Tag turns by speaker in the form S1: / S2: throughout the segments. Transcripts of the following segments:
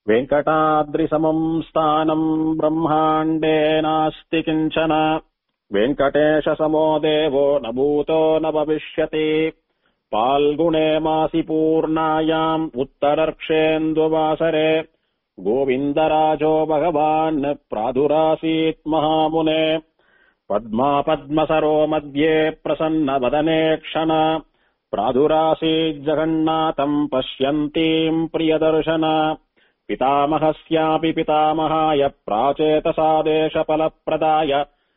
S1: वेङ्कटाद्रिसमम् स्थानम् ब्रह्माण्डे नास्ति किञ्चन वेङ्कटेशसमो देवो न भूतो न भविष्यति फाल्गुणे मासि पूर्णायाम् उत्तरर्क्षेन्दुवासरे गोविन्दराजो भगवान् प्रादुरासीत् महामुने पद्मा पद्मसरो मध्ये प्रसन्नवदने क्षण प्रादुरासीज्जगन्नाथम् पश्यन्तीम् प्रियदर्शन पितामहस्यापि पितामहाय प्राचेतसादेशफलप्रदाय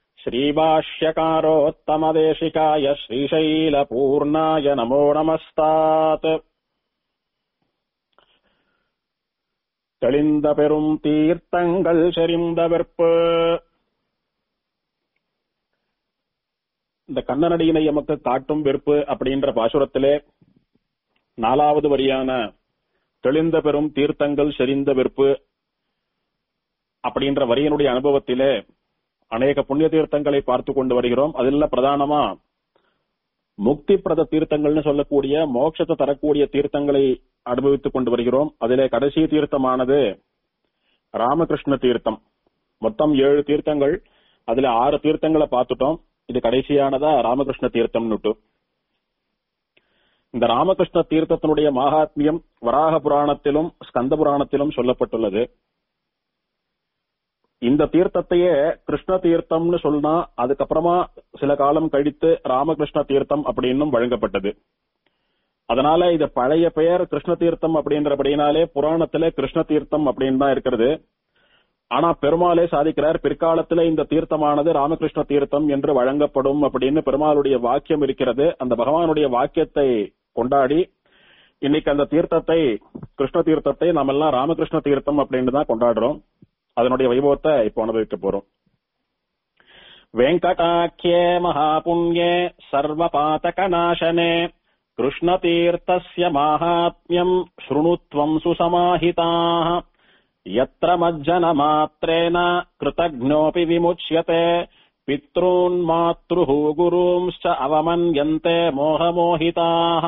S1: श्रीभाष्यकारोत्तमदेशिकाय श्रीशैलपूर्णाय नमो नमस्तात् தெளிந்த பெரும் தீர்த்தங்கள் செறிந்த வெற்பு இந்த கண்ணனடியினை எமக்கு காட்டும் வெறுப்பு அப்படின்ற பாசுரத்திலே நாலாவது வரியான தெளிந்த பெரும் தீர்த்தங்கள் செறிந்த வெறுப்பு அப்படின்ற வரியினுடைய அனுபவத்திலே அநேக புண்ணிய தீர்த்தங்களை பார்த்து கொண்டு வருகிறோம் அதில் பிரதானமா முக்தி பிரத தீர்த்தங்கள்னு சொல்லக்கூடிய மோட்சத்தை தரக்கூடிய தீர்த்தங்களை அனுபவித்துக் கொண்டு வருகிறோம் அதிலே கடைசி தீர்த்தமானது ராமகிருஷ்ண தீர்த்தம் மொத்தம் ஏழு தீர்த்தங்கள் அதுல ஆறு தீர்த்தங்களை பார்த்துட்டோம் இது கடைசியானதா ராமகிருஷ்ண தீர்த்தம்னுட்டு இந்த ராமகிருஷ்ண தீர்த்தத்தினுடைய மகாத்மியம் வராக புராணத்திலும் ஸ்கந்த புராணத்திலும் சொல்லப்பட்டுள்ளது இந்த தீர்த்தத்தையே கிருஷ்ண தீர்த்தம்னு சொன்னா அதுக்கப்புறமா சில காலம் கழித்து ராமகிருஷ்ண தீர்த்தம் அப்படின்னும் வழங்கப்பட்டது அதனால இது பழைய பெயர் கிருஷ்ண தீர்த்தம் அப்படின்றபடினாலே புராணத்துல கிருஷ்ண தீர்த்தம் அப்படின்னு தான் இருக்கிறது ஆனா பெருமாளே சாதிக்கிறார் பிற்காலத்துல இந்த தீர்த்தமானது ராமகிருஷ்ண தீர்த்தம் என்று வழங்கப்படும் அப்படின்னு பெருமாளுடைய வாக்கியம் இருக்கிறது அந்த பகவானுடைய வாக்கியத்தை கொண்டாடி இன்னைக்கு அந்த தீர்த்தத்தை கிருஷ்ண தீர்த்தத்தை நம்ம எல்லாம் ராமகிருஷ்ண தீர்த்தம் அப்படின்னு தான் கொண்டாடுறோம் அதனுடைய வைபவத்தை இப்போ அனுபவிக்க போறோம் வெங்கடாக்கியே மகாபுண்யே சர்வபாதகநாசனே कृष्णतीर्थस्य माहात्म्यम् शृणुत्वम् सुसमाहिताः यत्र मज्जनमात्रेण कृतघ्नोऽपि विमुच्यते पितॄन् मातृः गुरूंश्च அவமன்யந்தே மோகமோகிதாः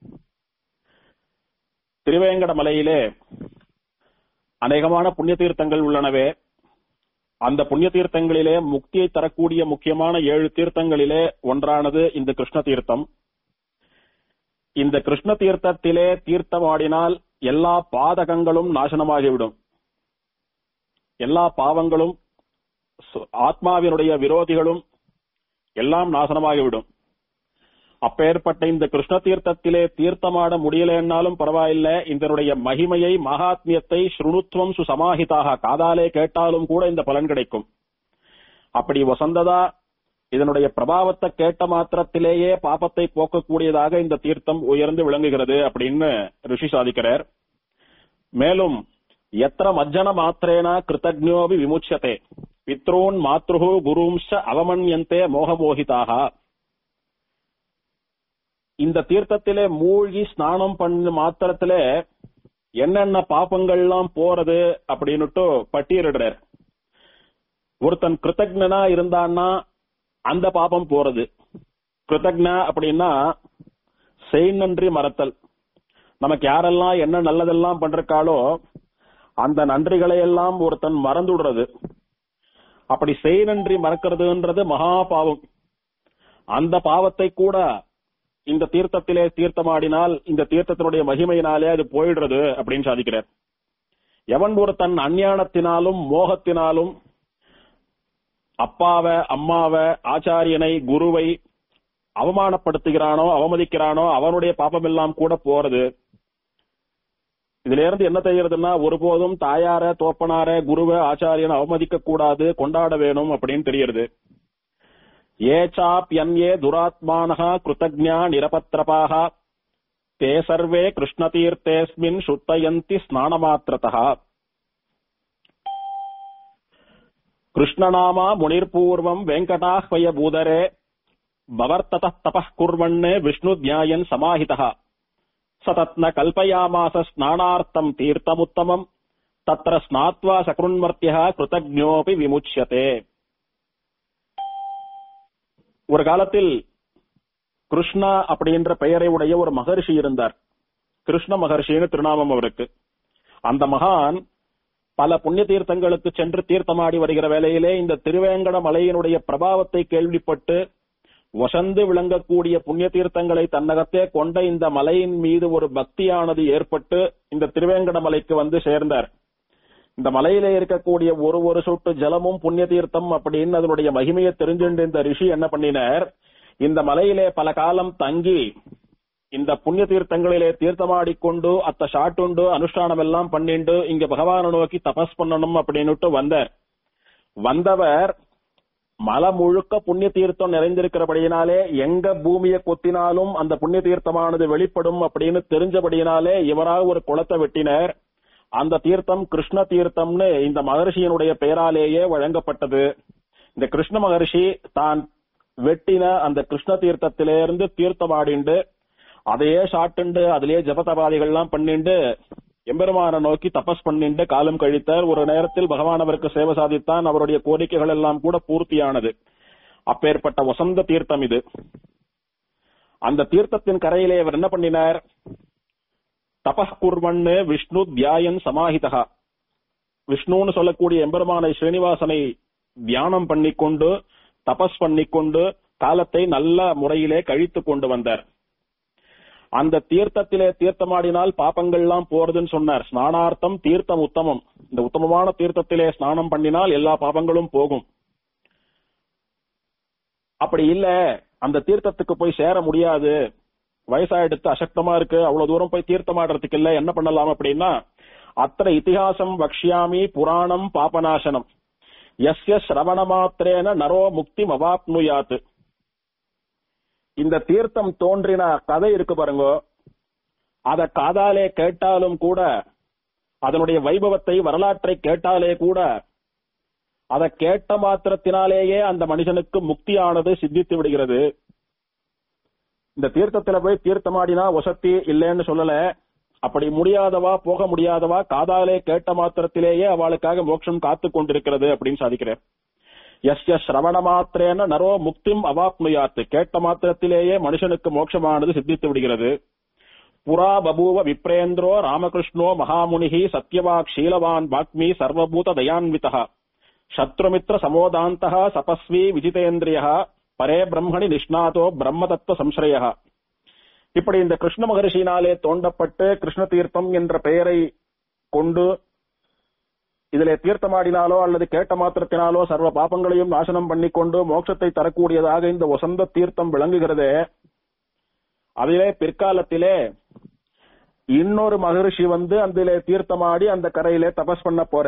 S1: திருவேங்கடமலையிலே அநேகமான புண்ணிய தீர்த்தங்கள் உள்ளனவே அந்த புண்ணிய தீர்த்தங்களிலே முக்தியை தரக்கூடிய முக்கியமான ஏழு தீர்த்தங்களிலே ஒன்றானது இந்த கிருஷ்ண தீர்த்தம் இந்த கிருஷ்ண தீர்த்தத்திலே தீர்த்தமாடினால் எல்லா பாதகங்களும் நாசனமாகிவிடும் எல்லா பாவங்களும் ஆத்மாவினுடைய விரோதிகளும் எல்லாம் நாசனமாகிவிடும் அப்பேற்பட்ட இந்த கிருஷ்ண தீர்த்தத்திலே தீர்த்தமாட முடியலன்னாலும் பரவாயில்ல இதனுடைய மகிமையை மகாத்மியத்தை ஸ்ருணுத்துவம் சுசமாஹிதாக காதாலே கேட்டாலும் கூட இந்த பலன் கிடைக்கும் அப்படி வசந்ததா இதனுடைய பிரபாவத்தை கேட்ட மாத்திரத்திலேயே பாப்பத்தை போக்கக்கூடியதாக இந்த தீர்த்தம் உயர்ந்து விளங்குகிறது அப்படின்னு ரிஷி சாதிக்கிறார் மேலும் எத்திர மஜ்ஜன மாத்திரேனா கிருத்தஜோபி விமுச்சதே பித்ரூன் மாத்ருகு குரும்ச அவமன்யந்தே மோகமோகிதாக இந்த தீர்த்தத்திலே மூழ்கி ஸ்நானம் பண்ண மாத்திரத்திலே என்னென்ன பாப்பங்கள்லாம் போறது அப்படின்னுட்டு பட்டியலிடுறார் ஒருத்தன் கிருத்தஜனா இருந்தான்னா அந்த பாபம் போறது கிருத்தக்னா அப்படின்னா செய் நன்றி மறத்தல் நமக்கு யாரெல்லாம் என்ன நல்லதெல்லாம் பண்றாளோ அந்த நன்றிகளை எல்லாம் ஒருத்தன் மறந்து விடுறது அப்படி செய் நன்றி மறக்கிறதுன்றது மகா பாவம் அந்த பாவத்தை கூட இந்த தீர்த்தத்திலே தீர்த்தமாடினால் இந்த தீர்த்தத்தினுடைய மகிமையினாலே அது போயிடுறது அப்படின்னு சாதிக்கிறார் எவன் ஒருத்தன் அஞ்ஞானத்தினாலும் மோகத்தினாலும் அப்பாவ அம்மாவ ஆச்சாரியனை குருவை அவமானப்படுத்துகிறானோ அவமதிக்கிறானோ அவனுடைய பாப்பம் எல்லாம் கூட போறது இதுல இருந்து என்ன தெரிகிறதுனா ஒருபோதும் தாயார தோப்பனார குருவ ஆச்சாரியனை அவமதிக்க கூடாது கொண்டாட வேணும் அப்படின்னு தெரியுது ஏச்சாப்யன்யே துராத்மானஹா கிருத்தஜா நிரபத்ரபாக தே சர்வே கிருஷ்ணதீர்த்தேஸ்மின் சுத்தயந்தி ஸ்நானமாத்திரதா कृष्णनामा मुनिर्पूर्वम् वेङ्कटाह्वय भूदरे भवर्ततः तपः कुर्वन्ने विष्णुज्ञायन् समाहितः स तत्न कल्पयामास स्नानार्थम् तीर्थमुत्तमम् तत्र स्नात्वा सकृन्मर्त्यः कृतज्ञोऽपि विमुच्यते ஒரு காலத்தில் கிருஷ்ணா அப்படின்ற பெயரை உடைய ஒரு மகர்ஷி இருந்தார் கிருஷ்ண மகர்ஷின்னு திருநாமம் அவருக்கு அந்த மகான் பல புண்ணிய தீர்த்தங்களுக்கு சென்று தீர்த்தமாடி வருகிற வேளையிலே இந்த திருவேங்கட மலையினுடைய பிரபாவத்தை கேள்விப்பட்டு வசந்து விளங்கக்கூடிய புண்ணிய தீர்த்தங்களை தன்னகத்தே கொண்ட இந்த மலையின் மீது ஒரு பக்தியானது ஏற்பட்டு இந்த திருவேங்கட மலைக்கு வந்து சேர்ந்தார் இந்த மலையிலே இருக்கக்கூடிய ஒரு ஒரு சொட்டு ஜலமும் புண்ணிய தீர்த்தம் அப்படின்னு அதனுடைய மகிமையை தெரிஞ்சுண்டு இந்த ரிஷி என்ன பண்ணினார் இந்த மலையிலே பல காலம் தங்கி இந்த புண்ணிய தீர்த்தங்களிலே தீர்த்தமாடிக்கொண்டு அத்த ஷாட்டுண்டு அனுஷ்டானம் எல்லாம் பண்ணிண்டு இங்க பகவானை நோக்கி தபஸ் பண்ணணும் அப்படின்னுட்டு வந்தார் வந்தவர் மலை முழுக்க புண்ணிய தீர்த்தம் நிறைந்திருக்கிறபடியினாலே எங்க பூமியை கொத்தினாலும் அந்த புண்ணிய தீர்த்தமானது வெளிப்படும் அப்படின்னு தெரிஞ்சபடியினாலே இவராக ஒரு குளத்தை வெட்டினர் அந்த தீர்த்தம் கிருஷ்ண தீர்த்தம்னு இந்த மகர்ஷியினுடைய பெயராலேயே வழங்கப்பட்டது இந்த கிருஷ்ண மகர்ஷி தான் வெட்டின அந்த கிருஷ்ண தீர்த்தத்திலிருந்து தீர்த்தமாடிண்டு அதையே சாட்டுண்டு அதிலேயே ஜபதபாதிகள்லாம் பண்ணிண்டு எம்பெருமான நோக்கி தபஸ் பண்ணிண்டு காலம் கழித்தார் ஒரு நேரத்தில் பகவான் அவருக்கு சேவை சாதித்தான் அவருடைய கோரிக்கைகள் எல்லாம் கூட பூர்த்தியானது அப்பேற்பட்ட வசந்த தீர்த்தம் இது அந்த தீர்த்தத்தின் கரையிலே அவர் என்ன பண்ணினார் தபஸ் குர்வன்னு விஷ்ணு தியாயன் சமாஹிதா விஷ்ணுன்னு சொல்லக்கூடிய எம்பெருமானை ஸ்ரீனிவாசனை தியானம் பண்ணிக்கொண்டு தபஸ் பண்ணிக்கொண்டு காலத்தை நல்ல முறையிலே கழித்து கொண்டு வந்தார் அந்த தீர்த்தத்திலே தீர்த்தமாடினால் பாப்பங்கள்லாம் போறதுன்னு சொன்னார் ஸ்நானார்த்தம் தீர்த்தம் உத்தமம் இந்த உத்தமமான தீர்த்தத்திலே ஸ்நானம் பண்ணினால் எல்லா பாபங்களும் போகும் அப்படி இல்ல அந்த தீர்த்தத்துக்கு போய் சேர முடியாது வயசாயிடுத்து அசக்தமா இருக்கு அவ்வளவு தூரம் போய் தீர்த்தமாடுறதுக்கு இல்ல என்ன பண்ணலாம் அப்படின்னா அத்தனை இதிகாசம் வக்ஷியாமி புராணம் பாபநாசனம் எஸ்ய சிரவண மாத்திரேன நரோ முக்தி மவாப்னுயாத்து இந்த தீர்த்தம் தோன்றின கதை இருக்கு பாருங்க அத காதாலே கேட்டாலும் கூட அதனுடைய வைபவத்தை வரலாற்றை கேட்டாலே கூட அதை கேட்ட மாத்திரத்தினாலேயே அந்த மனுஷனுக்கு முக்தியானது சித்தித்து விடுகிறது இந்த தீர்த்தத்துல போய் தீர்த்தமாடினா வசத்தி இல்லைன்னு சொல்லல அப்படி முடியாதவா போக முடியாதவா காதாலே கேட்ட மாத்திரத்திலேயே அவளுக்காக மோட்சம் காத்து கொண்டிருக்கிறது அப்படின்னு சாதிக்கிறேன் எஸ்ய சிரவண மாத்திரேன நரோ முக்திம் அவாப்னுயாத்து கேட்ட மாத்திரத்திலேயே மனுஷனுக்கு மோட்சமானது சித்தித்து விடுகிறது புரா பபூவ விப்ரேந்திரோ ராமகிருஷ்ணோ மகாமுனிகி சத்யவாக் ஷீலவான் வாக்மி சர்வபூத தயான்விதா சத்ருமித்ர சமோதாந்தா சபஸ்வி விஜிதேந்திரிய பரே பிரம்மணி நிஷ்ணாதோ பிரம்ம தத்துவ சம்ஸ்ரய இப்படி இந்த கிருஷ்ண மகரிஷினாலே தோண்டப்பட்டு கிருஷ்ண தீர்த்தம் என்ற பெயரை கொண்டு இதிலே தீர்த்தமாடினாலோ அல்லது கேட்ட மாத்திரத்தினாலோ சர்வ பாபங்களையும் நாசனம் பண்ணிக்கொண்டு மோட்சத்தை தரக்கூடியதாக இந்த வசந்த தீர்த்தம் விளங்குகிறதே அதிலே பிற்காலத்திலே இன்னொரு மகரிஷி வந்து அதிலே தீர்த்தமாடி அந்த கரையிலே தபஸ் பண்ண போற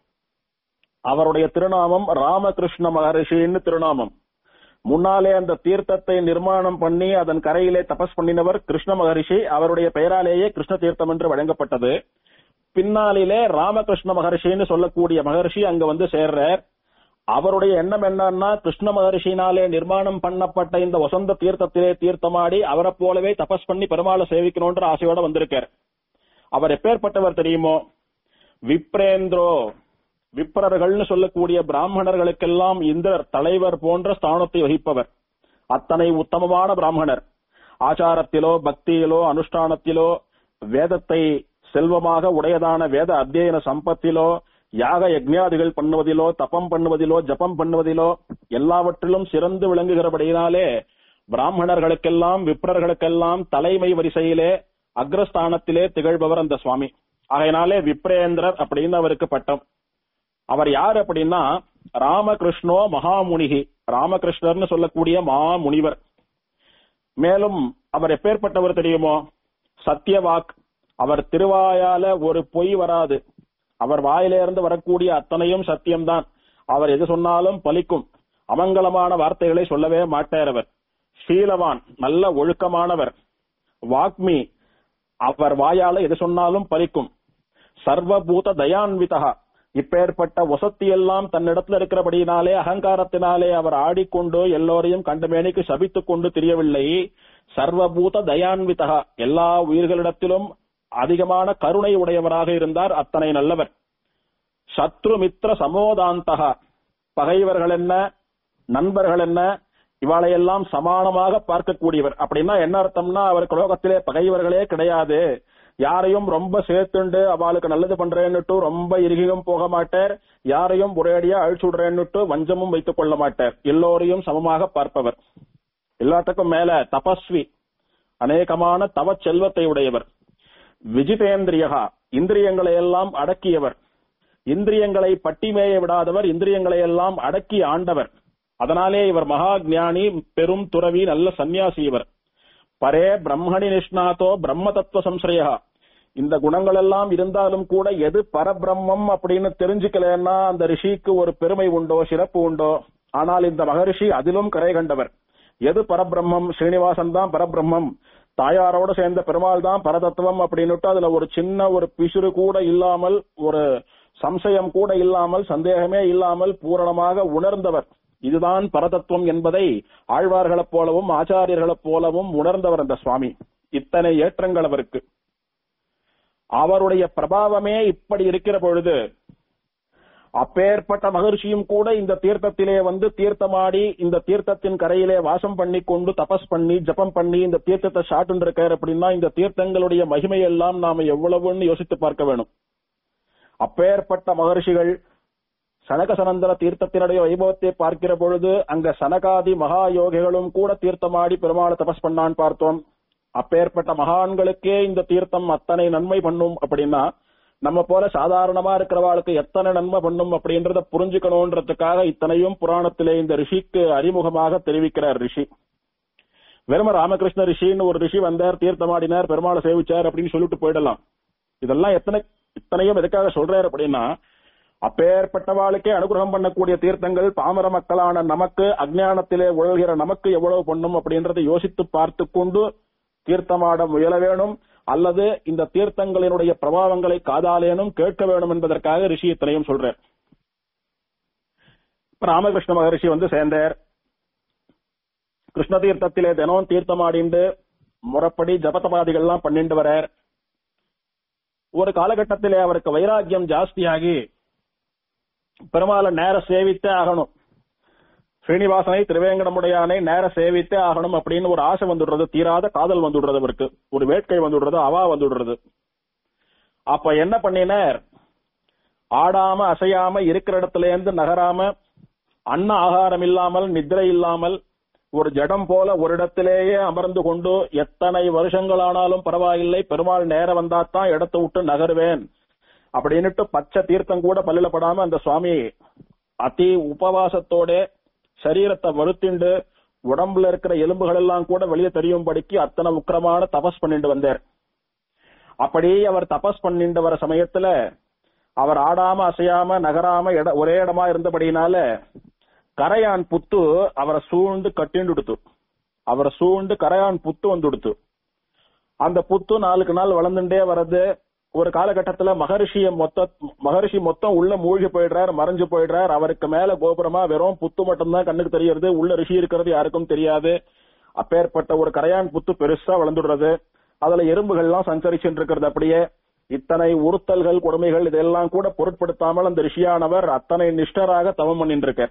S1: அவருடைய திருநாமம் ராமகிருஷ்ண மகரிஷின்னு திருநாமம் முன்னாலே அந்த தீர்த்தத்தை நிர்மாணம் பண்ணி அதன் கரையிலே தபஸ் பண்ணினவர் கிருஷ்ண மகரிஷி அவருடைய பெயராலேயே கிருஷ்ண தீர்த்தம் என்று வழங்கப்பட்டது பின்னாளிலே ராமகிருஷ்ண மகர்ஷின்னு சொல்லக்கூடிய மகர்ஷி அங்க வந்து சேர்றார் அவருடைய எண்ணம் என்னன்னா கிருஷ்ண மகர்ஷினாலே நிர்மாணம் பண்ணப்பட்ட இந்த வசந்த தீர்த்தத்திலே தீர்த்தமாடி அவரை போலவே தபஸ் பண்ணி பெருமாளை சேவிக்கணும்ன்ற ஆசையோட வந்திருக்கார் அவர் எப்பேற்பட்டவர் தெரியுமோ விப்ரேந்திரோ விப்ரர்கள்னு சொல்லக்கூடிய பிராமணர்களுக்கெல்லாம் இந்திரர் தலைவர் போன்ற ஸ்தானத்தை வகிப்பவர் அத்தனை உத்தமமான பிராமணர் ஆச்சாரத்திலோ பக்தியிலோ அனுஷ்டானத்திலோ வேதத்தை செல்வமாக உடையதான வேத அத்தியன சம்பத்திலோ யாக யஜ்ஞாதிகள் பண்ணுவதிலோ தபம் பண்ணுவதிலோ ஜபம் பண்ணுவதிலோ எல்லாவற்றிலும் சிறந்து விளங்குகிறபடியினாலே பிராமணர்களுக்கெல்லாம் விப்ரர்களுக்கெல்லாம் தலைமை வரிசையிலே அக்ரஸ்தானத்திலே திகழ்பவர் அந்த சுவாமி ஆகையினாலே விப்ரேந்திரர் அப்படின்னு அவருக்கு பட்டம் அவர் யார் அப்படின்னா ராமகிருஷ்ணோ மகாமுனிகி ராமகிருஷ்ணர்னு சொல்லக்கூடிய மாமுனிவர் மேலும் அவர் எப்பேற்பட்டவர் தெரியுமோ சத்தியவாக் அவர் திருவாயால ஒரு பொய் வராது அவர் வாயிலிருந்து வரக்கூடிய அத்தனையும் சத்தியம்தான் அவர் எது சொன்னாலும் பலிக்கும் அமங்கலமான வார்த்தைகளை சொல்லவே மாட்டார் அவர் ஸ்ரீலவான் நல்ல ஒழுக்கமானவர் வாக்மி அவர் வாயால எது சொன்னாலும் பலிக்கும் சர்வபூத தயான்விதா இப்பேற்பட்ட வசத்தியெல்லாம் தன்னிடத்துல இருக்கிறபடியினாலே அகங்காரத்தினாலே அவர் ஆடிக்கொண்டு எல்லோரையும் கண்டமேனிக்கு சபித்துக் கொண்டு தெரியவில்லை சர்வபூத தயான்விதா எல்லா உயிர்களிடத்திலும் அதிகமான கருணை உடையவராக இருந்தார் அத்தனை நல்லவர் சத்ரு மித்ர சமோதாந்தகா பகைவர்கள் என்ன நண்பர்கள் என்ன இவாளையெல்லாம் சமானமாக பார்க்கக்கூடியவர் அப்படின்னா என்ன அர்த்தம்னா அவருக்கு லோகத்திலே பகைவர்களே கிடையாது யாரையும் ரொம்ப சேர்த்துண்டு அவளுக்கு நல்லது பண்றேன்னுட்டு ரொம்ப இறுகியும் போக மாட்டார் யாரையும் ஒரேடியா அழிச்சு விடுறேன்னுட்டு வஞ்சமும் வைத்துக் கொள்ள மாட்டார் எல்லோரையும் சமமாக பார்ப்பவர் எல்லாத்துக்கும் மேல தபஸ்வி அநேகமான தவ செல்வத்தை உடையவர் விஜிதேந்திரியகா இந்திரியங்களை எல்லாம் அடக்கியவர் இந்திரியங்களை பட்டிமேய விடாதவர் இந்திரியங்களை எல்லாம் அடக்கி ஆண்டவர் அதனாலே இவர் மகா ஞானி பெரும் துறவி நல்ல சந்நியாசி இவர் பரே பிரம்மணி நிஷ்ணாத்தோ பிரம்ம தத்துவ சம்சயா இந்த குணங்கள் எல்லாம் இருந்தாலும் கூட எது பரபிரம்மம் அப்படின்னு தெரிஞ்சுக்கலன்னா அந்த ரிஷிக்கு ஒரு பெருமை உண்டோ சிறப்பு உண்டோ ஆனால் இந்த மகரிஷி அதிலும் கரை கண்டவர் எது பரபிரம்மம் ஸ்ரீனிவாசன் தான் பரபிரம்மம் தாயாரோட சேர்ந்த பெருமாள் தான் பரதத்துவம் அப்படின்னுட்டு அதுல ஒரு சின்ன ஒரு பிசுறு கூட இல்லாமல் ஒரு சம்சயம் கூட இல்லாமல் சந்தேகமே இல்லாமல் பூரணமாக உணர்ந்தவர் இதுதான் பரதத்துவம் என்பதை ஆழ்வார்களைப் போலவும் ஆச்சாரியர்களைப் போலவும் உணர்ந்தவர் அந்த சுவாமி இத்தனை ஏற்றங்கள் அவருக்கு அவருடைய பிரபாவமே இப்படி இருக்கிற பொழுது அப்பேற்பட்ட மகர்ஷியும் கூட இந்த தீர்த்தத்திலே வந்து தீர்த்தமாடி இந்த தீர்த்தத்தின் கரையிலே வாசம் பண்ணி கொண்டு தபஸ் பண்ணி ஜபம் பண்ணி இந்த தீர்த்தத்தை சாட்டு இருக்கார் அப்படின்னா இந்த தீர்த்தங்களுடைய மகிமை எல்லாம் நாம எவ்வளவுன்னு யோசித்து பார்க்க வேணும் அப்பேற்பட்ட மகர்ஷிகள் சனகசனந்தர தீர்த்தத்தினுடைய வைபவத்தை பார்க்கிற பொழுது அங்க சனகாதி மகா யோகிகளும் கூட தீர்த்தமாடி பெருமாளை தபஸ் பண்ணான்னு பார்த்தோம் அப்பேற்பட்ட மகான்களுக்கே இந்த தீர்த்தம் அத்தனை நன்மை பண்ணும் அப்படின்னா நம்ம போல சாதாரணமா இருக்கிறவாளுக்கு எத்தனை நன்மை பண்ணும் அப்படின்றத புரிஞ்சுக்கணும்ன்றதுக்காக இத்தனையும் புராணத்திலே இந்த ரிஷிக்கு அறிமுகமாக தெரிவிக்கிறார் ரிஷி வெறும ராமகிருஷ்ண ரிஷின்னு ஒரு ரிஷி வந்தார் தீர்த்தமாடினார் பெருமாளை சேவிச்சார் அப்படின்னு சொல்லிட்டு போயிடலாம் இதெல்லாம் எத்தனை இத்தனையும் எதுக்காக சொல்றாரு அப்படின்னா அப்பேற்பட்டவாளுக்கே அனுகிரகம் பண்ணக்கூடிய தீர்த்தங்கள் பாமர மக்களான நமக்கு அஜ்ஞானத்திலே உழல்கிற நமக்கு எவ்வளவு பண்ணும் அப்படின்றதை யோசித்து பார்த்து கொண்டு தீர்த்தமாட முயல வேணும் அல்லது இந்த தீர்த்தங்களினுடைய பிரபாவங்களை காதாலேனும் கேட்க வேணும் என்பதற்காக ரிஷி இத்தனையும் சொல்றார் இப்ப ராமகிருஷ்ண மகரிஷி வந்து சேர்ந்தார் கிருஷ்ண தீர்த்தத்திலே தினம் தீர்த்தமாடிண்டு முறப்படி ஜபதபாதிகள்லாம் பண்ணிட்டு வரார் ஒரு காலகட்டத்திலே அவருக்கு வைராக்கியம் ஜாஸ்தியாகி பெருமாளை நேர சேவித்தே ஆகணும் ஸ்ரீனிவாசனை திருவேங்கடமுடையானை நேர சேவித்தே ஆகணும் அப்படின்னு ஒரு ஆசை வந்துடுறது தீராத காதல் வந்துடுறது அவருக்கு ஒரு வேட்கை வந்துடுறது அவா வந்துடுறது அப்ப என்ன பண்ணினார் ஆடாம அசையாம இருக்கிற இடத்துல இருந்து நகராம அன்ன ஆகாரம் இல்லாமல் நித்திரை இல்லாமல் ஒரு ஜடம் போல ஒரு இடத்திலேயே அமர்ந்து கொண்டு எத்தனை வருஷங்களானாலும் பரவாயில்லை பெருமாள் நேர வந்தாத்தான் இடத்தை விட்டு நகருவேன் அப்படின்னுட்டு பச்சை தீர்த்தம் கூட பல்லில படாம அந்த சுவாமி அதி உபவாசத்தோட சரீரத்தை வருத்திண்டு உடம்புல இருக்கிற எலும்புகள் எல்லாம் கூட வெளியே தெரியும்படிக்கு அத்தனை உக்கிரமான தபஸ் பண்ணிட்டு வந்தார் அப்படி அவர் தபஸ் பண்ணிட்டு வர சமயத்துல அவர் ஆடாம அசையாம நகராம இட ஒரே இடமா இருந்தபடினால கரையான் புத்து அவரை சூழ்ந்து கட்டிண்டுடுத்து அவரை சூழ்ந்து கரையான் புத்து வந்துடுத்து அந்த புத்து நாளுக்கு நாள் வளர்ந்துட்டே வர்றது ஒரு காலகட்டத்துல மகரிஷிய மொத்த மகரிஷி மொத்தம் உள்ள மூழ்கி போயிடுறார் மறைஞ்சு போயிடுறார் அவருக்கு மேல கோபுரமா வெறும் புத்து மட்டும்தான் கண்ணுக்கு தெரியறது உள்ள ரிஷி இருக்கிறது யாருக்கும் தெரியாது அப்பேற்பட்ட ஒரு கரையான் புத்து பெருசா வளர்ந்துடுறது அதுல எறும்புகள்லாம் சஞ்சரிச்சுட்டு இருக்கிறது அப்படியே இத்தனை உறுத்தல்கள் கொடுமைகள் இதெல்லாம் கூட பொருட்படுத்தாமல் அந்த ரிஷியானவர் அத்தனை நிஷ்டராக தவம் பண்ணிட்டு இருக்கார்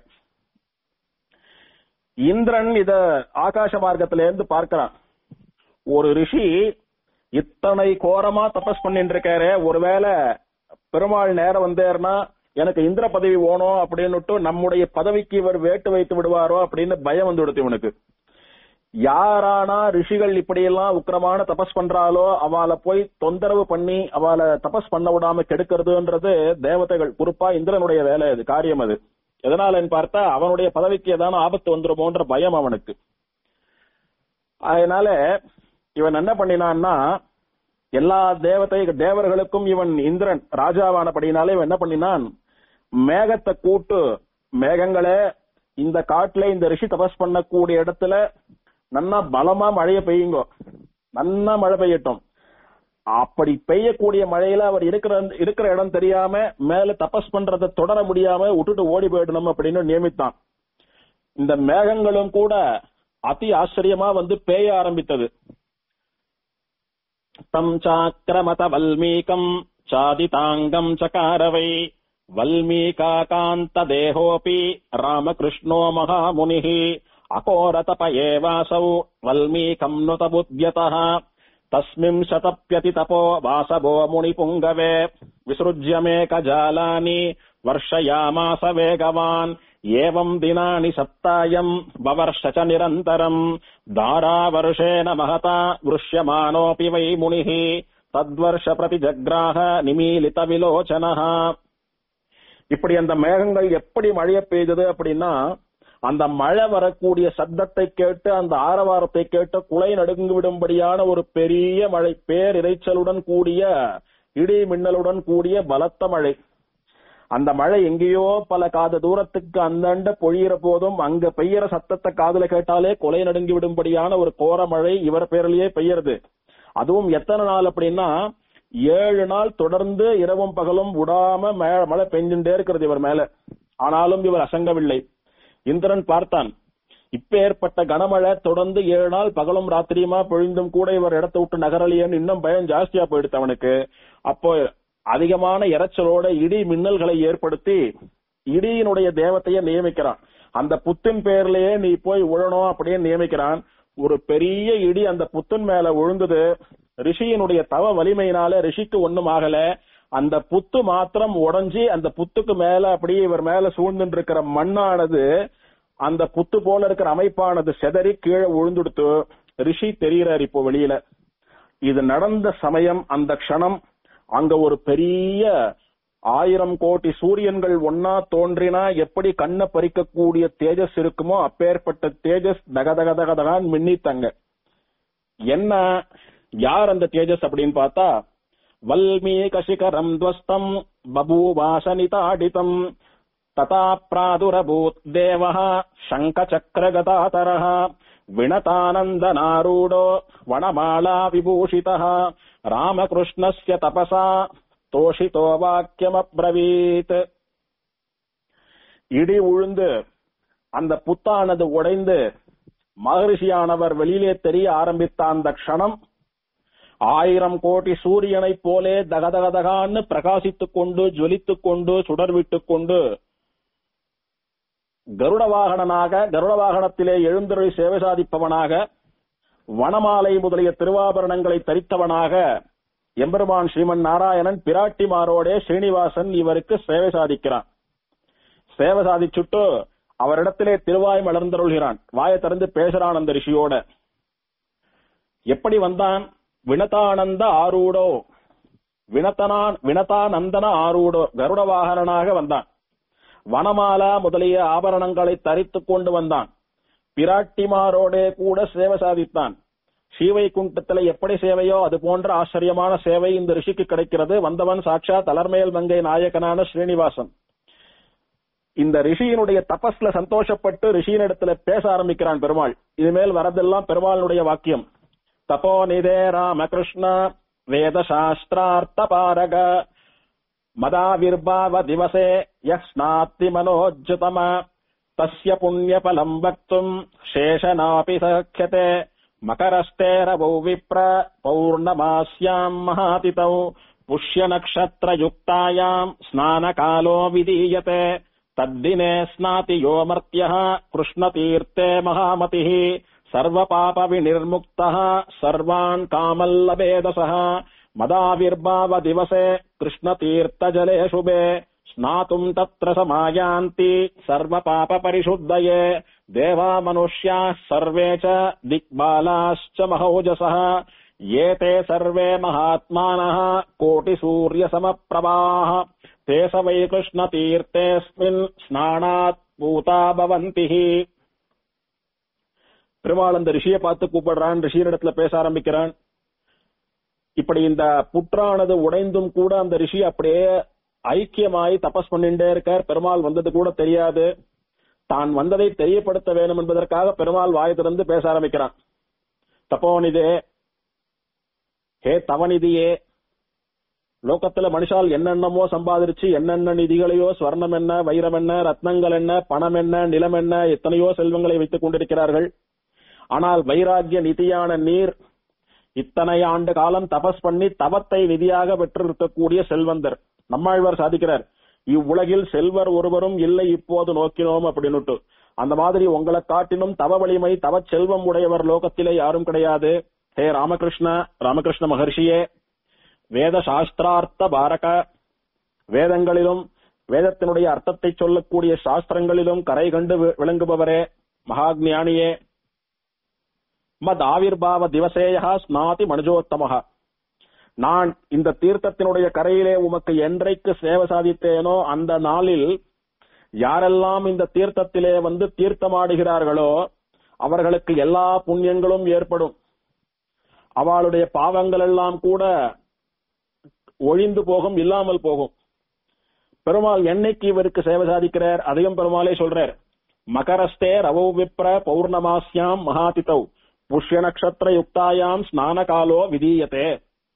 S1: இந்திரன் இத ஆகாச மார்க்கத்தில இருந்து பார்க்கிறான் ஒரு ரிஷி இத்தனை கோரமா தபஸ் பண்ணிட்டு இருக்காரு ஒருவேளை பெருமாள் நேரம் வந்தேர்னா எனக்கு இந்திர பதவி வேணும் அப்படின்னுட்டு நம்முடைய பதவிக்கு இவர் வேட்டு வைத்து விடுவாரோ அப்படின்னு பயம் வந்து விடுத்து இவனுக்கு யாரானா ரிஷிகள் இப்படியெல்லாம் உக்கிரமான தபஸ் பண்றாலோ அவளை போய் தொந்தரவு பண்ணி அவளை தபஸ் பண்ண விடாம கெடுக்கிறதுன்றது தேவதைகள் குறிப்பா இந்திரனுடைய வேலை அது காரியம் அது எதனாலன்னு பார்த்தா அவனுடைய பதவிக்கு ஏதான ஆபத்து வந்துருமோன்ற பயம் அவனுக்கு அதனால இவன் என்ன பண்ணினான்னா எல்லா தேவதை தேவர்களுக்கும் இவன் இந்திரன் ராஜாவானபடினாலே இவன் என்ன பண்ணினான் மேகத்தை கூட்டு மேகங்களே இந்த காட்டுல இந்த ரிஷி தபஸ் பண்ணக்கூடிய இடத்துல நன்னா பலமா மழைய பெய்யுங்கோ நன்னா மழை பெய்யட்டும் அப்படி பெய்யக்கூடிய மழையில அவர் இருக்கிற இருக்கிற இடம் தெரியாம மேல தபஸ் பண்றதை தொடர முடியாம விட்டுட்டு ஓடி போயிடணும் அப்படின்னு நியமித்தான் இந்த மேகங்களும் கூட அதி ஆச்சரியமா வந்து பேய ஆரம்பித்தது தம் சாக்கிரமத வல்மீகம் சாதிதாங்கம் சகாரவை வல்மீகாகாந்த தேகோபி ராமகிருஷ்ணோ மகாமுனிः அகோரதப ஏவாசௌ வல்மீகம் நுத புத்தியதः तस्मिन् शतप्यति तपो वासवो मुनिपुङ्गवे विसृज्य मेकजालानि वर्षयामास वेगवान् एवम् दिनानि सप्तायम् ववर्ष च निरन्तरम् धारावर्षेण महता गृह्यमानोऽपि वै मुनिः தத்வர்ஷ பிரதி ஜக்ராக நிமீலித விலோச்சனஹ இப்படி அந்த மேகங்கள் எப்படி மழைய பெய்தது அப்படின்னா அந்த மழை வரக்கூடிய சத்தத்தை கேட்டு அந்த ஆரவாரத்தை கேட்டு குலை நடுங்கு விடும்படியான ஒரு பெரிய மழை பேரிரைச்சலுடன் கூடிய இடி மின்னலுடன் கூடிய பலத்த மழை அந்த மழை எங்கேயோ பல காத தூரத்துக்கு அந்தண்ட பொழியிற போதும் அங்க பெய்யற சத்தத்தை காதுல கேட்டாலே கொலை நடுங்கி விடும்படியான ஒரு கோர மழை இவர் பேரிலேயே பெய்யறது அதுவும் எத்தனை நாள் அப்படின்னா ஏழு நாள் தொடர்ந்து இரவும் பகலும் விடாம மே- மழை பெஞ்சுட்டே இருக்கிறது இவர் மேல ஆனாலும் இவர் அசங்கவில்லை இந்திரன் பார்த்தான் இப்ப ஏற்பட்ட கனமழை தொடர்ந்து ஏழு நாள் பகலும் ராத்திரியுமா பொழிந்தும் கூட இவர் இடத்தை விட்டு நகரலையேன்னு இன்னும் பயம் ஜாஸ்தியா போயிடுத்து அவனுக்கு அப்போ அதிகமான இரைச்சலோட இடி மின்னல்களை ஏற்படுத்தி இடியினுடைய தேவத்தையே நியமிக்கிறான் அந்த புத்தின் பேர்லயே நீ போய் உழணும் அப்படின்னு நியமிக்கிறான் ஒரு பெரிய இடி அந்த புத்தின் மேல விழுந்தது ரிஷியினுடைய தவ வலிமையினால ரிஷிக்கு ஒண்ணும் ஆகல அந்த புத்து மாத்திரம் உடைஞ்சி அந்த புத்துக்கு மேல அப்படியே இவர் மேல சூழ்ந்துட்டு இருக்கிற மண்ணானது அந்த புத்து போல இருக்கிற அமைப்பானது செதறி கீழே விழுந்துடுத்து ரிஷி தெரியறார் இப்போ வெளியில இது நடந்த சமயம் அந்த க்ஷணம் அங்க ஒரு பெரிய ஆயிரம் கோடி சூரியன்கள் ஒன்னா தோன்றினா எப்படி கண்ணை பறிக்கக்கூடிய தேஜஸ் இருக்குமோ அப்பேற்பட்ட தேஜஸ் தகதகதகதகான் மின்னித்தாங்க என்ன யார் அந்த தேஜஸ் அப்படின்னு பார்த்தா வல்மீகசிகரம் துவஸ்தம் பபூவாசனிதாடிதம் ததா பிராதுரபூத் தேவः शङ्खचक्रगदातरः विणतानन्दनारूढो वनमाला विभूषितः रामकृष्णस्य तपसा तोषितो வாக்கியமப்ரவீத் இடி உழுந்து அந்த புத்தானது உடைந்து மகரிஷியானவர் வெளியிலே தெரிய ஆரம்பித்த அந்த க்ஷணம் ஆயிரம் கோடி சூரியனைப் போலே தகதகதகான்னு பிரகாசித்துக் கொண்டு ஜொலித்துக் கொண்டு சுடர்விட்டுக் கொண்டு கருட வாகனனாக கருட வாகனத்திலே எழுந்தருளி சேவை சாதிப்பவனாக வனமாலை முதலிய திருவாபரணங்களை தரித்தவனாக எம்பெருமான் ஸ்ரீமன் நாராயணன் பிராட்டிமாரோடே ஸ்ரீனிவாசன் இவருக்கு சேவை சாதிக்கிறான் சேவை சாதிச்சுட்டு அவரிடத்திலே திருவாய் மலர்ந்தருள்கிறான் வாயை திறந்து பேசுறான் அந்த ரிஷியோட எப்படி வந்தான் வினதானந்த ஆரூடோ வினத்தனான் வினதானந்தன ஆரூடோ கருட வாகனனாக வந்தான் வனமாலா முதலிய ஆபரணங்களை தரித்துக் கொண்டு வந்தான் பிராட்டிமாரோடே கூட சேவை சாதித்தான் ஸ்ரீவைகுண்டத்துல எப்படி சேவையோ அது போன்ற ஆச்சரியமான சேவை இந்த ரிஷிக்கு கிடைக்கிறது வந்தவன் சாட்சா தலர்மேல் மங்கை நாயகனான ஸ்ரீனிவாசன் இந்த ரிஷியினுடைய தபஸ்ல சந்தோஷப்பட்டு ரிஷியினிடத்துல பேச ஆரம்பிக்கிறான் பெருமாள் இனிமேல் வரதெல்லாம் பெருமாளுடைய வாக்கியம் தபோ நிதே ராமகிருஷ்ண வேத சாஸ்திரார்த்த பாரக மதாவிர்பாவ திவசே யஸ்நாப்தி மனோஜ்ஜுதம தஸ்ய புண்ணியபலம் வக்தும் சேஷனாபி சக்கியதே மகரஸ்தேரவௌ விப்ர பௌர்ணமாஸ்யாம் மகாதிதௌ புஷ்ய நக்ஷத்ரயுக்தாயாம் ஸ்நானகாலோ விதீயते तद्दिने स्नाति यो मर्त्यः कृष्णतीर्थे महामतिः सर्वपापविनिर्मुक्तः सर्वान् कामल्लभेदसः मदाविर्भावदिवसे कृष्णतीर्थजले शुभे स्नातुम् तत्र समायान्ति सर्वपापपरिशुद्धये देवा मनुष्याः सर्वे च दिक्बालाश्च महौजसः ये ते सर्वे महात्मानः कोटिसूर्यसमप्रभाः ते स वै कृष्णतीर्थेऽस्मिन् स्नानात् பூதா பவந்தி பெருமாள் அந்த ரிஷியை பார்த்து கூப்பிடுறான் ரிஷியனிடத்துல பேச ஆரம்பிக்கிறான் இப்படி இந்த புற்றானது உடைந்தும் கூட அந்த ரிஷி அப்படியே ஐக்கியமாய் தபஸ் பண்ணிட்டே இருக்கார் பெருமாள் வந்தது கூட தெரியாது தான் வந்ததை தெரியப்படுத்த வேண்டும் என்பதற்காக பெருமாள் வாய் திறந்து பேச ஆரம்பிக்கிறான் தப்போனிதே ஹே தவநிதியே லோகத்துல மனுஷால் என்னென்னமோ சம்பாதிச்சு என்னென்ன நிதிகளையோ ஸ்வர்ணம் என்ன வைரம் என்ன ரத்னங்கள் என்ன பணம் என்ன நிலம் என்ன எத்தனையோ செல்வங்களை வைத்துக் கொண்டிருக்கிறார்கள் ஆனால் வைராகிய நிதியான நீர் இத்தனை ஆண்டு காலம் தபஸ் பண்ணி தவத்தை விதியாக பெற்றிருக்கக்கூடிய செல்வந்தர் நம்மாழ்வார் சாதிக்கிறார் இவ்வுலகில் செல்வர் ஒருவரும் இல்லை இப்போது நோக்கினோம் அப்படின்னுட்டு அந்த மாதிரி உங்களை காட்டினும் தவ வலிமை தவ செல்வம் உடையவர் லோகத்திலே யாரும் கிடையாது ஹே ராமகிருஷ்ண ராமகிருஷ்ண மகர்ஷியே வேத சாஸ்திரார்த்த பாரக வேதங்களிலும் வேதத்தினுடைய அர்த்தத்தை சொல்லக்கூடிய சாஸ்திரங்களிலும் கரை கண்டு வி- விளங்குபவரே மகாஜ்ஞானியே மத் ஆவிர்பாவ திவசேயா ஸ்நாதி மனுஜோத்தமஹ நான் இந்த தீர்த்தத்தினுடைய கரையிலே உமக்கு என்றைக்கு சேவை சாதித்தேனோ அந்த நாளில் யாரெல்லாம் இந்த தீர்த்தத்திலே வந்து தீர்த்தமாடுகிறார்களோ அவர்களுக்கு எல்லா புண்ணியங்களும் ஏற்படும் அவளுடைய பாவங்கள் எல்லாம் கூட ஒழிந்து போகும் இல்லாமல் போகும் பெருமாள் என்னைக்கு இவருக்கு சேவை சாதிக்கிறார் அதையும் பெருமாளே சொல்றார் மகரஸ்தே ரவோ விப்ர பௌர்ணமாஸ்யாம் மகாதிதௌ புஷ்ய நட்சத்திர யுக்தாயாம் ஸ்நான காலோ விதீயத்தே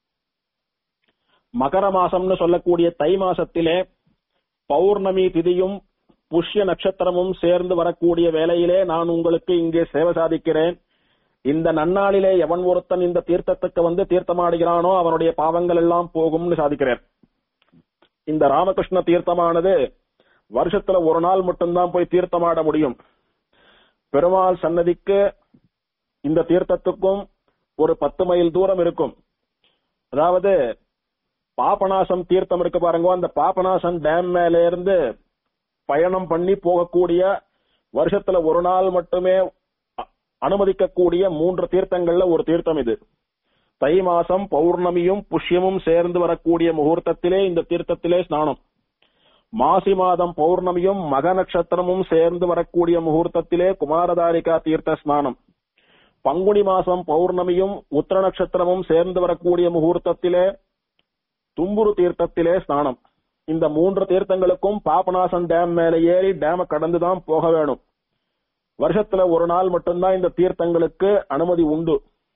S1: மகர மாசம்னு சொல்லக்கூடிய தை மாசத்திலே பௌர்ணமி திதியும் புஷ்ய நட்சத்திரமும் சேர்ந்து வரக்கூடிய வேளையிலே நான் உங்களுக்கு இங்கே சேவை சாதிக்கிறேன் இந்த நன்னாளிலே எவன் ஒருத்தன் இந்த தீர்த்தத்துக்கு வந்து தீர்த்தமாடுகிறானோ அவனுடைய பாவங்கள் எல்லாம் போகும்னு சாதிக்கிறார் இந்த ராமகிருஷ்ண தீர்த்தமானது வருஷத்துல ஒரு நாள் மட்டும்தான் போய் தீர்த்தமாட முடியும் பெருமாள் சன்னதிக்கு இந்த தீர்த்தத்துக்கும் ஒரு பத்து மைல் தூரம் இருக்கும் அதாவது பாபநாசம் தீர்த்தம் இருக்கு பாருங்க அந்த பாபநாசம் டேம் மேல இருந்து பயணம் பண்ணி போகக்கூடிய வருஷத்துல ஒரு நாள் மட்டுமே அ- அனுமதிக்கக்கூடிய மூன்று தீர்த்தங்கள்ல ஒரு தீர்த்தம் இது தை மாசம் பௌர்ணமியும் புஷ்யமும் சேர்ந்து வரக்கூடிய முகூர்த்தத்திலே இந்த தீர்த்தத்திலே ஸ்நானம் மாசி மாதம் பௌர்ணமியும் மக நட்சத்திரமும் சேர்ந்து வரக்கூடிய முகூர்த்தத்திலே குமாரதாரிகா தீர்த்த ஸ்நானம் பங்குனி மாசம் பௌர்ணமியும் உத்திர நட்சத்திரமும் சேர்ந்து வரக்கூடிய முகூர்த்தத்திலே தும்புரு தீர்த்தத்திலே ஸ்நானம் இந்த மூன்று தீர்த்தங்களுக்கும் பாபநாசம் டேம் மேல ஏறி டேம கடந்துதான் போக வேணும் வருஷத்துல ஒரு நாள் மட்டும்தான் இந்த தீர்த்தங்களுக்கு அனுமதி உண்டு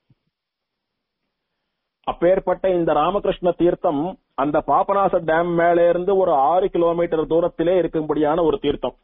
S1: அப்பேற்பட்ட இந்த ராமகிருஷ்ண தீர்த்தம் அந்த பாபநாச டேம் மேல இருந்து ஒரு ஆறு கிலோமீட்டர் தூரத்திலே இருக்கும்படியான ஒரு தீர்த்தம்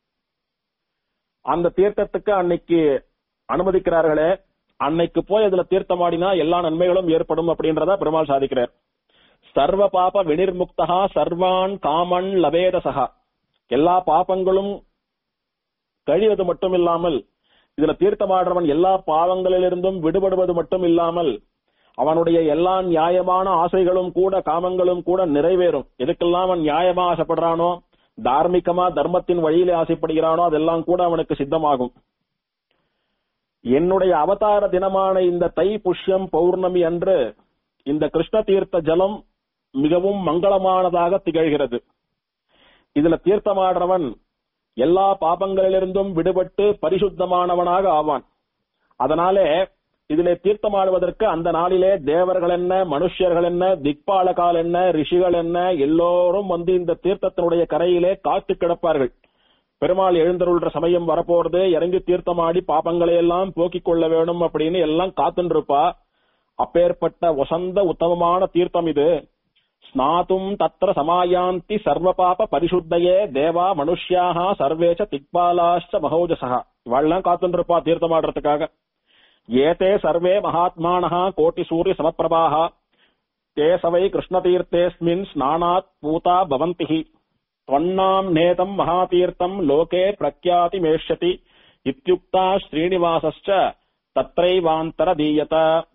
S1: அந்த தீர்த்தத்துக்கு அன்னைக்கு அனுமதிக்கிறார்களே அன்னைக்கு போய் அதுல தீர்த்தமாடினா எல்லா நன்மைகளும் ஏற்படும் அப்படின்றத பெருமாள் சாதிக்கிறார் சர்வ பாப வினிர்முக்தகா சர்வான் காமன் லபேதசகா எல்லா பாபங்களும் கழிவது மட்டும் இல்லாமல் இதுல தீர்த்தமாடுறவன் எல்லா பாவங்களிலிருந்தும் விடுபடுவது மட்டும் இல்லாமல் அவனுடைய எல்லா நியாயமான ஆசைகளும் கூட காமங்களும் கூட நிறைவேறும் எதுக்கெல்லாம் அவன் நியாயமா ஆசைப்படுறானோ தார்மீகமா தர்மத்தின் வழியிலே ஆசைப்படுகிறானோ அதெல்லாம் கூட அவனுக்கு சித்தமாகும் என்னுடைய அவதார தினமான இந்த தை புஷ்யம் பௌர்ணமி அன்று இந்த கிருஷ்ண தீர்த்த ஜலம் மிகவும் மங்களமானதாக திகழ்கிறது இதுல தீர்த்தமாடுறவன் எல்லா பாபங்களிலிருந்தும் விடுபட்டு பரிசுத்தமானவனாக ஆவான் அதனாலே இதிலே தீர்த்தமாடுவதற்கு அந்த நாளிலே தேவர்கள் என்ன மனுஷர்கள் என்ன திக்பாலகால் என்ன ரிஷிகள் என்ன எல்லோரும் வந்து இந்த தீர்த்தத்தினுடைய கரையிலே காத்து கிடப்பார்கள் பெருமாள் எழுந்தருள்ற சமயம் வரப்போறது இறங்கி தீர்த்தமாடி பாபங்களை எல்லாம் போக்கிக் கொள்ள வேணும் அப்படின்னு எல்லாம் காத்துன்னு இருப்பா அப்பேற்பட்ட வசந்த உத்தமமான தீர்த்தம் இது ஸ்நாதும் தத்ர சமாயாந்தி சர்வ பாப பரிசுத்தையே தேவா மனுஷ்யாக சர்வேச்ச திக்பாலாஷ்ட மகோஜசா இவாள்லாம் காத்துன்னு இருப்பா தீர்த்தமாடுறதுக்காக ஏதே சர்வே மகாத்மானः கோட்டி சூரிய சமப்பிரபாः தே சவை கிருஷ்ணதீர்த்தேஸ்மின் ஸ்நானாத் பூதா பவந்தி त्वन्नाम् नेतम् महातीर्थम् लोके प्रख्यातिमेष्यति इत्युक्ता श्रीनिवासश्च तत्रैवान्तरदीयत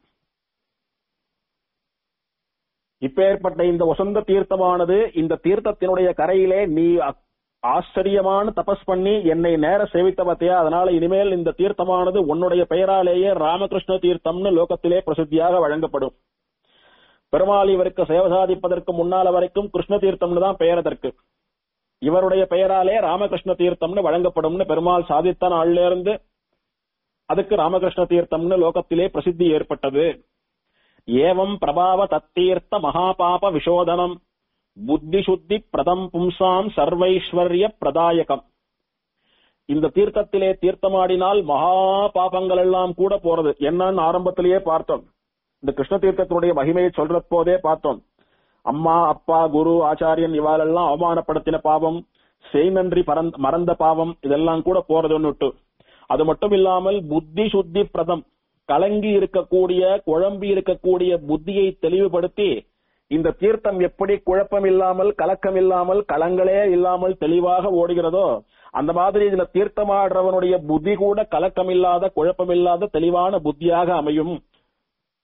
S1: இப்பேற்பட்ட இந்த வசந்த தீர்த்தமானது இந்த தீர்த்தத்தினுடைய கரையிலே நீ அ- ஆச்சரியமான தபஸ் பண்ணி என்னை நேர சேவித்த பத்தியா அதனால இனிமேல் இந்த தீர்த்தமானது உன்னுடைய பெயராலேயே ராமகிருஷ்ண தீர்த்தம்னு லோகத்திலே பிரசித்தியாக வழங்கப்படும் பெருமாள் இவருக்கு சேவை சாதிப்பதற்கு முன்னால வரைக்கும் கிருஷ்ண தீர்த்தம்னு தான் பெயர் அதற்கு இவருடைய பெயராலே ராமகிருஷ்ண தீர்த்தம்னு வழங்கப்படும்னு பெருமாள் சாதித்த நாள்ல இருந்து அதுக்கு ராமகிருஷ்ண தீர்த்தம்னு லோகத்திலே பிரசித்தி ஏற்பட்டது ஏவம் பிரபாவ தத்தீர்த்த மகாபாப விஷோதனம் புத்தி சுத்தி பிரதம் பும்சாம் சர்வைஸ்வர்ய பிரதாயகம் இந்த தீர்த்தத்திலே தீர்த்தமாடினால் மகா பாபங்கள் எல்லாம் கூட போறது என்னன்னு ஆரம்பத்திலேயே பார்த்தோம் இந்த கிருஷ்ண தீர்த்தத்தினுடைய மகிமையை சொல்ற போதே பார்த்தோம் அம்மா அப்பா குரு ஆச்சாரியன் இவாளெல்லாம் அவமானப்படுத்தின பாவம் செய் நன்றி பரந்த- மறந்த பாவம் இதெல்லாம் கூட போறதுன்னு அது மட்டும் இல்லாமல் புத்தி சுத்தி பிரதம் கலங்கி இருக்கக்கூடிய குழம்பி இருக்கக்கூடிய புத்தியை தெளிவுபடுத்தி இந்த தீர்த்தம் எப்படி குழப்பம் இல்லாமல் கலக்கம் இல்லாமல் களங்களே இல்லாமல் தெளிவாக ஓடுகிறதோ அந்த மாதிரி இதுல தீர்த்தமாடுறவனுடைய புத்தி கூட கலக்கம் இல்லாத குழப்பம் இல்லாத தெளிவான புத்தியாக அமையும்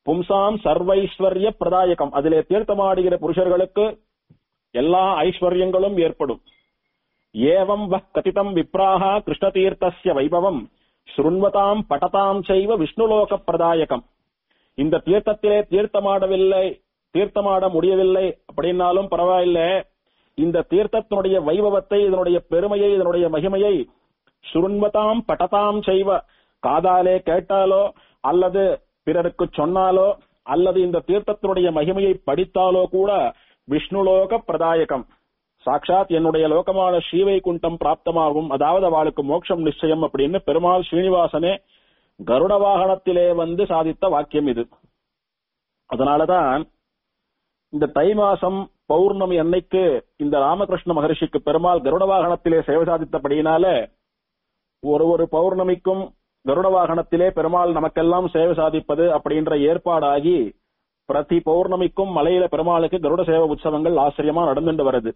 S1: பும்சாம் சர்வைஸ்வர்ய பிரதாயகம் அதிலே தீர்த்தமாடுகிற புருஷர்களுக்கு எல்லா ஐஸ்வர்யங்களும் ஏற்படும் ஏவம் வ கதிதம் விப்ராஹா கிருஷ்ணதீர்த்தஸ்ய வைபவம் ஸ்ருண்வதாம் படதாம் செய்வ விஷ்ணுலோக பிரதாயகம் இந்த தீர்த்தத்திலே தீர்த்தமாடவில்லை தீர்த்தமாட முடியவில்லை அப்படின்னாலும் பரவாயில்லை இந்த தீர்த்தத்தினுடைய வைபவத்தை இதனுடைய பெருமையை இதனுடைய மகிமையை சுருண்வதாம் படதாம் செய்வ காதாலே கேட்டாலோ அல்லது பிறருக்கு சொன்னாலோ அல்லது இந்த தீர்த்தத்தினுடைய மகிமையை படித்தாலோ கூட விஷ்ணுலோக பிரதாயகம் சாட்சாத் என்னுடைய லோகமான ஸ்ரீவைகுண்டம் பிராப்தமாகும் அதாவது அவளுக்கு மோட்சம் நிச்சயம் அப்படின்னு பெருமாள் ஸ்ரீனிவாசனே கருட வாகனத்திலே வந்து சாதித்த வாக்கியம் இது அதனாலதான் இந்த தை மாசம் பௌர்ணமி அன்னைக்கு இந்த ராமகிருஷ்ண மகரிஷிக்கு பெருமாள் கருட வாகனத்திலே சேவை சாதித்தபடியினால ஒரு ஒரு பௌர்ணமிக்கும் கருட வாகனத்திலே பெருமாள் நமக்கெல்லாம் சேவை சாதிப்பது அப்படின்ற ஏற்பாடாகி பிரதி பௌர்ணமிக்கும் மலையில பெருமாளுக்கு கருட சேவை உற்சவங்கள் ஆச்சரியமா நடந்துட்டு வருது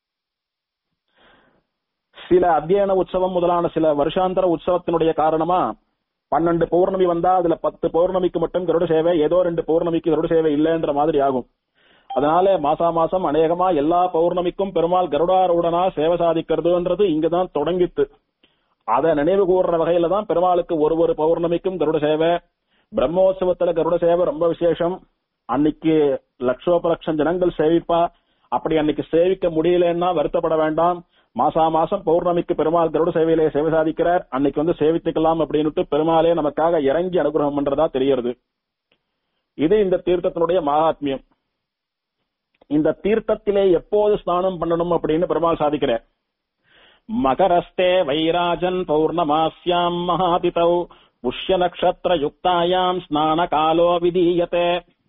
S1: சில அத்தியன உற்சவம் முதலான சில வருஷாந்தர உற்சவத்தினுடைய காரணமா பன்னெண்டு பௌர்ணமி வந்தா அதுல பத்து பௌர்ணமிக்கு மட்டும் கருட சேவை ஏதோ ரெண்டு பௌர்ணமிக்கு கருட சேவை இல்லைன்ற மாதிரி ஆகும் அதனால மாசா மாசம் அநேகமா எல்லா பௌர்ணமிக்கும் பெருமாள் கருடாரூடனா சேவை சாதிக்கிறதுன்றது இங்கதான் தொடங்கித்து அதை நினைவு கூறுற வகையில தான் பெருமாளுக்கு ஒரு ஒரு பௌர்ணமிக்கும் கருட சேவை பிரம்மோற்சவத்துல கருட சேவை ரொம்ப விசேஷம் அன்னைக்கு லட்சோபலட்சம் ஜனங்கள் சேவிப்பா அப்படி அன்னைக்கு சேவிக்க முடியலன்னா வருத்தப்பட வேண்டாம் மாசா மாசம் பௌர்ணமிக்கு பெருமாள் கருட சேவையிலே சேவை சாதிக்கிறார் அன்னைக்கு வந்து சேவித்துக்கலாம் அப்படின்னுட்டு பெருமாளே நமக்காக இறங்கி அனுகிரகம் பண்றதா தெரிகிறது இது இந்த தீர்த்தத்தினுடைய மகாத்மியம் இந்த தீர்த்தத்திலே எப்போது ஸ்நானம் பண்ணணும் அப்படின்னு பெருமாள் சாதிக்கிறார் மகரஸ்தே வைராஜன் பௌர்ணமாஸ்யாம் மகாதிதௌ புஷ்ய நக்ஷத்திர யுக்தாயாம் ஸ்நான காலோ விதீயதே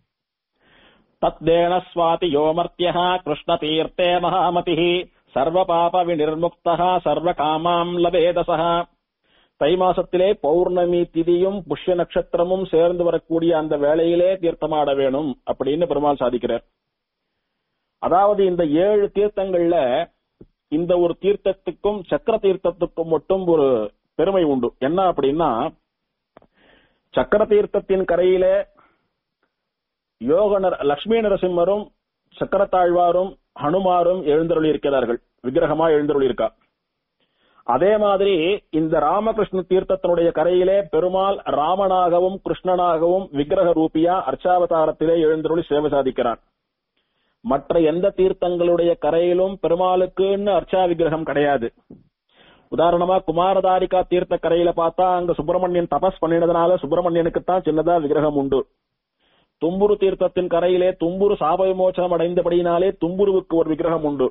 S1: தத்தேன ஸ்வாதி யோமர்த்திய கிருஷ்ணதீர்த்தே மகாமதி சர்வ பாப விநிர்முக்தா சர்வ காமாம் லபேதசா தை மாசத்திலே பௌர்ணமி திதியும் புஷ்ய நட்சத்திரமும் சேர்ந்து வரக்கூடிய அந்த வேளையிலே தீர்த்தமாட வேணும் அப்படின்னு பெருமாள் சாதிக்கிறார் அதாவது இந்த ஏழு தீர்த்தங்கள்ல இந்த ஒரு தீர்த்தத்துக்கும் சக்கர தீர்த்தத்துக்கும் மட்டும் ஒரு பெருமை உண்டு என்ன அப்படின்னா சக்கர தீர்த்தத்தின் கரையிலே யோகனர் லட்சுமி நரசிம்மரும் சக்கரத்தாழ்வாரும் ஹனுமாரும் எழுந்தருளி இருக்கிறார்கள் விக்கிரகமா எழுந்தருளி இருக்கா அதே மாதிரி இந்த ராமகிருஷ்ண தீர்த்தத்தினுடைய கரையிலே பெருமாள் ராமனாகவும் கிருஷ்ணனாகவும் விக்கிரக ரூபியா அர்ச்சாவதாரத்திலே எழுந்தருளி சேவை சாதிக்கிறான் மற்ற எந்த தீர்த்தங்களுடைய கரையிலும் பெருமாளுக்குன்னு அர்ச்சா விக்கிரகம் கிடையாது உதாரணமா குமாரதாரிகா தீர்த்த கரையில பார்த்தா அங்க சுப்பிரமணியன் தபஸ் பண்ணினதுனால சுப்பிரமணியனுக்கு தான் சின்னதா விக்கிரகம் உண்டு தும்புரு தீர்த்தத்தின் கரையிலே தும்புரு சாப விமோச்சனம் அடைந்தபடியினாலே தும்புருவுக்கு ஒரு விக்கிரகம் உண்டு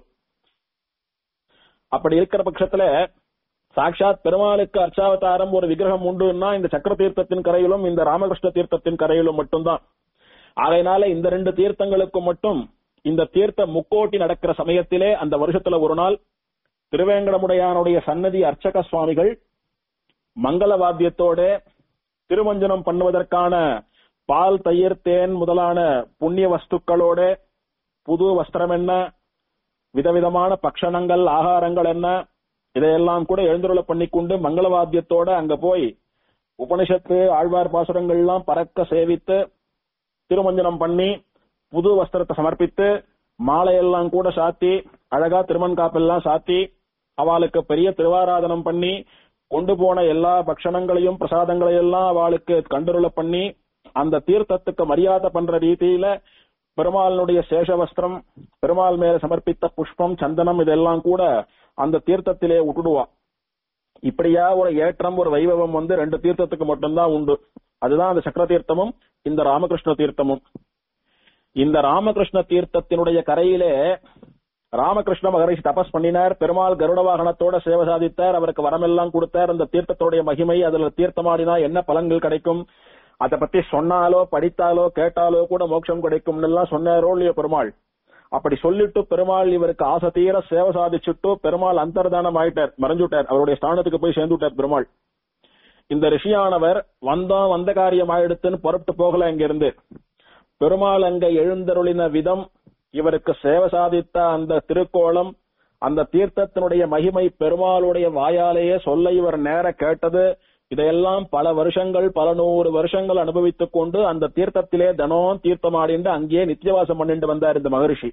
S1: அப்படி இருக்கிற பட்சத்துல சாட்சாத் பெருமாளுக்கு அர்ச்சாவதாரம் ஒரு விக்கிரகம் உண்டுன்னா இந்த சக்கர தீர்த்தத்தின் கரையிலும் இந்த ராமகிருஷ்ண தீர்த்தத்தின் கரையிலும் மட்டும்தான் ஆகையினால இந்த ரெண்டு தீர்த்தங்களுக்கு மட்டும் இந்த தீர்த்த முக்கோட்டி நடக்கிற சமயத்திலே அந்த வருஷத்துல ஒரு நாள் திருவேங்கடமுடையானுடைய சன்னதி அர்ச்சக சுவாமிகள் மங்கள வாத்தியத்தோட திருமஞ்சனம் பண்ணுவதற்கான பால் தயிர் தேன் முதலான புண்ணிய வஸ்துக்களோட புது வஸ்திரம் என்ன விதவிதமான பக்ஷணங்கள் ஆகாரங்கள் என்ன இதையெல்லாம் கூட எழுந்துருள பண்ணிக்கொண்டு மங்கள வாத்தியத்தோட அங்க போய் உபனிஷத்து ஆழ்வார் பாசுரங்கள்லாம் பறக்க சேவித்து திருமஞ்சனம் பண்ணி புது வஸ்திரத்தை சமர்ப்பித்து மாலையெல்லாம் கூட சாத்தி அழகா திருமண் காப்பெல்லாம் சாத்தி அவளுக்கு பெரிய திருவாராதனம் பண்ணி கொண்டு போன எல்லா பக்ஷணங்களையும் பிரசாதங்களையும் எல்லாம் அவளுக்கு கண்டுருள பண்ணி அந்த தீர்த்தத்துக்கு மரியாதை பண்ற ரீதியில பெருமாளுடைய சேஷ வஸ்திரம் பெருமாள் மேல சமர்ப்பித்த புஷ்பம் சந்தனம் இதெல்லாம் கூட அந்த தீர்த்தத்திலே விட்டுடுவா இப்படியா ஒரு ஏற்றம் ஒரு வைபவம் வந்து ரெண்டு தீர்த்தத்துக்கு மட்டும்தான் உண்டு அதுதான் அந்த சக்கர தீர்த்தமும் இந்த ராமகிருஷ்ண தீர்த்தமும் இந்த ராமகிருஷ்ண தீர்த்தத்தினுடைய கரையிலே ராமகிருஷ்ண மகரிஷி தபஸ் பண்ணினார் பெருமாள் கருட வாகனத்தோட சேவை சாதித்தார் அவருக்கு வரமெல்லாம் கொடுத்தார் அந்த தீர்த்தத்துடைய மகிமை அதுல தீர்த்தமாடினா என்ன பலன்கள் கிடைக்கும் அதை பத்தி சொன்னாலோ படித்தாலோ கேட்டாலோ கூட மோட்சம் கிடைக்கும் எல்லாம் சொன்னாரோ இல்லையோ பெருமாள் அப்படி சொல்லிட்டு பெருமாள் இவருக்கு ஆசை தீர சேவை சாதிச்சுட்டு பெருமாள் அந்தர்தானம் ஆயிட்டார் மறைஞ்சுட்டார் அவருடைய ஸ்தானத்துக்கு போய் சேர்ந்துட்டார் பெருமாள் இந்த ரிஷியானவர் வந்தோம் வந்த காரியம் ஆயிடுத்துன்னு புறப்பட்டு போகல இங்கிருந்து பெருமாள் அங்க எழுந்தருளின விதம் இவருக்கு சேவை சாதித்த அந்த திருக்கோலம் அந்த தீர்த்தத்தினுடைய மகிமை பெருமாளுடைய வாயாலேயே சொல்ல இவர் நேர கேட்டது இதையெல்லாம் பல வருஷங்கள் பல நூறு வருஷங்கள் அனுபவித்துக் கொண்டு அந்த தீர்த்தத்திலே தினம் தீர்த்தமாடிண்டு அங்கேயே நித்தியவாசம் பண்ணிட்டு வந்தார் இந்த மகரிஷி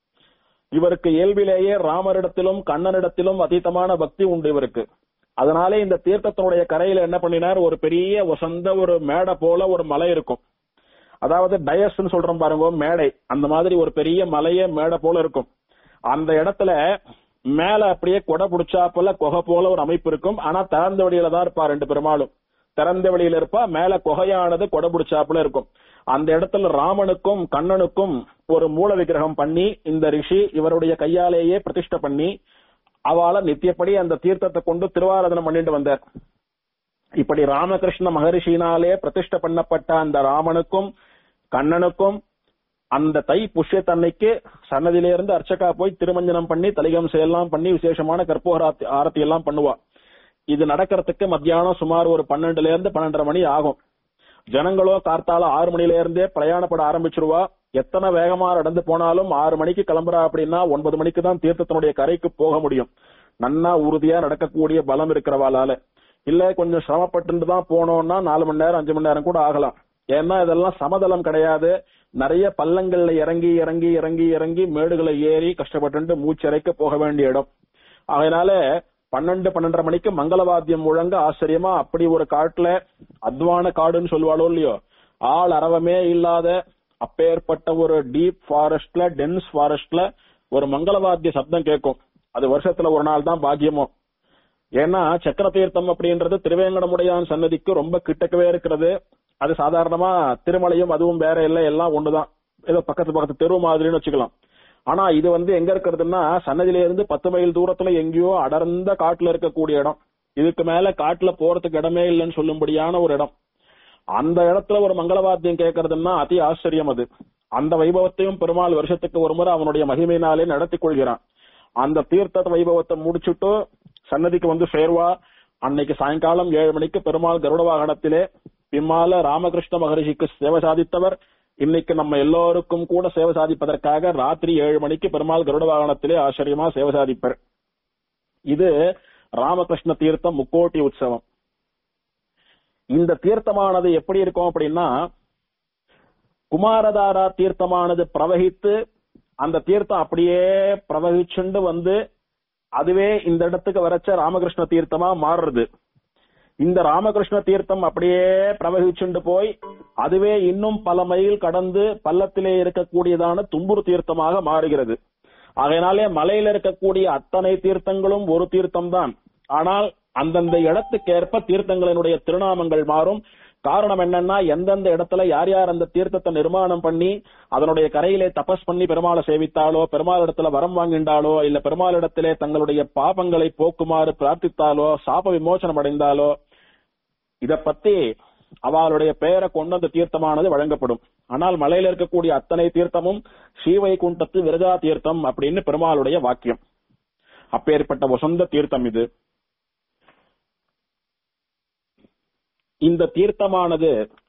S1: இவருக்கு இயல்பிலேயே ராமரிடத்திலும் கண்ணனிடத்திலும் அதீதமான பக்தி உண்டு இவருக்கு அதனாலே இந்த தீர்த்தத்தினுடைய கரையில என்ன பண்ணினார் ஒரு பெரிய சொந்த ஒரு மேடை போல ஒரு மலை இருக்கும் அதாவது டயஸ்ன்னு சொல்றோம் பாருங்க மேடை அந்த மாதிரி ஒரு பெரிய மலையே மேடை போல இருக்கும் அந்த இடத்துல மேல அப்படியே கொடை புடிச்சாப்புல குகை போல ஒரு அமைப்பு இருக்கும் ஆனா திறந்த வெளியில தான் இருப்பா ரெண்டு பெருமாளும் திறந்த வெளியில இருப்பா மேல குகையானது கொடை புடிச்சாப்புல இருக்கும் அந்த இடத்துல ராமனுக்கும் கண்ணனுக்கும் ஒரு மூல விக்கிரகம் பண்ணி இந்த ரிஷி இவருடைய கையாலேயே பிரதிஷ்டை பண்ணி அவள நித்தியப்படி அந்த தீர்த்தத்தை கொண்டு திருவாராதனம் பண்ணிட்டு வந்தார் இப்படி ராமகிருஷ்ண மகரிஷினாலே பிரதிஷ்டை பண்ணப்பட்ட அந்த ராமனுக்கும் கண்ணனுக்கும் அந்த தை புஷ்யத்தன்னைக்கு சன்னதியிலிருந்து அர்ச்சகா போய் திருமஞ்சனம் பண்ணி தலிகம் எல்லாம் பண்ணி விசேஷமான கற்பூர ஆரத்தி- ஆரத்தி எல்லாம் பண்ணுவா இது நடக்கிறதுக்கு மத்தியானம் சுமார் ஒரு பன்னெண்டுல இருந்து பன்னெண்டரை மணி ஆகும் ஜனங்களோ கார்த்தால ஆறு மணில இருந்தே பிரயாணப்பட ஆரம்பிச்சிருவா எத்தனை வேகமா நடந்து போனாலும் ஆறு மணிக்கு கிளம்புறா அப்படின்னா ஒன்பது மணிக்கு தான் தீர்த்தத்தினுடைய கரைக்கு போக முடியும் நன்னா உறுதியா நடக்கக்கூடிய பலம் இருக்கிறவாளால இல்ல கொஞ்சம் சிரமப்பட்டு தான் போனோம்னா நாலு மணி நேரம் அஞ்சு மணி நேரம் கூட ஆகலாம் ஏன்னா இதெல்லாம் சமதளம் கிடையாது நிறைய பள்ளங்கள்ல இறங்கி இறங்கி இறங்கி இறங்கி மேடுகளை ஏறி கஷ்டப்பட்டு மூச்சரைக்க போக வேண்டிய இடம் அதனால பன்னெண்டு பன்னெண்டரை மணிக்கு மங்களவாத்தியம் முழங்க ஆச்சரியமா அப்படி ஒரு காட்டுல அத்வான காடுன்னு சொல்லுவாளோ இல்லையோ ஆள் அரவமே இல்லாத அப்பேற்பட்ட ஒரு டீப் ஃபாரஸ்ட்ல டென்ஸ் ஃபாரஸ்ட்ல ஒரு மங்களவாத்திய சப்தம் கேட்கும் அது வருஷத்துல ஒரு நாள் தான் பாக்கியமோ ஏன்னா சக்கர தீர்த்தம் அப்படின்றது திருவேங்கடமுடையான் சன்னதிக்கு ரொம்ப கிட்டக்கவே இருக்கிறது அது சாதாரணமா திருமலையும் அதுவும் வேற இல்லை எல்லாம் ஒண்ணுதான் ஏதோ பக்கத்து பக்கத்து தெரு மாதிரின்னு வச்சுக்கலாம் ஆனா இது வந்து எங்க இருக்கிறதுன்னா சன்னதியில இருந்து பத்து மைல் தூரத்துல எங்கேயோ அடர்ந்த காட்டுல இருக்கக்கூடிய இடம் இதுக்கு மேல காட்டுல போறதுக்கு இடமே இல்லைன்னு சொல்லும்படியான ஒரு இடம் அந்த இடத்துல ஒரு மங்களவாத்தியம் கேட்கறதுன்னா அதி ஆச்சரியம் அது அந்த வைபவத்தையும் பெருமாள் வருஷத்துக்கு ஒரு முறை அவனுடைய மகிமையினாலே நடத்தி கொள்கிறான் அந்த தீர்த்த வைபவத்தை முடிச்சுட்டு சன்னதிக்கு வந்து சேர்வா அன்னைக்கு சாயங்காலம் ஏழு மணிக்கு பெருமாள் கருட வாகனத்திலே பின்னால ராமகிருஷ்ண மகரிஷிக்கு சேவை சாதித்தவர் இன்னைக்கு நம்ம எல்லோருக்கும் கூட சேவை சாதிப்பதற்காக ராத்திரி ஏழு மணிக்கு பெருமாள் கருட வாகனத்திலே ஆச்சரியமா சேவை சாதிப்பர் இது ராமகிருஷ்ண தீர்த்தம் முக்கோட்டி உற்சவம் இந்த தீர்த்தமானது எப்படி இருக்கும் அப்படின்னா குமாரதாரா தீர்த்தமானது பிரவகித்து அந்த தீர்த்தம் அப்படியே பிரவகிச்சுண்டு வந்து அதுவே இந்த இடத்துக்கு வரச்ச ராமகிருஷ்ண தீர்த்தமா மாறுறது இந்த ராமகிருஷ்ண தீர்த்தம் அப்படியே பிரவகிச்சுண்டு போய் அதுவே இன்னும் பல மைல் கடந்து பள்ளத்திலே இருக்கக்கூடியதான தும்புரு தீர்த்தமாக மாறுகிறது ஆகையினாலே மலையில இருக்கக்கூடிய அத்தனை தீர்த்தங்களும் ஒரு தீர்த்தம் தான் ஆனால் அந்தந்த இடத்துக்கேற்ப தீர்த்தங்களினுடைய திருநாமங்கள் மாறும் காரணம் என்னன்னா எந்தெந்த இடத்துல யார் யார் அந்த தீர்த்தத்தை நிர்மாணம் பண்ணி அதனுடைய கரையிலே தபஸ் பண்ணி பெருமாளை சேவித்தாலோ பெருமாள் இடத்துல வரம் வாங்கிண்டாலோ இல்ல பெருமாள் இடத்திலே தங்களுடைய பாபங்களை போக்குமாறு பிரார்த்தித்தாலோ சாப விமோசனம் அடைந்தாலோ இத பத்தி அவளுடைய பெயரை கொண்டு அந்த தீர்த்தமானது வழங்கப்படும் ஆனால் மலையில இருக்கக்கூடிய அத்தனை தீர்த்தமும் ஸ்ரீவைகுண்டத்து விரஜா தீர்த்தம் அப்படின்னு பெருமாளுடைய வாக்கியம் அப்பேற்பட்ட வசந்த தீர்த்தம் இது இந்த தீர்த்தமானது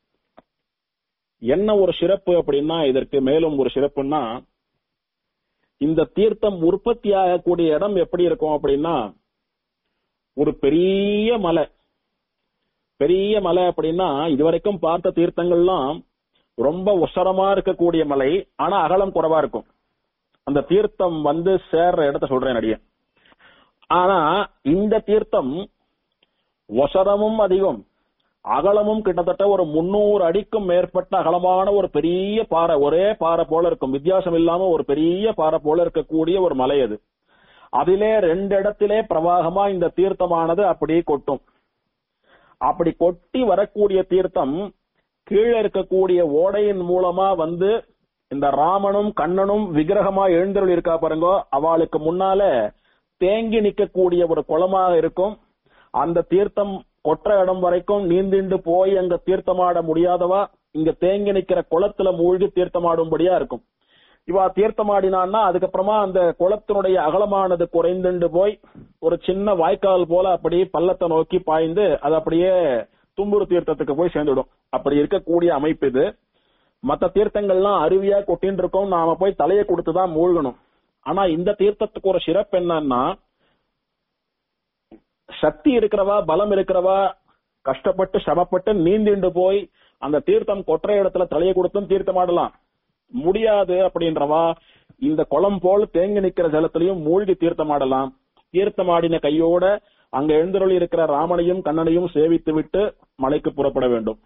S1: என்ன ஒரு சிறப்பு அப்படின்னா இதற்கு மேலும் ஒரு சிறப்புன்னா இந்த தீர்த்தம் உற்பத்தி ஆகக்கூடிய இடம் எப்படி இருக்கும் அப்படின்னா ஒரு பெரிய மலை பெரிய மலை அப்படின்னா இதுவரைக்கும் பார்த்த தீர்த்தங்கள்லாம் ரொம்ப உசரமா இருக்கக்கூடிய மலை ஆனா அகலம் குறைவா இருக்கும் அந்த தீர்த்தம் வந்து சேர்ற இடத்த சொல்றேன் அடியேன் ஆனா இந்த தீர்த்தம் ஒசரமும் அதிகம் அகலமும் கிட்டத்தட்ட ஒரு முன்னூறு அடிக்கும் மேற்பட்ட அகலமான ஒரு பெரிய பாறை ஒரே பாறை போல இருக்கும் வித்தியாசம் இல்லாம ஒரு பெரிய பாறை போல இருக்கக்கூடிய ஒரு மலை அது அதிலே ரெண்டு இடத்திலே பிரவாகமா இந்த தீர்த்தமானது அப்படியே கொட்டும் அப்படி கொட்டி வரக்கூடிய தீர்த்தம் கீழே இருக்கக்கூடிய ஓடையின் மூலமா வந்து இந்த ராமனும் கண்ணனும் விக்கிரகமா எழுந்தருள் இருக்கா பாருங்க அவளுக்கு முன்னால தேங்கி நிக்கக்கூடிய ஒரு குளமாக இருக்கும் அந்த தீர்த்தம் கொற்ற இடம் வரைக்கும் நீந்திண்டு போய் அங்க தீர்த்தமாட முடியாதவா இங்க தேங்கி நிக்கிற குளத்துல மூழ்கி தீர்த்தமாடும்படியா இருக்கும் இவா தீர்த்தமாடினான்னா அதுக்கப்புறமா அந்த குளத்தினுடைய அகலமானது குறைந்துண்டு போய் ஒரு சின்ன வாய்க்கால் போல அப்படியே பள்ளத்தை நோக்கி பாய்ந்து அது அப்படியே தும்புரு தீர்த்தத்துக்கு போய் சேர்ந்துடும் அப்படி இருக்கக்கூடிய அமைப்பு இது மத்த தீர்த்தங்கள்லாம் அருவியா கொட்டின்னு இருக்கோம் நாம போய் தலையை கொடுத்துதான் மூழ்கணும் ஆனா இந்த தீர்த்தத்துக்கு ஒரு சிறப்பு என்னன்னா சக்தி இருக்கிறவா பலம் இருக்கிறவா கஷ்டப்பட்டு சிரமப்பட்டு நீந்திண்டு போய் அந்த தீர்த்தம் கொற்ற இடத்துல தலையை கொடுத்தும் தீர்த்தமாடலாம் முடியாது அப்படின்றவா இந்த குளம் போல் தேங்கி நிக்கிற ஜலத்திலையும் மூழ்கி தீர்த்தமாடலாம் தீர்த்தமாடின கையோட அங்க எழுந்தருளி இருக்கிற ராமனையும் கண்ணனையும் சேவித்து விட்டு மலைக்கு புறப்பட வேண்டும்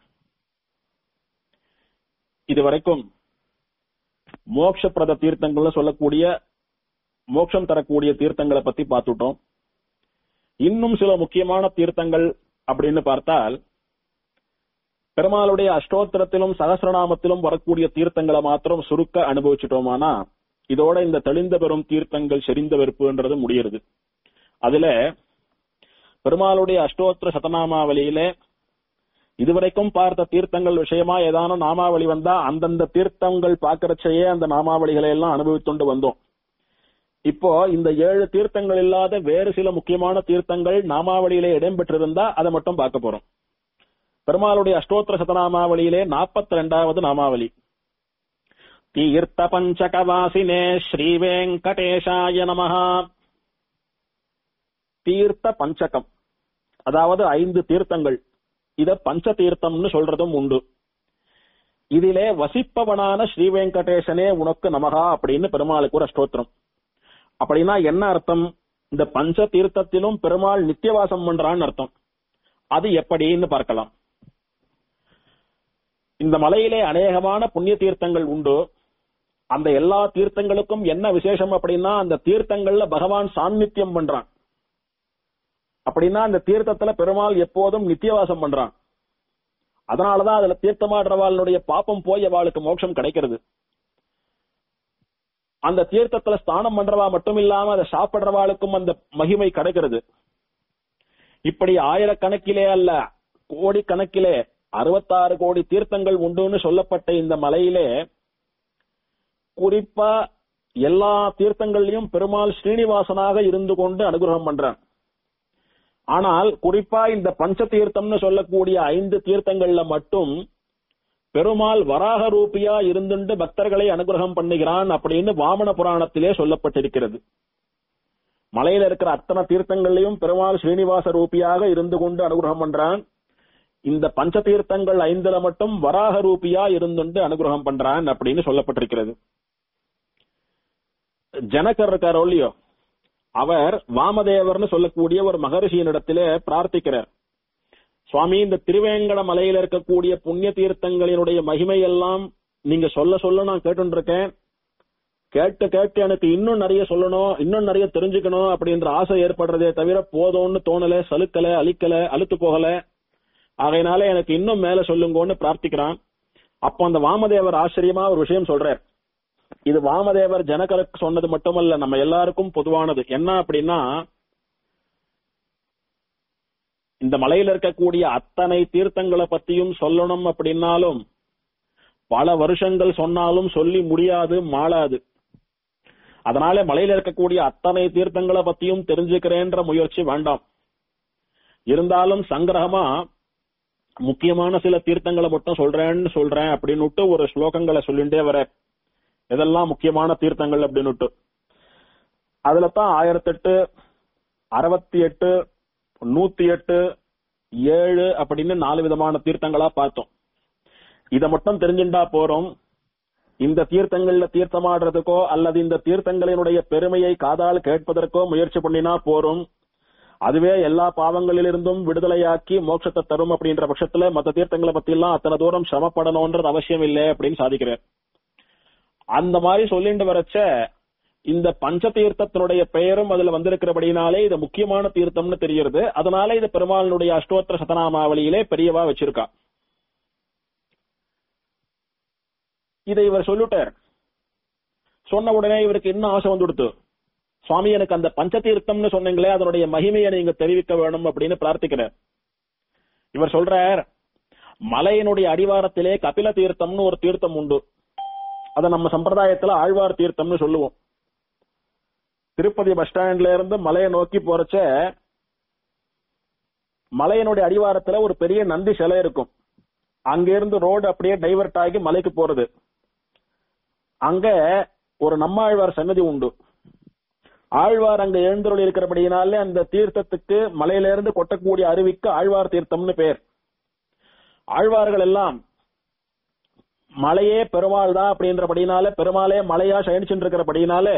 S1: இதுவரைக்கும் மோட்சப்பிரத தீர்த்தங்கள்னு சொல்லக்கூடிய மோட்சம் தரக்கூடிய தீர்த்தங்களை பத்தி பார்த்துட்டோம் இன்னும் சில முக்கியமான தீர்த்தங்கள் அப்படின்னு பார்த்தால் பெருமாளுடைய அஷ்டோத்திரத்திலும் சகசிரநாமத்திலும் வரக்கூடிய தீர்த்தங்களை மாத்திரம் சுருக்க அனுபவிச்சிட்டோமானா இதோட இந்த தெளிந்த பெறும் தீர்த்தங்கள் செறிந்த வெறுப்புன்றது முடியுது அதுல பெருமாளுடைய அஷ்டோத்திர சதநாமாவளியில இதுவரைக்கும் பார்த்த தீர்த்தங்கள் விஷயமா ஏதான நாமாவளி வந்தா அந்தந்த தீர்த்தங்கள் பார்க்கறச்சையே அந்த நாமாவளிகளை எல்லாம் அனுபவித்துண்டு வந்தோம் இப்போ இந்த ஏழு தீர்த்தங்கள் இல்லாத வேறு சில முக்கியமான தீர்த்தங்கள் நாமாவளியிலே இடம்பெற்றிருந்தா அதை மட்டும் பார்க்க போறோம் பெருமாளுடைய அஷ்டோத்திர சதநாமாவளியிலே நாற்பத்தி ரெண்டாவது நாமாவளி தீர்த்த பஞ்சகவாசினே ஸ்ரீ வெங்கடேஷாய நமஹா தீர்த்த பஞ்சகம் அதாவது ஐந்து தீர்த்தங்கள் இத பஞ்ச தீர்த்தம்னு சொல்றதும் உண்டு இதிலே வசிப்பவனான ஸ்ரீ வெங்கடேசனே உனக்கு நமகா அப்படின்னு பெருமாளுக்கு ஒரு அஷ்டோத்திரம் அப்படின்னா என்ன அர்த்தம் இந்த பஞ்ச தீர்த்தத்திலும் பெருமாள் நித்தியவாசம் பண்றான்னு அர்த்தம் அது எப்படின்னு பார்க்கலாம் இந்த மலையிலே அநேகமான புண்ணிய தீர்த்தங்கள் உண்டு அந்த எல்லா தீர்த்தங்களுக்கும் என்ன விசேஷம் அப்படின்னா அந்த தீர்த்தங்கள்ல பகவான் சாநித்தியம் பண்றான் அப்படின்னா அந்த தீர்த்தத்துல பெருமாள் எப்போதும் நித்தியவாசம் பண்றான் அதனாலதான் அதுல தீர்த்தமாடுறவாளுடைய பாப்பம் போய் அவளுக்கு மோட்சம் கிடைக்கிறது அந்த தீர்த்தத்துல ஸ்நானம் பண்றவா மட்டும் இல்லாம அதை சாப்பிடுறவாளுக்கும் அந்த மகிமை கிடைக்கிறது இப்படி ஆயிரக்கணக்கிலே அல்ல கோடி கணக்கிலே அறுபத்தாறு கோடி தீர்த்தங்கள் உண்டுன்னு சொல்லப்பட்ட இந்த மலையிலே குறிப்பா எல்லா தீர்த்தங்கள்லயும் பெருமாள் ஸ்ரீனிவாசனாக இருந்து கொண்டு அனுகிரகம் பண்றான் ஆனால் குறிப்பா இந்த பஞ்ச தீர்த்தம்னு சொல்லக்கூடிய ஐந்து தீர்த்தங்கள்ல மட்டும் பெருமாள் வராக ரூபியா இருந்துண்டு பக்தர்களை அனுகிரகம் பண்ணுகிறான் அப்படின்னு வாமன புராணத்திலே சொல்லப்பட்டிருக்கிறது மலையில இருக்கிற அத்தனை தீர்த்தங்கள்லயும் பெருமாள் ஸ்ரீனிவாச ரூபியாக இருந்து கொண்டு அனுகிரகம் பண்றான் இந்த பஞ்ச தீர்த்தங்கள் ஐந்துல மட்டும் வராக ரூபியா இருந்துண்டு அனுகிரகம் பண்றான் அப்படின்னு சொல்லப்பட்டிருக்கிறது ஜனகர் இருக்காரோ இல்லையோ அவர் வாமதேவர்னு சொல்லக்கூடிய ஒரு மகரிஷியினிடத்திலே பிரார்த்திக்கிறார் சுவாமி இந்த திருவேங்கட மலையில இருக்கக்கூடிய புண்ணிய தீர்த்தங்களினுடைய மகிமை எல்லாம் நீங்க சொல்ல சொல்ல நான் கேட்டுருக்கேன் கேட்டு கேட்டு எனக்கு இன்னும் நிறைய சொல்லணும் இன்னும் நிறைய தெரிஞ்சுக்கணும் அப்படின்ற ஆசை ஏற்படுறதே தவிர போதும்னு தோணல சலுக்கல அழிக்கல அழுத்து போகல ஆகையினால எனக்கு இன்னும் மேல சொல்லுங்கன்னு பிரார்த்திக்கிறான் அப்போ அந்த வாமதேவர் ஆச்சரியமா ஒரு விஷயம் சொல்றார் இது வாமதேவர் ஜனகருக்கு சொன்னது மட்டுமல்ல நம்ம எல்லாருக்கும் பொதுவானது என்ன அப்படின்னா இந்த மலையில இருக்கக்கூடிய அத்தனை தீர்த்தங்களை பத்தியும் சொல்லணும் அப்படின்னாலும் பல வருஷங்கள் சொன்னாலும் சொல்லி முடியாது மாளாது அதனால மலையில இருக்கக்கூடிய அத்தனை தீர்த்தங்களை பத்தியும் தெரிஞ்சுக்கிறேன்ற முயற்சி வேண்டாம் இருந்தாலும் சங்கிரகமா முக்கியமான சில தீர்த்தங்களை மட்டும் சொல்றேன்னு சொல்றேன் அப்படின்னு ஒரு ஸ்லோகங்களை சொல்லிண்டே வர இதெல்லாம் முக்கியமான தீர்த்தங்கள் அப்படின்னு அதுல தான் ஆயிரத்தி எட்டு அறுபத்தி எட்டு நூத்தி எட்டு ஏழு அப்படின்னு நாலு விதமான தீர்த்தங்களா பார்த்தோம் இத மட்டும் தெரிஞ்சுண்டா போறோம் இந்த தீர்த்தங்கள்ல தீர்த்தமாடுறதுக்கோ அல்லது இந்த தீர்த்தங்களினுடைய பெருமையை காதால் கேட்பதற்கோ முயற்சி பண்ணினா போறோம் அதுவே எல்லா பாவங்களிலிருந்தும் விடுதலையாக்கி மோட்சத்தை தரும் அப்படின்ற பட்சத்துல மத்த தீர்த்தங்களை பத்தி எல்லாம் அத்தனை தூரம் சிரமப்படணும்ன்றது அவசியம் இல்லை அப்படின்னு சாதிக்கிறார் அந்த மாதிரி சொல்லிட்டு வரச்ச இந்த பஞ்ச தீர்த்தத்தினுடைய பெயரும் அதுல வந்திருக்கிறபடினாலே இது முக்கியமான தீர்த்தம்னு தெரிகிறது அதனால இது பெருமாளுடைய அஷ்டோத்திர சதநாமாவளியிலே பெரியவா வச்சிருக்கா இதை இவர் சொல்லிட்டார் சொன்ன உடனே இவருக்கு இன்னும் ஆசை வந்து கொடுத்து சுவாமி எனக்கு அந்த பஞ்ச தீர்த்தம்னு சொன்னீங்களே அதனுடைய மகிமையை நீங்க தெரிவிக்க வேணும் அப்படின்னு பிரார்த்திக்கிறார் இவர் சொல்றார் மலையினுடைய அடிவாரத்திலே கபில தீர்த்தம்னு ஒரு தீர்த்தம் உண்டு அத நம்ம சம்பிரதாயத்துல ஆழ்வார் தீர்த்தம்னு சொல்லுவோம் திருப்பதி பஸ் ஸ்டாண்ட்ல இருந்து மலையை நோக்கி போறச்ச மலையினுடைய அடிவாரத்துல ஒரு பெரிய நந்தி சிலை இருக்கும் அங்க இருந்து ரோடு அப்படியே டைவர்ட் ஆகி மலைக்கு போறது அங்க ஒரு நம்மாழ்வார் சன்னதி உண்டு ஆழ்வார் அங்க எழுந்தருள் இருக்கிறபடியினாலே அந்த தீர்த்தத்துக்கு மலையில இருந்து கொட்டக்கூடிய அருவிக்கு ஆழ்வார் தீர்த்தம்னு பேர் ஆழ்வார்கள் எல்லாம் மலையே பெருமாள் தான் அப்படின்றபடினால பெருமாளே மலையா சயனிச்சுட்டு இருக்கிறபடினால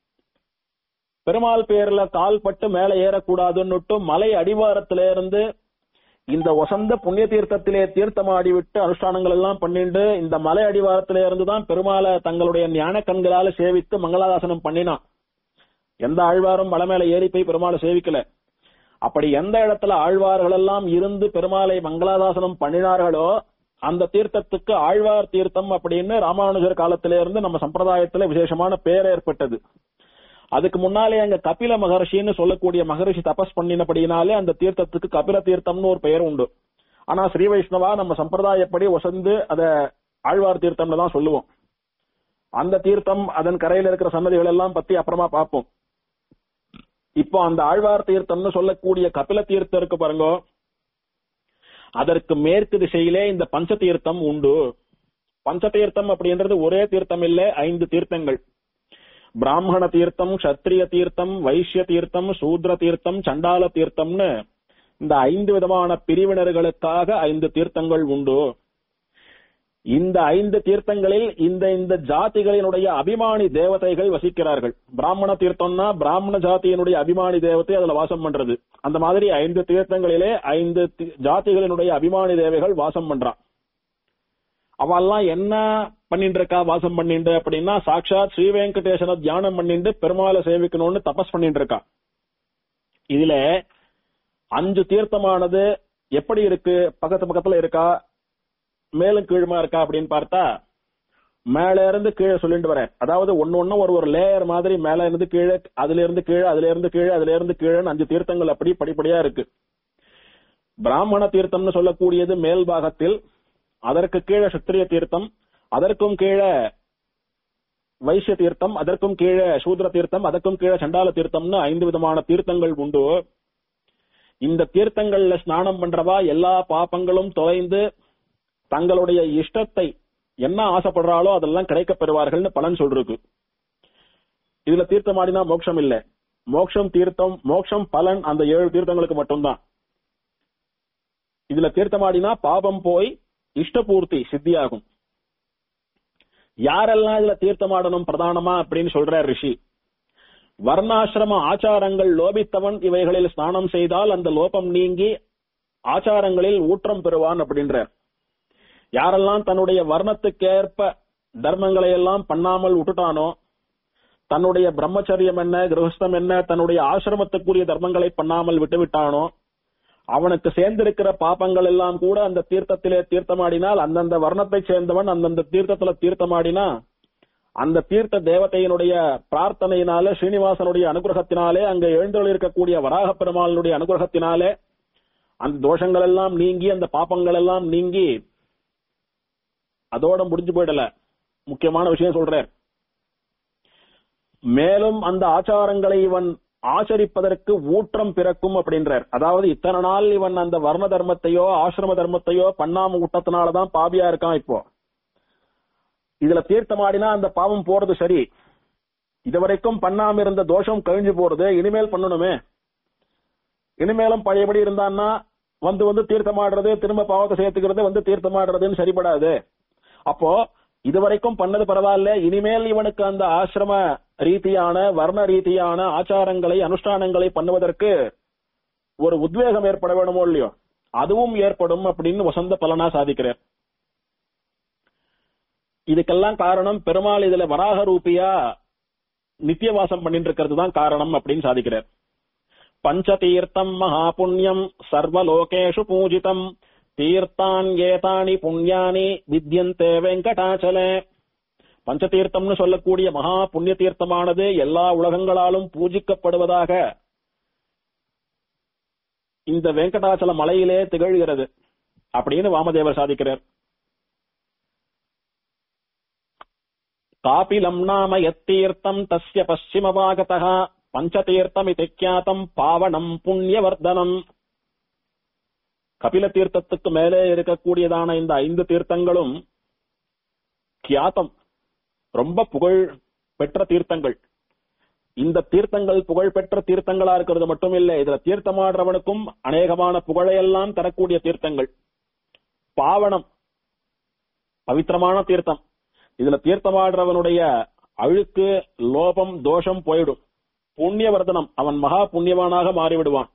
S1: பெருமாள் பேர்ல கால் பட்டு மேல ஏறக்கூடாதுன்னுட்டு மலை அடிவாரத்தில இருந்து இந்த வசந்த புண்ணிய தீர்த்தத்திலே தீர்த்தமாடி விட்டு அனுஷ்டானங்கள் எல்லாம் பண்ணிண்டு இந்த மலை அடிவாரத்தில இருந்து தான் பெருமாளை தங்களுடைய ஞான கண்களால சேவித்து மங்களாதாசனம் பண்ணினான் எந்த ஆழ்வாரும் மலை மேல ஏறி போய் பெருமாளை சேவிக்கல அப்படி எந்த இடத்துல ஆழ்வார்கள் எல்லாம் இருந்து பெருமாளை மங்களாதாசனம் பண்ணினார்களோ அந்த தீர்த்தத்துக்கு ஆழ்வார் தீர்த்தம் அப்படின்னு ராமானுஜர் காலத்தில இருந்து நம்ம சம்பிரதாயத்துல விசேஷமான பேர் ஏற்பட்டது அதுக்கு முன்னாலே அங்க கபில மகர்ஷின்னு சொல்லக்கூடிய மகரிஷி தபஸ் பண்ணினபடினாலே அந்த தீர்த்தத்துக்கு கபில தீர்த்தம்னு ஒரு பெயர் உண்டு ஆனா ஸ்ரீ வைஷ்ணவா நம்ம சம்பிரதாயப்படி ஒசந்து அத ஆழ்வார் தீர்த்தம்னு தான் சொல்லுவோம் அந்த தீர்த்தம் அதன் கரையில இருக்கிற சன்னதிகள் எல்லாம் பத்தி அப்புறமா பார்ப்போம் இப்போ அந்த ஆழ்வார் தீர்த்தம்னு சொல்லக்கூடிய கபில தீர்த்தம் இருக்கு பாருங்க அதற்கு மேற்கு திசையிலே இந்த பஞ்ச தீர்த்தம் உண்டு பஞ்ச தீர்த்தம் அப்படின்றது ஒரே தீர்த்தம் இல்ல ஐந்து தீர்த்தங்கள் பிராமண தீர்த்தம் கத்திரிய தீர்த்தம் வைஷ்ய தீர்த்தம் சூத்ர தீர்த்தம் சண்டால தீர்த்தம்னு இந்த ஐந்து விதமான பிரிவினர்களுக்காக ஐந்து தீர்த்தங்கள் உண்டு இந்த ஐந்து தீர்த்தங்களில் இந்த இந்த ஜாதிகளினுடைய அபிமானி தேவதைகள் வசிக்கிறார்கள் பிராமண தீர்த்தம்னா பிராமண ஜாதியினுடைய அபிமானி தேவதை அதுல வாசம் பண்றது அந்த மாதிரி ஐந்து தீர்த்தங்களிலே ஐந்து தி- ஜாதிகளினுடைய அபிமானி தேவைகள் வாசம் பண்றான் அவெல்லாம் என்ன பண்ணிட்டு இருக்கா வாசம் பண்ணிட்டு அப்படின்னா சாட்சாத் ஸ்ரீ வெங்கடேசனை தியானம் பண்ணிட்டு பெருமாளை சேவிக்கணும்னு தபஸ் பண்ணிட்டு இருக்கா இதுல அஞ்சு தீர்த்தமானது எப்படி இருக்கு பக்கத்து பக்கத்துல இருக்கா மேலும் கீழுமா இருக்கா அப்படின்னு பார்த்தா மேல இருந்து கீழே சொல்லிட்டு வரேன் அதாவது ஒன்னு ஒண்ணு ஒரு ஒரு லேயர் மாதிரி மேல இருந்து கீழே அதுல இருந்து கீழே அதுல இருந்து கீழே அதுல இருந்து கீழேன்னு அஞ்சு தீர்த்தங்கள் அப்படி படிப்படியா இருக்கு பிராமண தீர்த்தம்னு சொல்லக்கூடியது மேல் பாகத்தில் அதற்கு கீழே சத்திரிய தீர்த்தம் அதற்கும் கீழே வைசிய தீர்த்தம் அதற்கும் கீழே சூத்ர தீர்த்தம் அதற்கும் கீழே சண்டால தீர்த்தம்னு ஐந்து விதமான தீர்த்தங்கள் உண்டு இந்த தீர்த்தங்கள்ல ஸ்நானம் பண்றவா எல்லா பாப்பங்களும் தொலைந்து தங்களுடைய இஷ்டத்தை என்ன ஆசைப்படுறாளோ அதெல்லாம் கிடைக்கப் பெறுவார்கள்னு பலன் சொல்றது இதுல தீர்த்தமாடினா மோட்சம் இல்ல மோட்சம் தீர்த்தம் மோட்சம் பலன் அந்த ஏழு தீர்த்தங்களுக்கு மட்டும்தான் இதுல தீர்த்தமாடினா பாபம் போய் இஷ்டபூர்த்தி சித்தியாகும் யாரெல்லாம் இதுல தீர்த்தமாடணும் பிரதானமா அப்படின்னு சொல்றார் ரிஷி வர்ணாசிரம ஆச்சாரங்கள் லோபித்தவன் இவைகளில் ஸ்நானம் செய்தால் அந்த லோபம் நீங்கி ஆச்சாரங்களில் ஊற்றம் பெறுவான் அப்படின்றார் யாரெல்லாம் தன்னுடைய வர்ணத்துக்கேற்ப தர்மங்களை எல்லாம் பண்ணாமல் விட்டுட்டானோ தன்னுடைய பிரம்மச்சரியம் என்ன கிரகஸ்தம் என்ன தன்னுடைய ஆசிரமத்துக்குரிய தர்மங்களை பண்ணாமல் விட்டு விட்டானோ அவனுக்கு சேர்ந்திருக்கிற பாப்பங்கள் எல்லாம் கூட அந்த தீர்த்தத்திலே தீர்த்தமாடினால் அந்தந்த வர்ணத்தை சேர்ந்தவன் அந்தந்த தீர்த்தத்துல தீர்த்தமாடினா அந்த தீர்த்த தேவதையினுடைய பிரார்த்தனையினாலே ஸ்ரீனிவாசனுடைய அனுகிரகத்தினாலே அங்க எழுந்தொழி இருக்கக்கூடிய வராக பெருமாளுடைய அனுகிரகத்தினாலே அந்த தோஷங்கள் எல்லாம் நீங்கி அந்த பாப்பங்கள் எல்லாம் நீங்கி அதோட முடிஞ்சு போயிடல முக்கியமான விஷயம் சொல்றார் மேலும் அந்த ஆச்சாரங்களை இவன் ஆச்சரிப்பதற்கு ஊற்றம் பிறக்கும் அப்படின்றார் அதாவது இத்தனை நாள் இவன் அந்த வர்ண தர்மத்தையோ ஆசிரம தர்மத்தையோ பண்ணாம விட்டதுனாலதான் பாபியா இருக்கான் இப்போ இதுல தீர்த்தமாடினா அந்த பாவம் போறது சரி இதுவரைக்கும் பண்ணாம இருந்த தோஷம் கழிஞ்சு போறது இனிமேல் பண்ணணுமே இனிமேலும் பழையபடி இருந்தான்னா வந்து வந்து தீர்த்தமாடுறது திரும்ப பாவத்தை சேர்த்துக்கிறது வந்து தீர்த்தமாடுறதுன்னு சரிபடாது அப்போ இதுவரைக்கும் பண்ணது பரவாயில்ல இனிமேல் இவனுக்கு அந்த ஆசிரம ரீதியான வர்ண ரீதியான ஆச்சாரங்களை அனுஷ்டானங்களை பண்ணுவதற்கு ஒரு உத்வேகம் ஏற்பட வேணுமோ இல்லையோ அதுவும் ஏற்படும் அப்படின்னு வசந்த பலனா சாதிக்கிறார் இதுக்கெல்லாம் காரணம் பெருமாள் இதுல வராக ரூபியா நித்தியவாசம் பண்ணிட்டு இருக்கிறது தான் காரணம் அப்படின்னு சாதிக்கிறார் பஞ்சதீர்த்தம் மகாபுண்ணியம் சர்வலோகேஷு பூஜிதம் தீர்த்தான் ஏதானி புண்ணியானி வித்யந்தே வெங்கடாச்சலே பஞ்சதீர்த்தம்னு சொல்லக்கூடிய மகா புண்ணிய தீர்த்தமானது எல்லா உலகங்களாலும் பூஜிக்கப்படுவதாக இந்த வெங்கடாச்சல மலையிலே திகழ்கிறது அப்படின்னு வாமதேவர் சாதிக்கிறார் காபிலம் நாம எத்தீர்த்தம் தஸ்ய பশ্চিமபாகதः பஞ்சதீர்த்தமிதி ख्यातம் பாவனம் புண்ணியவர்தனம் கபில தீர்த்தத்துக்கு மேலே இருக்கக்கூடியதான இந்த ஐந்து தீர்த்தங்களும் கியாத்தம் ரொம்ப புகழ் பெற்ற தீர்த்தங்கள் இந்த தீர்த்தங்கள் புகழ் பெற்ற தீர்த்தங்களா இருக்கிறது மட்டும் இல்ல இதுல தீர்த்தமாடுறவனுக்கும் அநேகமான புகழையெல்லாம் தரக்கூடிய தீர்த்தங்கள் பாவனம் பவித்திரமான தீர்த்தம் இதுல தீர்த்தமாடுறவனுடைய அழுக்கு லோபம் தோஷம் போயிடும் புண்ணியவர்தனம் அவன் மகா புண்ணியவானாக மாறிவிடுவான்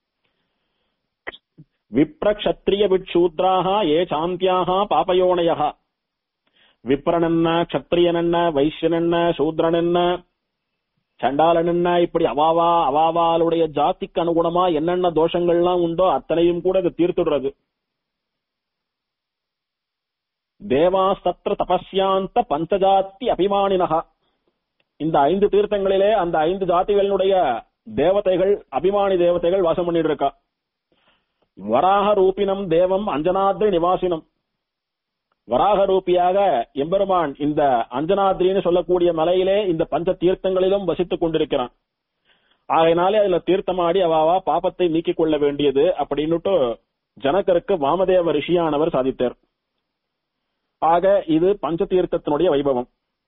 S1: விப்ர க்ஷத்ரிய விட்சூத்ராக ஏ சாந்தியாக பாபயோனயா விப்ரன் என்ன க்ஷத்ரியன் என்ன வைசியன் என்ன சூத்ரன் என்ன சண்டாளன் என்ன இப்படி அவாவா அவாவாளுடைய ஜாதிக்கு அனுகுணமா என்னென்ன தோஷங்கள்லாம் உண்டோ அத்தனையும் கூட இது தீர்த்துடுறது தேவாஸ்தத்ர தபஸ்யாந்த பஞ்சஜாத்தி அபிமானினகா இந்த ஐந்து தீர்த்தங்களிலே அந்த ஐந்து ஜாதிகளினுடைய தேவதைகள் அபிமானி தேவதைகள் வாசம் பண்ணிட்டு இருக்கா வராக ரூபினம் தேவம் அஞ்சனாத்ரி நிவாசினம் வராக ரூபியாக எம்பெருமான் இந்த அஞ்சனாத்ரின்னு சொல்லக்கூடிய மலையிலே இந்த பஞ்ச தீர்த்தங்களிலும் வசித்துக் கொண்டிருக்கிறான் ஆகையினாலே அதுல தீர்த்தமாடி அவாவா பாபத்தை நீக்கிக் கொள்ள வேண்டியது அப்படின்னுட்டு ஜனகருக்கு வாமதேவ ரிஷியானவர் சாதித்தார் ஆக இது பஞ்ச தீர்த்தத்தினுடைய வைபவம்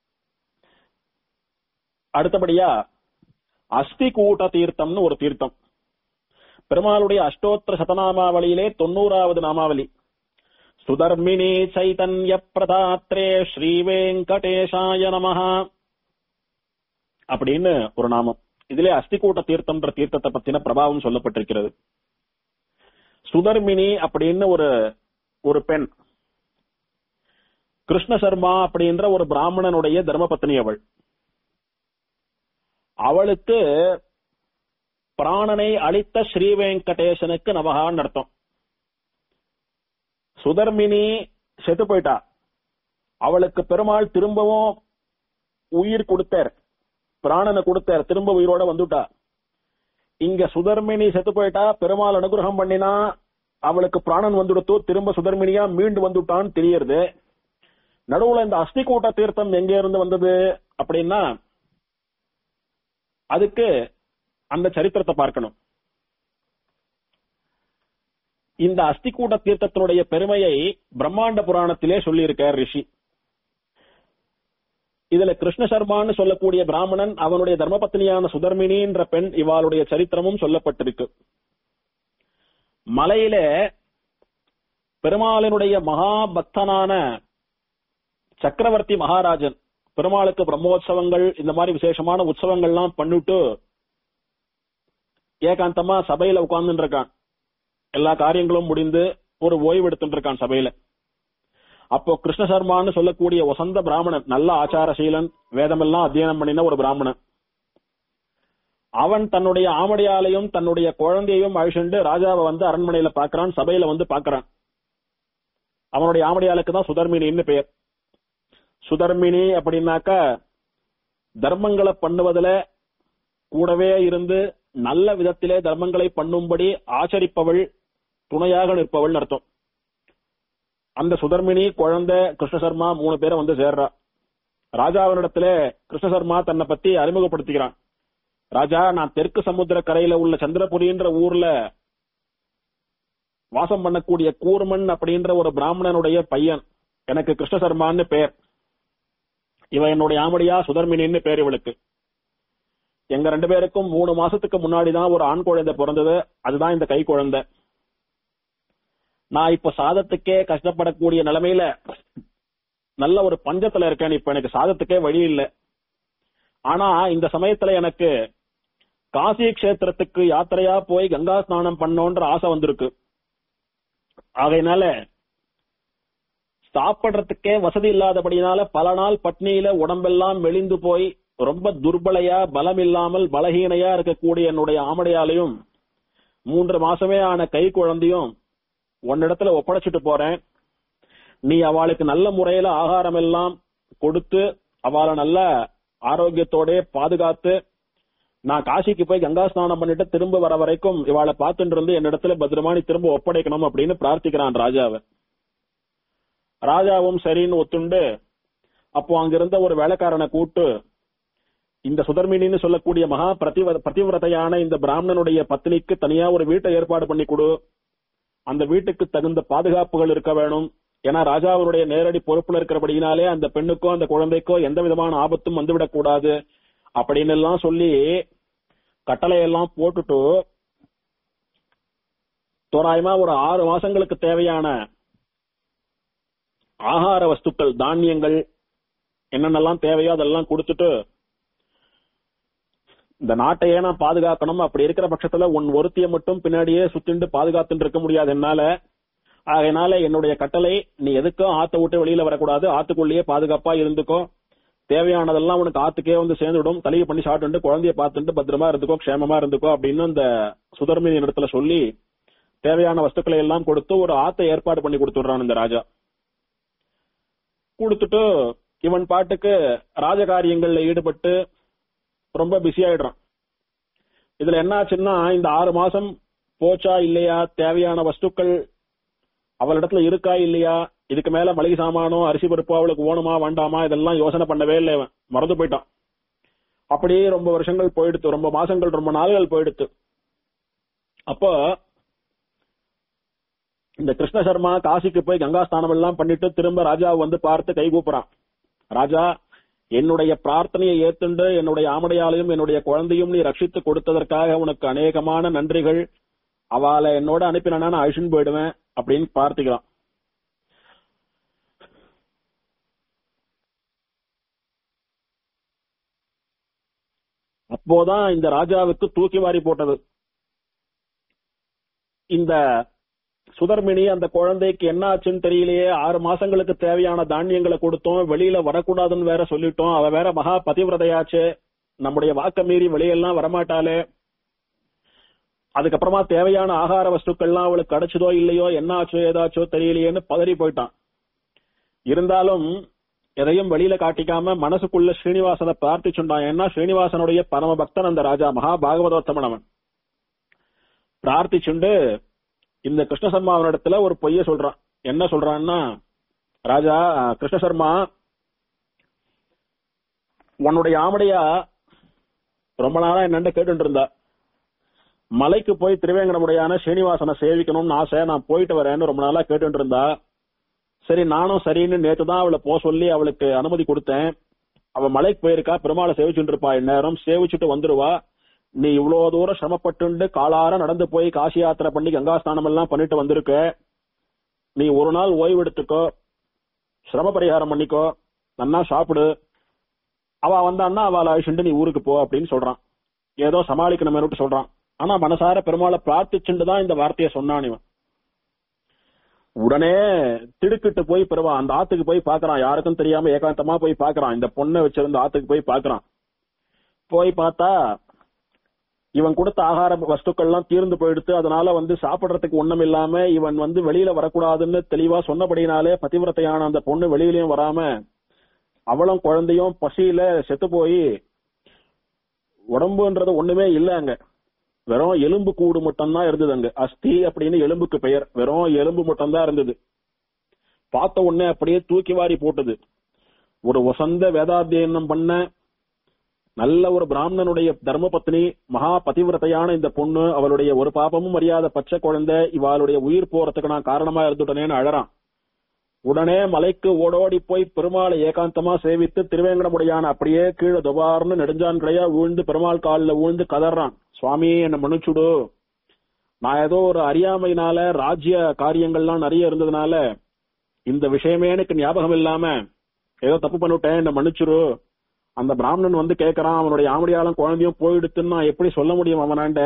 S1: அடுத்தபடியா அஸ்தி கூட்ட தீர்த்தம்னு ஒரு தீர்த்தம் பெருமாளுடைய அஷ்டோத்திர சதநாமாவளியிலே தொண்ணூறாவது நாமாவளி சுதர்மினி சைதன்ய பிரதாத்ரே ஸ்ரீ வெங்கடேஷாய நமஹ அப்படின்னு ஒரு நாமம் இதிலே அஸ்திகூட்ட தீர்த்தம்ன்ற தீர்த்தத்தை பத்தின பிரபாவம் சொல்லப்பட்டிருக்கிறது சுதர்மினி அப்படின்னு ஒரு ஒரு பெண் கிருஷ்ண சர்மா அப்படின்ற ஒரு பிராமணனுடைய தர்மபத்னி அவள் அவளுக்கு பிராணனை அளித்த ஸ்ரீ வெங்கடேசனுக்கு நவகான்னு அர்த்தம் சுதர்மினி செத்து போயிட்டா அவளுக்கு பெருமாள் திரும்பவும் உயிர் கொடுத்தார் பிராணனை கொடுத்தார் திரும்ப உயிரோட வந்துட்டா இங்க சுதர்மினி செத்து போயிட்டா பெருமாள் அனுகிரகம் பண்ணினா அவளுக்கு பிராணன் வந்துடுத்து திரும்ப சுதர்மினியா மீண்டு வந்துட்டான்னு தெரியறது நடுவுல இந்த அஸ்திகூட்ட தீர்த்தம் எங்க இருந்து வந்தது அப்படின்னா அதுக்கு அந்த சரித்திரத்தை பார்க்கணும் இந்த அஸ்திகூட தீர்த்தத்தினுடைய பெருமையை பிரம்மாண்ட புராணத்திலே சொல்லியிருக்கார் ரிஷி இதுல கிருஷ்ண சர்மான்னு சொல்லக்கூடிய பிராமணன் அவனுடைய தர்மபத்னியான சுதர்மினின்ற பெண் இவாளுடைய சரித்திரமும் சொல்லப்பட்டிருக்கு மலையில பெருமாளினுடைய மகா பக்தனான சக்கரவர்த்தி மகாராஜன் பெருமாளுக்கு பிரம்மோற்சவங்கள் இந்த மாதிரி விசேஷமான உற்சவங்கள்லாம் பண்ணிட்டு ஏகாந்தமா சபையில உட்கார்ந்துட்டு இருக்கான் எல்லா காரியங்களும் முடிந்து ஒரு ஓய்வு எடுத்துட்டு இருக்கான் சபையில அப்போ கிருஷ்ண சர்மான்னு சொல்லக்கூடிய வசந்த பிராமணன் நல்ல ஆச்சாரசீலன் வேதமெல்லாம் அத்தியனம் பண்ணின ஒரு பிராமணன் அவன் தன்னுடைய ஆமடியாலையும் தன்னுடைய குழந்தையையும் அழிச்சுண்டு ராஜாவை வந்து அரண்மனையில பாக்குறான் சபையில வந்து பாக்குறான் அவனுடைய ஆமடியாளுக்கு தான் சுதர்மினின்னு பெயர் சுதர்மினி அப்படின்னாக்கா தர்மங்களை பண்ணுவதுல கூடவே இருந்து நல்ல விதத்திலே தர்மங்களை பண்ணும்படி ஆச்சரிப்பவள் துணையாக நிற்பவள் அர்த்தம் அந்த சுதர்மினி குழந்தை கிருஷ்ணசர்மா மூணு பேரை வந்து சேர்றா ராஜாவினிடத்துல கிருஷ்ணசர்மா தன்னை பத்தி அறிமுகப்படுத்திக்கிறான் ராஜா நான் தெற்கு சமுத்திர கரையில உள்ள சந்திரபுரின்ற ஊர்ல வாசம் பண்ணக்கூடிய கூர்மன் அப்படின்ற ஒரு பிராமணனுடைய பையன் எனக்கு கிருஷ்ணசர்மான்னு பேர் இவன் என்னுடைய ஆமடியா சுதர்மினின்னு பேர் இவளுக்கு எங்க ரெண்டு பேருக்கும் மூணு மாசத்துக்கு முன்னாடி தான் ஒரு ஆண் குழந்தை பிறந்தது அதுதான் இந்த கை குழந்தை நான் இப்ப சாதத்துக்கே கஷ்டப்படக்கூடிய நிலைமையில நல்ல ஒரு பஞ்சத்துல இருக்கேன் இப்ப எனக்கு சாதத்துக்கே வழி இல்லை ஆனா இந்த சமயத்துல எனக்கு காசி கஷேத்திரத்துக்கு யாத்திரையா போய் கங்கா ஸ்நானம் பண்ணோன்ற ஆசை வந்திருக்கு ஆகையினால சாப்பிடுறதுக்கே வசதி இல்லாதபடினால பல நாள் பட்னியில உடம்பெல்லாம் மெலிந்து போய் ரொம்ப துர்பலையா பலம் இல்லாமல் பலகீனையா இருக்கக்கூடிய என்னுடைய ஆமடையாலையும் மூன்று மாசமே ஆன கை குழந்தையும் உன்னிடத்துல ஒப்படைச்சிட்டு போறேன் நீ அவளுக்கு நல்ல முறையில ஆகாரம் எல்லாம் கொடுத்து அவளை நல்ல ஆரோக்கியத்தோட பாதுகாத்து நான் காசிக்கு போய் கங்கா ஸ்நானம் பண்ணிட்டு திரும்ப வர வரைக்கும் இவாளை பார்த்துட்டு இருந்து என்னிடத்துல பத்திரமானி திரும்ப ஒப்படைக்கணும் அப்படின்னு பிரார்த்திக்கிறான் ராஜாவை ராஜாவும் சரின்னு ஒத்துண்டு அப்போ அங்கிருந்த ஒரு வேலைக்காரனை கூட்டு இந்த சுதர்மினின்னு சொல்லக்கூடிய மகா பிரதிவ பிரதிவிரதையான இந்த பிராமணனுடைய பத்னிக்கு தனியா ஒரு வீட்டை ஏற்பாடு பண்ணி கொடு அந்த வீட்டுக்கு தகுந்த பாதுகாப்புகள் இருக்க வேணும் ஏன்னா ராஜாவுடைய நேரடி பொறுப்புல இருக்கிறபடினாலே அந்த பெண்ணுக்கோ அந்த குழந்தைக்கோ எந்த விதமான ஆபத்தும் வந்துவிடக் கூடாது அப்படின்னு எல்லாம் சொல்லி கட்டளையெல்லாம் போட்டுட்டு தோராயமா ஒரு ஆறு மாசங்களுக்கு தேவையான ஆகார வஸ்துக்கள் தானியங்கள் என்னென்னலாம் தேவையோ அதெல்லாம் கொடுத்துட்டு இந்த நாட்டையே நான் பாதுகாக்கணும் அப்படி இருக்கிற பட்சத்துல உன் ஒருத்திய மட்டும் பின்னாடியே சுத்திண்டு பாதுகாத்துட்டு இருக்க முடியாது என்னால அதனால என்னுடைய கட்டளை நீ எதுக்கும் ஆத்த விட்டு வெளியில வரக்கூடாது ஆத்துக்குள்ளேயே பாதுகாப்பா இருந்துக்கோ தேவையானதெல்லாம் உனக்கு ஆத்துக்கே வந்து சேர்ந்துடும் தலையை பண்ணி சாப்பிட்டு குழந்தைய பார்த்துட்டு பத்திரமா இருந்துக்கோ க்ஷேமமா இருந்துக்கோ அப்படின்னு அந்த சுதர்மினி இடத்துல சொல்லி தேவையான வஸ்துக்களை எல்லாம் கொடுத்து ஒரு ஆத்தை ஏற்பாடு பண்ணி கொடுத்துடுறான் இந்த ராஜா கொடுத்துட்டு இவன் பாட்டுக்கு ராஜகாரியங்கள்ல ஈடுபட்டு ரொம்ப பிஸி ஆயிடுறான் இதுல என்ன ஆச்சுன்னா இந்த ஆறு மாசம் போச்சா இல்லையா தேவையான வஸ்துக்கள் அவளிடத்துல இருக்கா இல்லையா இதுக்கு மேல மளிகை சாமானோ அரிசி பருப்பு அவளுக்கு ஓணுமா வேண்டாமா இதெல்லாம் யோசனை பண்ணவே இல்லை இவன் மறந்து போயிட்டான் அப்படியே ரொம்ப வருஷங்கள் போயிடுத்து ரொம்ப மாசங்கள் ரொம்ப நாள்கள் போயிடுத்து அப்போ இந்த கிருஷ்ண சர்மா காசிக்கு போய் கங்கா ஸ்நானம் எல்லாம் பண்ணிட்டு திரும்ப ராஜாவை வந்து பார்த்து கை கூப்புறான் ராஜா என்னுடைய பிரார்த்தனையை ஏத்துண்டு என்னுடைய ஆமடையாலையும் என்னுடைய குழந்தையும் நீ ரட்சித்து கொடுத்ததற்காக உனக்கு அநேகமான நன்றிகள் அவளை என்னோட அனுப்பினா நான் அழிச்சுன்னு போயிடுவேன் அப்படின்னு பிரார்த்திக்கிறான் அப்போதான் இந்த ராஜாவுக்கு தூக்கி வாரி போட்டது இந்த சுதர்மினி அந்த குழந்தைக்கு என்ன ஆச்சுன்னு தெரியலையே ஆறு மாசங்களுக்கு தேவையான தானியங்களை கொடுத்தோம் வெளியில வரக்கூடாதுன்னு வேற சொல்லிட்டோம் அவ வேற மகா பதிவிரதையாச்சு நம்முடைய வாக்க மீறி வெளியெல்லாம் வரமாட்டாளே அதுக்கப்புறமா தேவையான ஆகார வஸ்துக்கள்லாம் அவளுக்கு கிடைச்சதோ இல்லையோ என்ன ஆச்சோ ஏதாச்சோ தெரியலையேன்னு பதறி போயிட்டான் இருந்தாலும் எதையும் வெளியில காட்டிக்காம மனசுக்குள்ள ஸ்ரீனிவாசனை பிரார்த்திச்சுண்டான் ஏன்னா ஸ்ரீனிவாசனுடைய பரம பக்தன் அந்த ராஜா மகா பாகவதோத்தமன் அவன் பிரார்த்திச்சுண்டு இந்த கிருஷ்ண சர்மாவனிடத்துல ஒரு பொய்ய சொல்றான் என்ன சொல்றான்னா ராஜா கிருஷ்ண சர்மா உன்னுடைய ஆமடையா ரொம்ப நாளா என்னண்ட கேட்டு இருந்தா மலைக்கு போய் திருவேங்கடமுடையான ஸ்ரீனிவாசனை சேவிக்கணும்னு ஆசை நான் போயிட்டு வரேன்னு ரொம்ப நாளா கேட்டு இருந்தா சரி நானும் சரின்னு நேத்து தான் அவளை போக சொல்லி அவளுக்கு அனுமதி கொடுத்தேன் அவ மலைக்கு போயிருக்கா பெருமாளை சேவிச்சுட்டு இருப்பா இந்நேரம் சேவிச்சுட்டு வந்துருவா நீ இவ்வளவு தூரம் சிரமப்பட்டு காலார நடந்து போய் காசி யாத்திரை பண்ணி கங்கா ஸ்நானம் எல்லாம் பண்ணிட்டு வந்திருக்க நீ ஒரு நாள் ஓய்வு எடுத்துக்கோ சிரம பரிகாரம் பண்ணிக்கோ நன்னா சாப்பிடு அவ வந்தான்னா அவளை அழிச்சுட்டு நீ ஊருக்கு போ அப்படின்னு சொல்றான் ஏதோ சமாளிக்கணும்னு சொல்றான் ஆனா மனசார பெருமாளை பிரார்த்திச்சுட்டு தான் இந்த வார்த்தையை சொன்னான் இவன் உடனே திடுக்கிட்டு போய் பெருவா அந்த ஆத்துக்கு போய் பாக்குறான் யாருக்கும் தெரியாம ஏகாந்தமா போய் பாக்குறான் இந்த பொண்ணை வச்சிருந்த ஆத்துக்கு போய் பாக்குறான் போய் பார்த்தா இவன் கொடுத்த ஆகார வஸ்துக்கள்லாம் தீர்ந்து போயிடுத்து அதனால வந்து சாப்பிடறதுக்கு ஒண்ணும் இல்லாம இவன் வந்து வெளியில வரக்கூடாதுன்னு தெளிவா சொன்னபடினாலே பதிவிரத்தையான அந்த பொண்ணு வெளியிலயும் வராம அவளும் குழந்தையும் பசியில செத்து போய் உடம்புன்றது ஒண்ணுமே இல்ல அங்க வெறும் எலும்பு கூடு மட்டும் தான் இருந்தது அங்க அஸ்தி அப்படின்னு எலும்புக்கு பெயர் வெறும் எலும்பு மட்டும் தான் இருந்தது பார்த்த உடனே அப்படியே தூக்கி வாரி போட்டது ஒரு வசந்த வேதாத்தியனம் பண்ண நல்ல ஒரு பிராமணனுடைய தர்ம பத்னி மகா பதிவிரதையான இந்த பொண்ணு அவளுடைய ஒரு பாபமும் அறியாத பச்சை குழந்தை இவாளுடைய உயிர் போறதுக்கு நான் காரணமா இருந்துட்டனேன்னு அழறான் உடனே மலைக்கு ஓடோடி போய் பெருமாளை ஏகாந்தமா சேவித்து திருவேங்கடமுடையான அப்படியே கீழே துபார்னு நெடுஞ்சான் கிடையா விழுந்து பெருமாள் காலில் விழுந்து கதறான் சுவாமி என்ன மன்னிச்சுடு நான் ஏதோ ஒரு அறியாமையினால ராஜ்ய காரியங்கள்லாம் நிறைய இருந்ததுனால இந்த விஷயமே எனக்கு ஞாபகம் இல்லாம ஏதோ தப்பு பண்ணிவிட்டேன் என்ன மன்னிச்சுரு அந்த பிராமணன் வந்து கேக்குறான் அவனுடைய ஆமடியாலும் குழந்தையும் போயிடுத்துன்னு நான் எப்படி சொல்ல முடியும் அவனாண்ட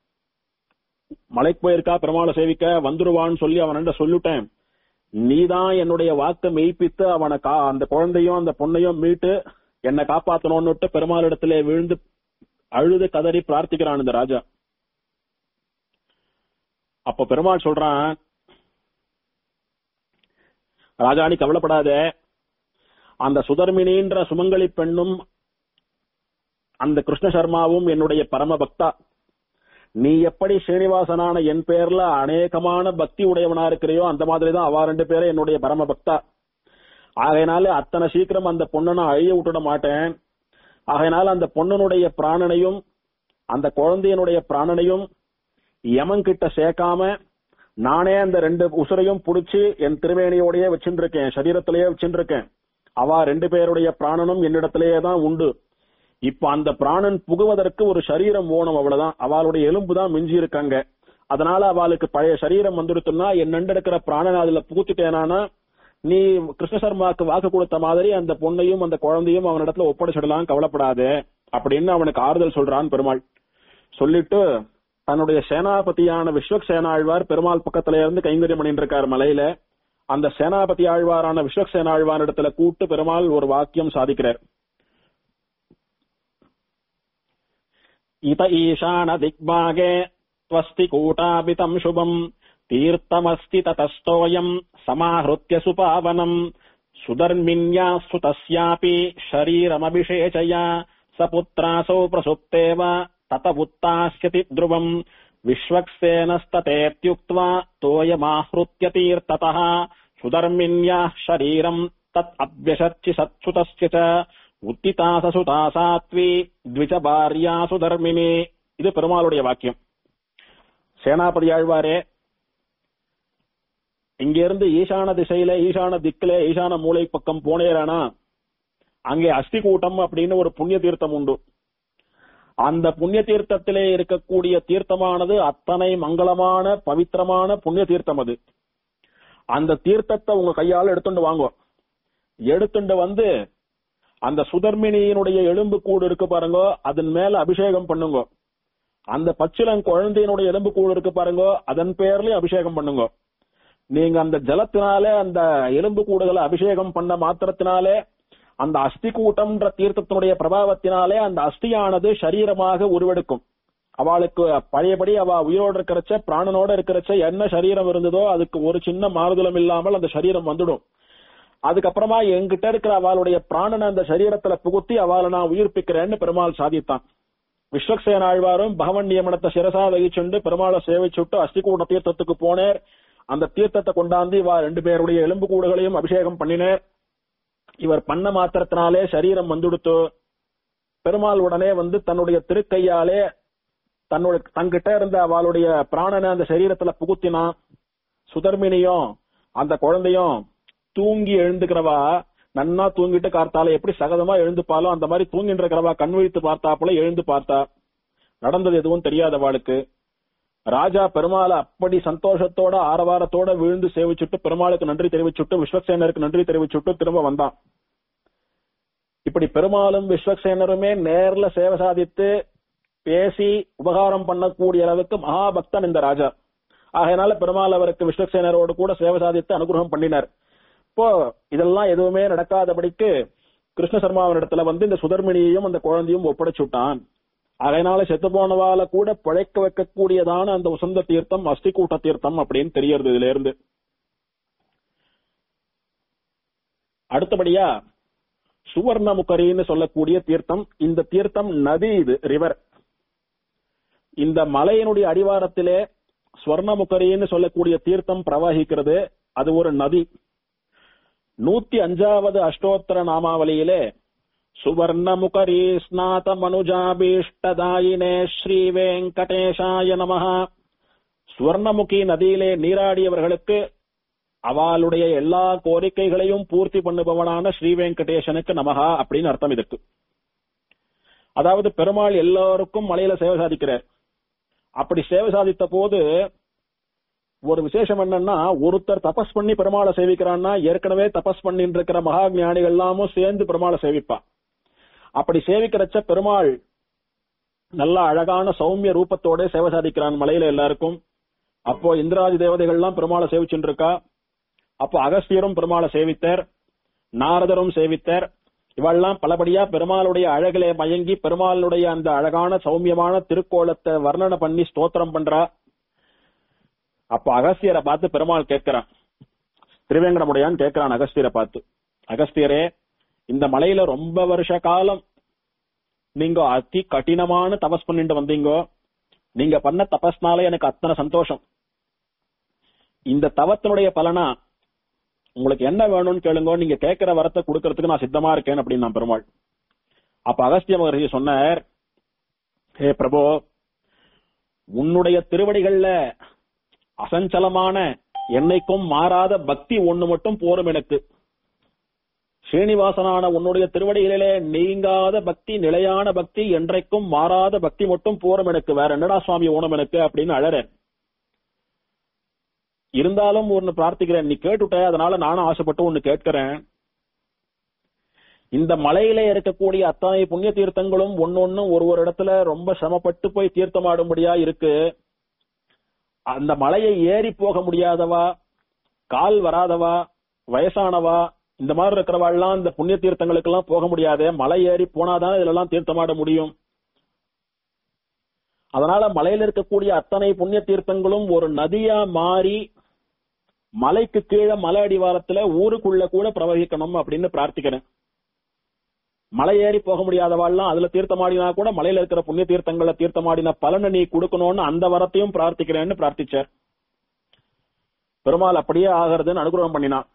S1: மலைக்கு போயிருக்கா பெருமாளை சேவிக்க வந்துருவான்னு சொல்லி அவனாண்ட சொல்லிட்டேன் நீதான் என்னுடைய வாக்க மெய்ப்பித்து அவனை கா அந்த குழந்தையும் அந்த பொண்ணையும் மீட்டு என்னை காப்பாத்தணும்னுட்டு பெருமாள் இடத்துல விழுந்து அழுது கதறி பிரார்த்திக்கிறான் இந்த ராஜா அப்ப பெருமாள் சொல்றான் ராஜா நீ கவலைப்படாத அந்த சுதர்மினின்ற சுமங்கலி பெண்ணும் அந்த கிருஷ்ண சர்மாவும் என்னுடைய பரம பக்தா நீ எப்படி ஸ்ரீனிவாசனான என் பேர்ல அநேகமான பக்தி உடையவனா இருக்கிறியோ அந்த மாதிரி தான் அவ ரெண்டு பேரும் என்னுடைய பரம பக்தா ஆகையினால அத்தனை சீக்கிரம் அந்த பொண்ணை நான் அழிய விட்டுட மாட்டேன் ஆகையினால அந்த பொண்ணனுடைய பிராணனையும் அந்த குழந்தையனுடைய பிராணனையும் யமன் கிட்ட சேர்க்காம நானே அந்த ரெண்டு உசுரையும் புடிச்சு என் திருவேணியோடயே வச்சுட்டு இருக்கேன் சரீரத்திலேயே வச்சுட்டு இருக்கேன் அவ ரெண்டு பேருடைய பிராணனும் என்னிடத்திலேயே தான் உண்டு இப்ப அந்த பிராணன் புகுவதற்கு ஒரு சரீரம் ஓணும் அவ்வளவுதான் அவளுடைய எலும்பு தான் மிஞ்சி இருக்காங்க அதனால அவளுக்கு பழைய சரீரம் வந்துடுத்துன்னா என் நண்டு இருக்கிற பிராணன் அதுல புகுத்திட்டேனானா நீ கிருஷ்ண சர்மாக்கு வாக்கு கொடுத்த மாதிரி அந்த பொண்ணையும் அந்த குழந்தையும் அவனிடத்துல ஒப்படைச்சிடலாம் கவலைப்படாதே அப்படின்னு அவனுக்கு ஆறுதல் சொல்றான் பெருமாள் சொல்லிட்டு தன்னுடைய சேனாபதியான விஸ்வக் சேனாழ்வார் பெருமாள் பக்கத்துல இருந்து கைங்கரியம் பண்ணிட்டு இருக்கார் மலையில அந்த சேனாபதி ஆழ்வாரான விஸ்வக் சேனாழ்வார் இடத்துல கூட்டு பெருமாள் ஒரு வாக்கியம் சாதிக்கிறார் इत ईशान दिग्भागे त्वस्ति कूटापितम् शुभम् तीर्थमस्ति ततस्तोऽयम् समाहृत्य सुपावनम् सुधर्मिन्यास्तु तस्यापि शरीरमभिषेचया स पुत्रासौ प्रसुप्तेव ततवुत्तास्यति ध्रुवम् विश्वक्सेनस्ततेत्युक्त्वा तोयमाहृत्य तीर्थतः सुधर्मिन्याः शरीरम् तत् अभ्यशर्चि सत्सुतस्य च உத்திதாசசுதா சாத்வி த்விஜ பாரியாசு தர்மினி இது பெருமாளுடைய வாக்கியம் சேனாபதி ஆழ்வாரே இங்க இருந்து ஈசான திசையில ஈசான திக்கில ஈசான மூளை பக்கம் போனேரானா அங்கே அஸ்தி கூட்டம் அப்படின்னு ஒரு புண்ணிய தீர்த்தம் உண்டு அந்த புண்ணிய தீர்த்தத்திலே இருக்கக்கூடிய தீர்த்தமானது அத்தனை மங்களமான பவித்திரமான புண்ணிய தீர்த்தம் அது அந்த தீர்த்தத்தை உங்க கையால எடுத்துட்டு வாங்க எடுத்துட்டு வந்து அந்த சுதர்மினியினுடைய எலும்பு கூடு இருக்கு பாருங்க அதன் மேல அபிஷேகம் பண்ணுங்க அந்த பச்சிலங் குழந்தையினுடைய எலும்பு கூடு இருக்கு பாருங்க அதன் பேர்லயும் அபிஷேகம் பண்ணுங்க நீங்க அந்த ஜலத்தினாலே அந்த எலும்பு கூடுகளை அபிஷேகம் பண்ண மாத்திரத்தினாலே அந்த அஸ்தி கூட்டம்ன்ற தீர்த்தத்தினுடைய பிரபாவத்தினாலே அந்த அஸ்தியானது சரீரமாக உருவெடுக்கும் அவளுக்கு பழையபடி அவ உயிரோடு இருக்கிறச்ச பிராணனோட இருக்கிறச்ச என்ன சரீரம் இருந்ததோ அதுக்கு ஒரு சின்ன மாறுதலும் இல்லாமல் அந்த சரீரம் வந்துடும் அதுக்கப்புறமா என்கிட்ட இருக்கிற அவளுடைய பிராணனை அந்த சரீரத்துல புகுத்தி அவளை நான் உயிர்ப்பிக்கிறேன்னு பெருமாள் சாதித்தான் விஸ்வக்சேன ஆழ்வாரும் பகவன் நியமனத்தை சிரசா வகிச்சுண்டு பெருமாளை சேவிச்சுட்டு அஸ்திகூட தீர்த்தத்துக்கு போனேர் அந்த தீர்த்தத்தை கொண்டாந்து இவா ரெண்டு பேருடைய எலும்பு கூடுகளையும் அபிஷேகம் பண்ணினேர் இவர் பண்ண மாத்திரத்தினாலே சரீரம் வந்துடுத்து பெருமாள் உடனே வந்து தன்னுடைய திருக்கையாலே தன்னுடைய தங்கிட்ட இருந்த அவளுடைய பிராணனை அந்த சரீரத்துல புகுத்தினான் சுதர்மினியும் அந்த குழந்தையும் தூங்கி எழுந்துக்கிறவா நன்னா தூங்கிட்டு கார்த்தால எப்படி சகதமா எழுந்துப்பாலோ அந்த மாதிரி தூங்கிட்டு இருக்கிறவா கண் விழித்து பார்த்தாப்புல எழுந்து பார்த்தா நடந்தது எதுவும் தெரியாதவாளுக்கு ராஜா பெருமாளை அப்படி சந்தோஷத்தோட ஆரவாரத்தோட விழுந்து சேவிச்சுட்டு பெருமாளுக்கு நன்றி தெரிவிச்சுட்டு விஸ்வக்சேனருக்கு நன்றி தெரிவிச்சுட்டு திரும்ப வந்தான் இப்படி பெருமாளும் விஸ்வக்சேனருமே நேர்ல சேவை சாதித்து பேசி உபகாரம் பண்ணக்கூடிய அளவுக்கு மகாபக்தன் இந்த ராஜா ஆகையினால பெருமாள் அவருக்கு விஸ்வக்சேனரோடு கூட சேவை சாதித்து அனுகிரகம் பண்ணினார் இப்போ இதெல்லாம் எதுவுமே நடக்காதபடிக்கு கிருஷ்ண சர்மாவினிடத்துல வந்து இந்த சுதர்மினியையும் அந்த குழந்தையும் ஒப்படைச்சுட்டான் அதனால செத்து போனவால கூட பிழைக்க வைக்கக்கூடியதான அந்த உசந்த தீர்த்தம் அஸ்திகூட்ட தீர்த்தம் அப்படின்னு தெரியறது இதுல இருந்து அடுத்தபடியா சுவர்ணமுகரின்னு சொல்லக்கூடிய தீர்த்தம் இந்த தீர்த்தம் நதி இது ரிவர் இந்த மலையினுடைய அடிவாரத்திலே ஸ்வர்ணமுகரின்னு சொல்லக்கூடிய தீர்த்தம் பிரவாகிக்கிறது அது ஒரு நதி நூத்தி அஞ்சாவது அஷ்டோத்தர நாமாவளியிலே சுவர்ணமுகரி ஸ்நாத மனுஜாபீஷ்டதாயினே ஸ்ரீ வெங்கடேஷாய நமஹ ஸ்வர்ணமுகி நதியிலே நீராடியவர்களுக்கு அவளுடைய எல்லா கோரிக்கைகளையும் பூர்த்தி பண்ணுபவனான ஸ்ரீ வெங்கடேசனுக்கு நமகா அப்படின்னு அர்த்தம் இதுக்கு அதாவது பெருமாள் எல்லாருக்கும் மலையில சேவை சாதிக்கிறார் அப்படி சேவை சாதித்த போது ஒரு விசேஷம் என்னன்னா ஒருத்தர் தபஸ் பண்ணி பெருமாளை சேவிக்கிறான்னா ஏற்கனவே தபஸ் பண்ணிட்டு இருக்கிற மகா ஞானிகள் எல்லாமும் சேர்ந்து பெருமாளை சேவிப்பா அப்படி சேவிக்கிறச்ச பெருமாள் நல்ல அழகான சௌமிய ரூபத்தோட சேவை சாதிக்கிறான் மலையில எல்லாருக்கும் அப்போ இந்திராதி தேவதைகள்லாம் பெருமாளை சேவிச்சுட்டு இருக்கா அப்போ அகஸ்தியரும் பெருமாளை சேவித்தார் நாரதரும் சேவித்தார் இவெல்லாம் பலபடியா பெருமாளுடைய அழகிலே மயங்கி பெருமாளுடைய அந்த அழகான சௌமியமான திருக்கோலத்தை வர்ணனை பண்ணி ஸ்தோத்திரம் பண்றா அப்ப அகஸ்தியரை பார்த்து பெருமாள் கேட்கிறான் திருவேங்கடமுடையான் கேட்கிறான் அகஸ்தியரை பார்த்து அகஸ்தியரே இந்த மலையில ரொம்ப வருஷ காலம் நீங்க அதி கடினமான தபஸ் பண்ணிட்டு வந்தீங்க நீங்க பண்ண தபஸ்னால எனக்கு அத்தனை சந்தோஷம் இந்த தவத்தினுடைய பலனா உங்களுக்கு என்ன வேணும்னு கேளுங்க நீங்க கேட்கிற வரத்தை கொடுக்கறதுக்கு நான் சித்தமா இருக்கேன் அப்படின்னு நான் பெருமாள் அப்ப அகஸ்திய மகர்ஷி சொன்னார் ஹே பிரபு உன்னுடைய திருவடிகள்ல அசஞ்சலமான என்னைக்கும் மாறாத பக்தி ஒண்ணு மட்டும் போரும் எனக்கு ஸ்ரீனிவாசனான உன்னுடைய திருவடிகளிலே நீங்காத பக்தி நிலையான பக்தி என்றைக்கும் மாறாத பக்தி மட்டும் போரும் எனக்கு வேற என்னடா சுவாமி ஓணம் எனக்கு அப்படின்னு அழறேன் இருந்தாலும் ஒன்னு பிரார்த்திக்கிறேன் நீ கேட்டுட்ட அதனால நானும் ஆசைப்பட்டு ஒன்னு கேட்கிறேன் இந்த மலையில இருக்கக்கூடிய அத்தனை புண்ணிய தீர்த்தங்களும் ஒன்னொன்னும் ஒரு ஒரு இடத்துல ரொம்ப சிரமப்பட்டு போய் தீர்த்தமாடும்படியா இருக்கு அந்த மலையை ஏறி போக முடியாதவா கால் வராதவா வயசானவா இந்த மாதிரி இருக்கிறவாள்லாம் இந்த புண்ணிய தீர்த்தங்களுக்கு எல்லாம் போக முடியாது மலை ஏறி போனாதான் இதுல எல்லாம் தீர்த்தமாட முடியும் அதனால மலையில இருக்கக்கூடிய அத்தனை புண்ணிய தீர்த்தங்களும் ஒரு நதியா மாறி மலைக்கு கீழே மலை அடிவாரத்துல ஊருக்குள்ள கூட பிரவகிக்கணும் அப்படின்னு பிரார்த்திக்கிறேன் மலை ஏறி போக முடியாதவாள்லாம் அதுல தீர்த்தமாடினா கூட மலையில இருக்கிற புண்ணிய தீர்த்தங்கள்ல தீர்த்தமாடின பலனை நீ கொடுக்கணும்னு அந்த வரத்தையும் பிரார்த்திக்கிறேன்னு பிரார்த்திச்சார் பெருமாள் அப்படியே ஆகிறதுன்னு அனுகிரகம் பண்ணினான்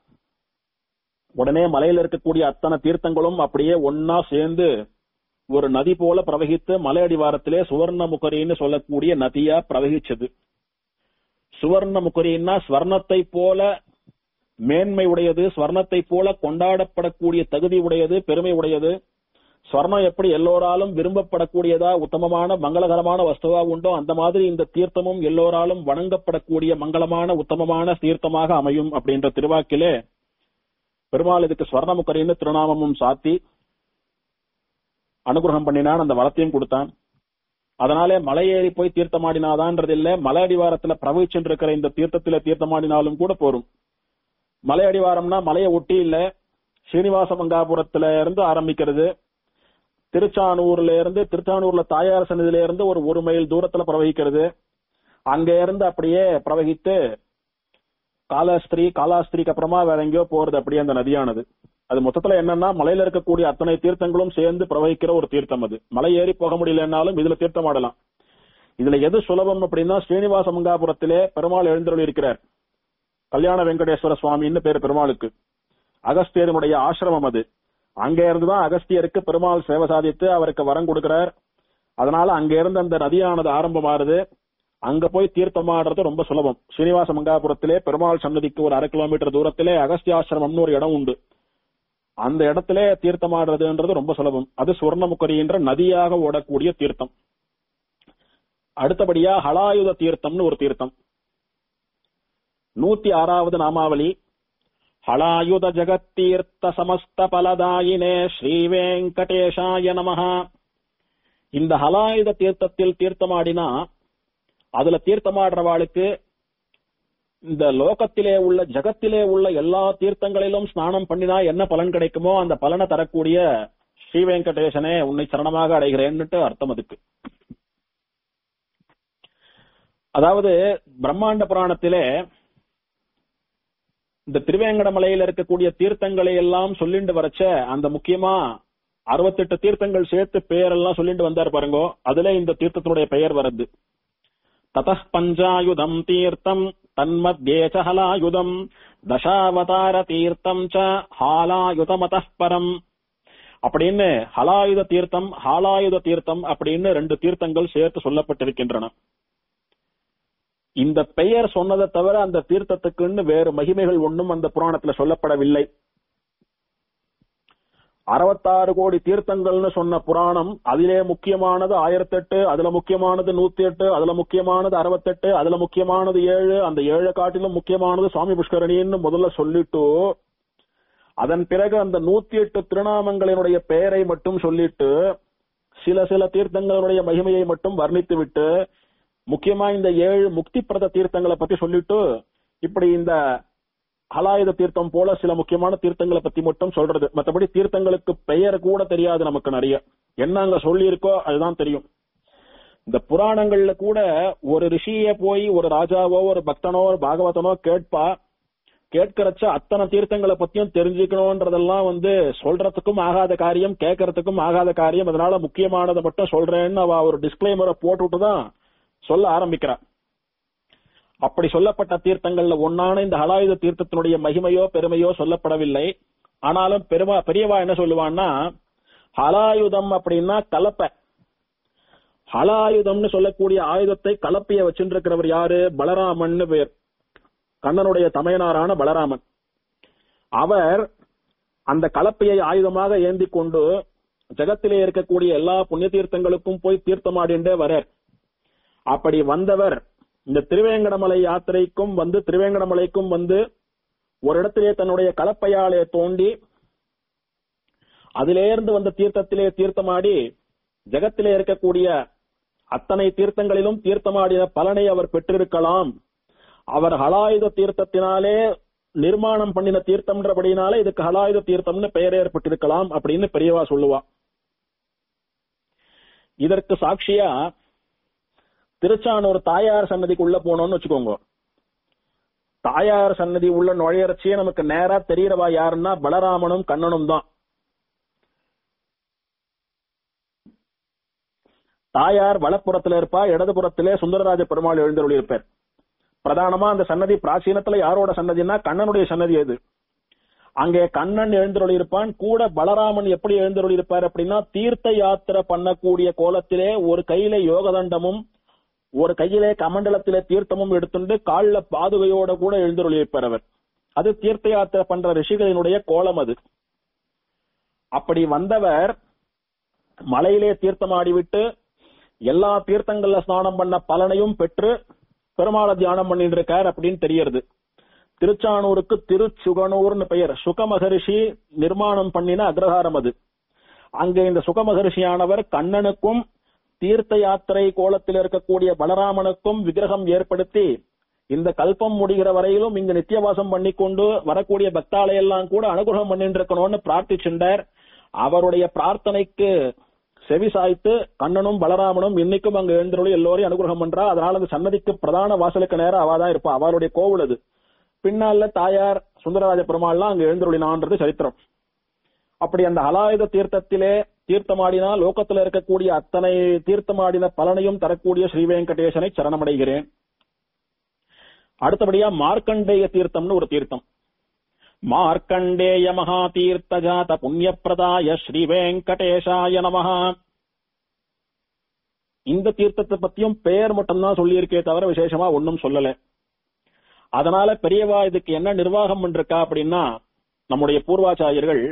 S1: உடனே மலையில இருக்கக்கூடிய அத்தனை தீர்த்தங்களும் அப்படியே ஒன்னா சேர்ந்து ஒரு நதி போல பிரவகித்து மலை அடிவாரத்திலே சுவர்ணமுகரின்னு சொல்லக்கூடிய நதியா பிரவகிச்சது சுவர்ணமுகரின்னா ஸ்வர்ணத்தை போல மேன்மை உடையது ஸ்வர்ணத்தை போல கொண்டாடப்படக்கூடிய தகுதி உடையது பெருமை உடையது ஸ்வர்ணம் எப்படி எல்லோராலும் விரும்பப்படக்கூடியதா உத்தமமான மங்களகரமான வஸ்துவா உண்டோ அந்த மாதிரி இந்த தீர்த்தமும் எல்லோராலும் வணங்கப்படக்கூடிய மங்களமான உத்தமமான தீர்த்தமாக அமையும் அப்படின்ற திருவாக்கிலே பெருமாள் இதுக்கு ஸ்வர்ணமுக்கரின்னு திருநாமமும் சாத்தி அனுகிரகம் பண்ணினான் அந்த வளத்தையும் கொடுத்தான் அதனாலே மலை ஏறி போய் தீர்த்தமாடினாதான்றது இல்ல மலை அடிவாரத்துல பிரவகிச்சென்றிருக்கிற இந்த தீர்த்தத்தில தீர்த்தமாடினாலும் கூட போரும் மலை அடிவாரம்னா மலையை ஒட்டி இல்ல ஸ்ரீனிவாச மங்காபுரத்துல இருந்து ஆரம்பிக்கிறது திருச்சானூர்ல இருந்து திருச்சானூர்ல தாயார் சன்னதியில இருந்து ஒரு ஒரு மைல் தூரத்துல பிரவகிக்கிறது அங்க இருந்து அப்படியே பிரவகித்து காலாஸ்திரி காலாஸ்திரிக்கு அப்புறமா வேற எங்கேயோ போறது அப்படியே அந்த நதியானது அது மொத்தத்துல என்னன்னா மலையில இருக்கக்கூடிய அத்தனை தீர்த்தங்களும் சேர்ந்து பிரவகிக்கிற ஒரு தீர்த்தம் அது மலை ஏறி போக முடியலன்னாலும் இதுல தீர்த்தம் ஆடலாம் இதுல எது சுலபம் அப்படின்னா ஸ்ரீனிவாச மங்காபுரத்திலே பெருமாள் எழுந்தருள் இருக்கிறார் கல்யாண வெங்கடேஸ்வர சுவாமின்னு பேர் பெருமாளுக்கு அகஸ்தியருடைய ஆசிரமம் அது அங்க இருந்துதான் அகஸ்தியருக்கு பெருமாள் சேவை சாதித்து அவருக்கு வரம் கொடுக்கிறார் அதனால அங்க இருந்து அந்த நதியானது ஆரம்பமாறுது அங்க போய் தீர்த்தமாடுறது ரொம்ப சுலபம் ஸ்ரீனிவாச மங்காபுரத்திலே பெருமாள் சன்னதிக்கு ஒரு அரை கிலோமீட்டர் தூரத்திலே அகஸ்தியாசிரமம்னு ஒரு இடம் உண்டு அந்த இடத்துல தீர்த்தமாடுறதுன்றது ரொம்ப சுலபம் அது சுவர்ணமுக்கரி என்ற நதியாக ஓடக்கூடிய தீர்த்தம் அடுத்தபடியா ஹலாயுத தீர்த்தம்னு ஒரு தீர்த்தம் நூத்தி ஆறாவது நாமாவளி ஹலாயுத ஜகத்தீர்த்த சமஸ்த பலதாயினே ஸ்ரீ வெங்கடேஷாய நமஹ இந்த ஹலாயுத தீர்த்தத்தில் தீர்த்தமாடினா அதுல தீர்த்தமாடுறவாளுக்கு இந்த லோகத்திலே உள்ள ஜகத்திலே உள்ள எல்லா தீர்த்தங்களிலும் ஸ்நானம் பண்ணினா என்ன பலன் கிடைக்குமோ அந்த பலனை தரக்கூடிய ஸ்ரீ வெங்கடேசனே உன்னை சரணமாக அடைகிறேன்னுட்டு அர்த்தம் அதுக்கு அதாவது பிரம்மாண்ட புராணத்திலே இந்த திருவேங்கடமலையில இருக்கக்கூடிய தீர்த்தங்களை எல்லாம் சொல்லிண்டு வரச்ச அந்த முக்கியமா அறுபத்தெட்டு தீர்த்தங்கள் சேர்த்து பெயரெல்லாம் சொல்லிட்டு வந்தார் பாருங்கோ அதுல இந்த தீர்த்தத்தினுடைய பெயர் வருது தத பஞ்சாயுதம் தீர்த்தம் தன்மத்தியே ச ஹலாயுதம் தசாவதார தீர்த்தம் ச ஹாலாயுதமத பரம் அப்படின்னு ஹலாயுத தீர்த்தம் ஹாலாயுத தீர்த்தம் அப்படின்னு ரெண்டு தீர்த்தங்கள் சேர்த்து சொல்லப்பட்டிருக்கின்றன இந்த பெயர் சொன்னதை தவிர அந்த தீர்த்தத்துக்குன்னு வேறு மகிமைகள் ஒன்றும் அந்த புராணத்துல சொல்லப்படவில்லை அறுபத்தாறு கோடி தீர்த்தங்கள்னு சொன்ன புராணம் அதிலே முக்கியமானது ஆயிரத்தி எட்டு அதுல முக்கியமானது நூத்தி எட்டு அதுல முக்கியமானது அறுபத்தெட்டு அதுல முக்கியமானது ஏழு அந்த ஏழு காட்டிலும் முக்கியமானது சுவாமி புஷ்கரணின்னு முதல்ல சொல்லிட்டு அதன் பிறகு அந்த நூத்தி எட்டு திருநாமங்களினுடைய பெயரை மட்டும் சொல்லிட்டு சில சில தீர்த்தங்களுடைய மகிமையை மட்டும் வர்ணித்து விட்டு முக்கியமா இந்த ஏழு முக்தி பிரத தீர்த்தங்களை பத்தி சொல்லிட்டு இப்படி இந்த ஹலாயுத தீர்த்தம் போல சில முக்கியமான தீர்த்தங்களை பத்தி மட்டும் சொல்றது மற்றபடி தீர்த்தங்களுக்கு பெயர் கூட தெரியாது நமக்கு நிறைய என்ன அங்க சொல்லி இருக்கோ அதுதான் தெரியும் இந்த புராணங்கள்ல கூட ஒரு ரிஷிய போய் ஒரு ராஜாவோ ஒரு பக்தனோ ஒரு பாகவதனோ கேட்பா கேட்கறச்ச அத்தனை தீர்த்தங்களை பத்தியும் தெரிஞ்சுக்கணும்ன்றதெல்லாம் வந்து சொல்றதுக்கும் ஆகாத காரியம் கேட்கறதுக்கும் ஆகாத காரியம் அதனால முக்கியமானதை மட்டும் சொல்றேன்னு அவ ஒரு டிஸ்கிளைமரை போட்டுட்டு தான் சொல்ல ஆரம்பிக்கிறா அப்படி சொல்லப்பட்ட தீர்த்தங்கள்ல ஒன்னான இந்த ஹலாயுத தீர்த்தத்தினுடைய மகிமையோ பெருமையோ சொல்லப்படவில்லை ஆனாலும் பெருமா பெரியவா என்ன சொல்லுவான்னா ஹலாயுதம் அப்படின்னா கலப்பை ஹலாயுதம்னு சொல்லக்கூடிய ஆயுதத்தை கலப்பைய வச்சுருக்கிறவர் யாரு பலராமன் பேர் கண்ணனுடைய தமையனாரான பலராமன் அவர் அந்த கலப்பையை ஆயுதமாக ஏந்தி கொண்டு ஜகத்திலே இருக்கக்கூடிய எல்லா புண்ணிய தீர்த்தங்களுக்கும் போய் தீர்த்தமாடிண்டே வரார் அப்படி வந்தவர் இந்த திருவேங்கடமலை யாத்திரைக்கும் வந்து திருவேங்கடமலைக்கும் வந்து ஒரு இடத்திலே தன்னுடைய கலப்பையாலே தோண்டி அதிலேருந்து வந்த தீர்த்தத்திலே தீர்த்தமாடி ஜெகத்திலே இருக்கக்கூடிய அத்தனை தீர்த்தங்களிலும் தீர்த்தமாடின பலனை அவர் பெற்றிருக்கலாம் அவர் ஹலாயுத தீர்த்தத்தினாலே நிர்மாணம் பண்ணின தீர்த்தம்ன்றபடினாலே இதுக்கு ஹலாயுத தீர்த்தம்னு பெயர் ஏற்பட்டிருக்கலாம் அப்படின்னு பெரியவா சொல்லுவா இதற்கு சாட்சியா திருச்சானூர் தாயார் சன்னதிக்குள்ள போனோம்னு வச்சுக்கோங்க தாயார் சன்னதி உள்ள நுழையறச்சியே நமக்கு நேரா தெரியறவா யாருன்னா பலராமனும் கண்ணனும் தான் தாயார் வலப்புறத்துல இருப்பா இடதுபுறத்திலே சுந்தரராஜ பெருமாள் எழுந்தருளி இருப்பார் பிரதானமா அந்த சன்னதி பிராச்சீனத்துல யாரோட சன்னதினா கண்ணனுடைய சன்னதி அது அங்கே கண்ணன் எழுந்தருளி இருப்பான் கூட பலராமன் எப்படி எழுந்தருளி இருப்பார் அப்படின்னா தீர்த்த யாத்திரை பண்ணக்கூடிய கோலத்திலே ஒரு கையில யோகதண்டமும் ஒரு கையிலே கமண்டலத்திலே தீர்த்தமும் எடுத்துண்டு கால்ல பாதுகையோட கூட எழுந்தருளி இருப்பார் அவர் அது தீர்த்த யாத்திரை பண்ற ரிஷிகளினுடைய கோலம் அது அப்படி வந்தவர் மலையிலே தீர்த்தமாடிவிட்டு எல்லா தீர்த்தங்கள்ல ஸ்நானம் பண்ண பலனையும் பெற்று பெருமாளை தியானம் பண்ணிட்டு இருக்கார் அப்படின்னு தெரியறது திருச்சானூருக்கு திருச்சுகனூர்னு பெயர் சுக மகரிஷி நிர்மாணம் பண்ணின அக்ரஹாரம் அது அங்கே இந்த சுக மகரிஷியானவர் கண்ணனுக்கும் தீர்த்த யாத்திரை கோலத்தில் இருக்கக்கூடிய பலராமனுக்கும் விக்கிரகம் ஏற்படுத்தி இந்த கல்பம் முடிகிற வரையிலும் இங்க நித்தியவாசம் பண்ணி கொண்டு வரக்கூடிய பக்தாலையெல்லாம் கூட அனுகிரகம் பண்ணிட்டு இருக்கணும்னு பிரார்த்திச்சுண்டார் அவருடைய பிரார்த்தனைக்கு செவி சாய்த்து கண்ணனும் பலராமனும் இன்னைக்கும் அங்க எழுந்தருளி எல்லோரையும் அனுகிரகம் பண்றா அதனால அந்த சன்னதிக்கு பிரதான வாசலுக்கு நேரம் அவாதான் இருப்பா அவருடைய கோவில் அது பின்னால தாயார் சுந்தரராஜ பெருமாள்லாம் அங்க எழுந்தருளினான்றது சரித்திரம் அப்படி அந்த ஹலாயுத தீர்த்தத்திலே தீர்த்தமாடினா லோகத்துல இருக்கக்கூடிய அத்தனை தீர்த்தமாடின பலனையும் தரக்கூடிய ஸ்ரீ வெங்கடேசனை சரணமடைகிறேன் அடுத்தபடியா மார்க்கண்டேய தீர்த்தம்னு ஒரு தீர்த்தம் மார்க்கண்டேய மகா தீர்த்த ஜாத புண்ணியப்பிரதாய ஸ்ரீ வெங்கடேஷாய நமஹா இந்த தீர்த்தத்தை பத்தியும் பெயர் மட்டும்தான் சொல்லியிருக்கே தவிர விசேஷமா ஒன்னும் சொல்லல அதனால பெரியவா இதுக்கு என்ன நிர்வாகம் பண்ணிருக்கா அப்படின்னா நம்முடைய பூர்வாச்சாரியர்கள்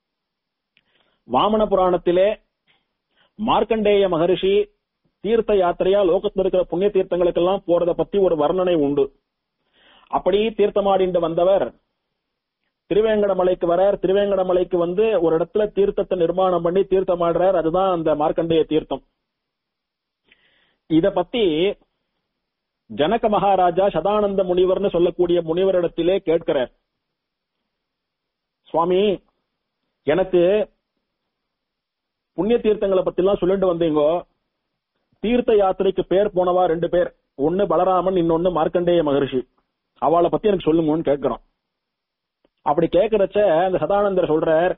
S1: வாமன புராணத்திலே மார்க்கண்டேய மகரிஷி தீர்த்த யாத்திரையா லோகத்தில் இருக்கிற புண்ணிய தீர்த்தங்களுக்கெல்லாம் போறத பத்தி ஒரு வர்ணனை உண்டு அப்படி தீர்த்தமாடிண்டு வந்தவர் திருவேங்கடமலைக்கு வரார் திருவேங்கடமலைக்கு வந்து ஒரு இடத்துல தீர்த்தத்தை நிர்மாணம் பண்ணி தீர்த்தமாடுறார் அதுதான் அந்த மார்க்கண்டேய தீர்த்தம் இத பத்தி ஜனக மகாராஜா சதானந்த முனிவர்னு சொல்லக்கூடிய முனிவரிடத்திலே கேட்கிறார் சுவாமி எனக்கு புண்ணிய தீர்த்தங்களை பத்தி எல்லாம் சொல்லிட்டு வந்தீங்கோ தீர்த்த யாத்திரைக்கு பேர் போனவா ரெண்டு பேர் ஒன்னு பலராமன் இன்னொன்னு மார்க்கண்டேய மகரிஷி அவளை பத்தி எனக்கு சொல்லுங்கன்னு கேட்கிறோம் அப்படி கேட்கறச்ச அந்த சதானந்தர் சொல்றார்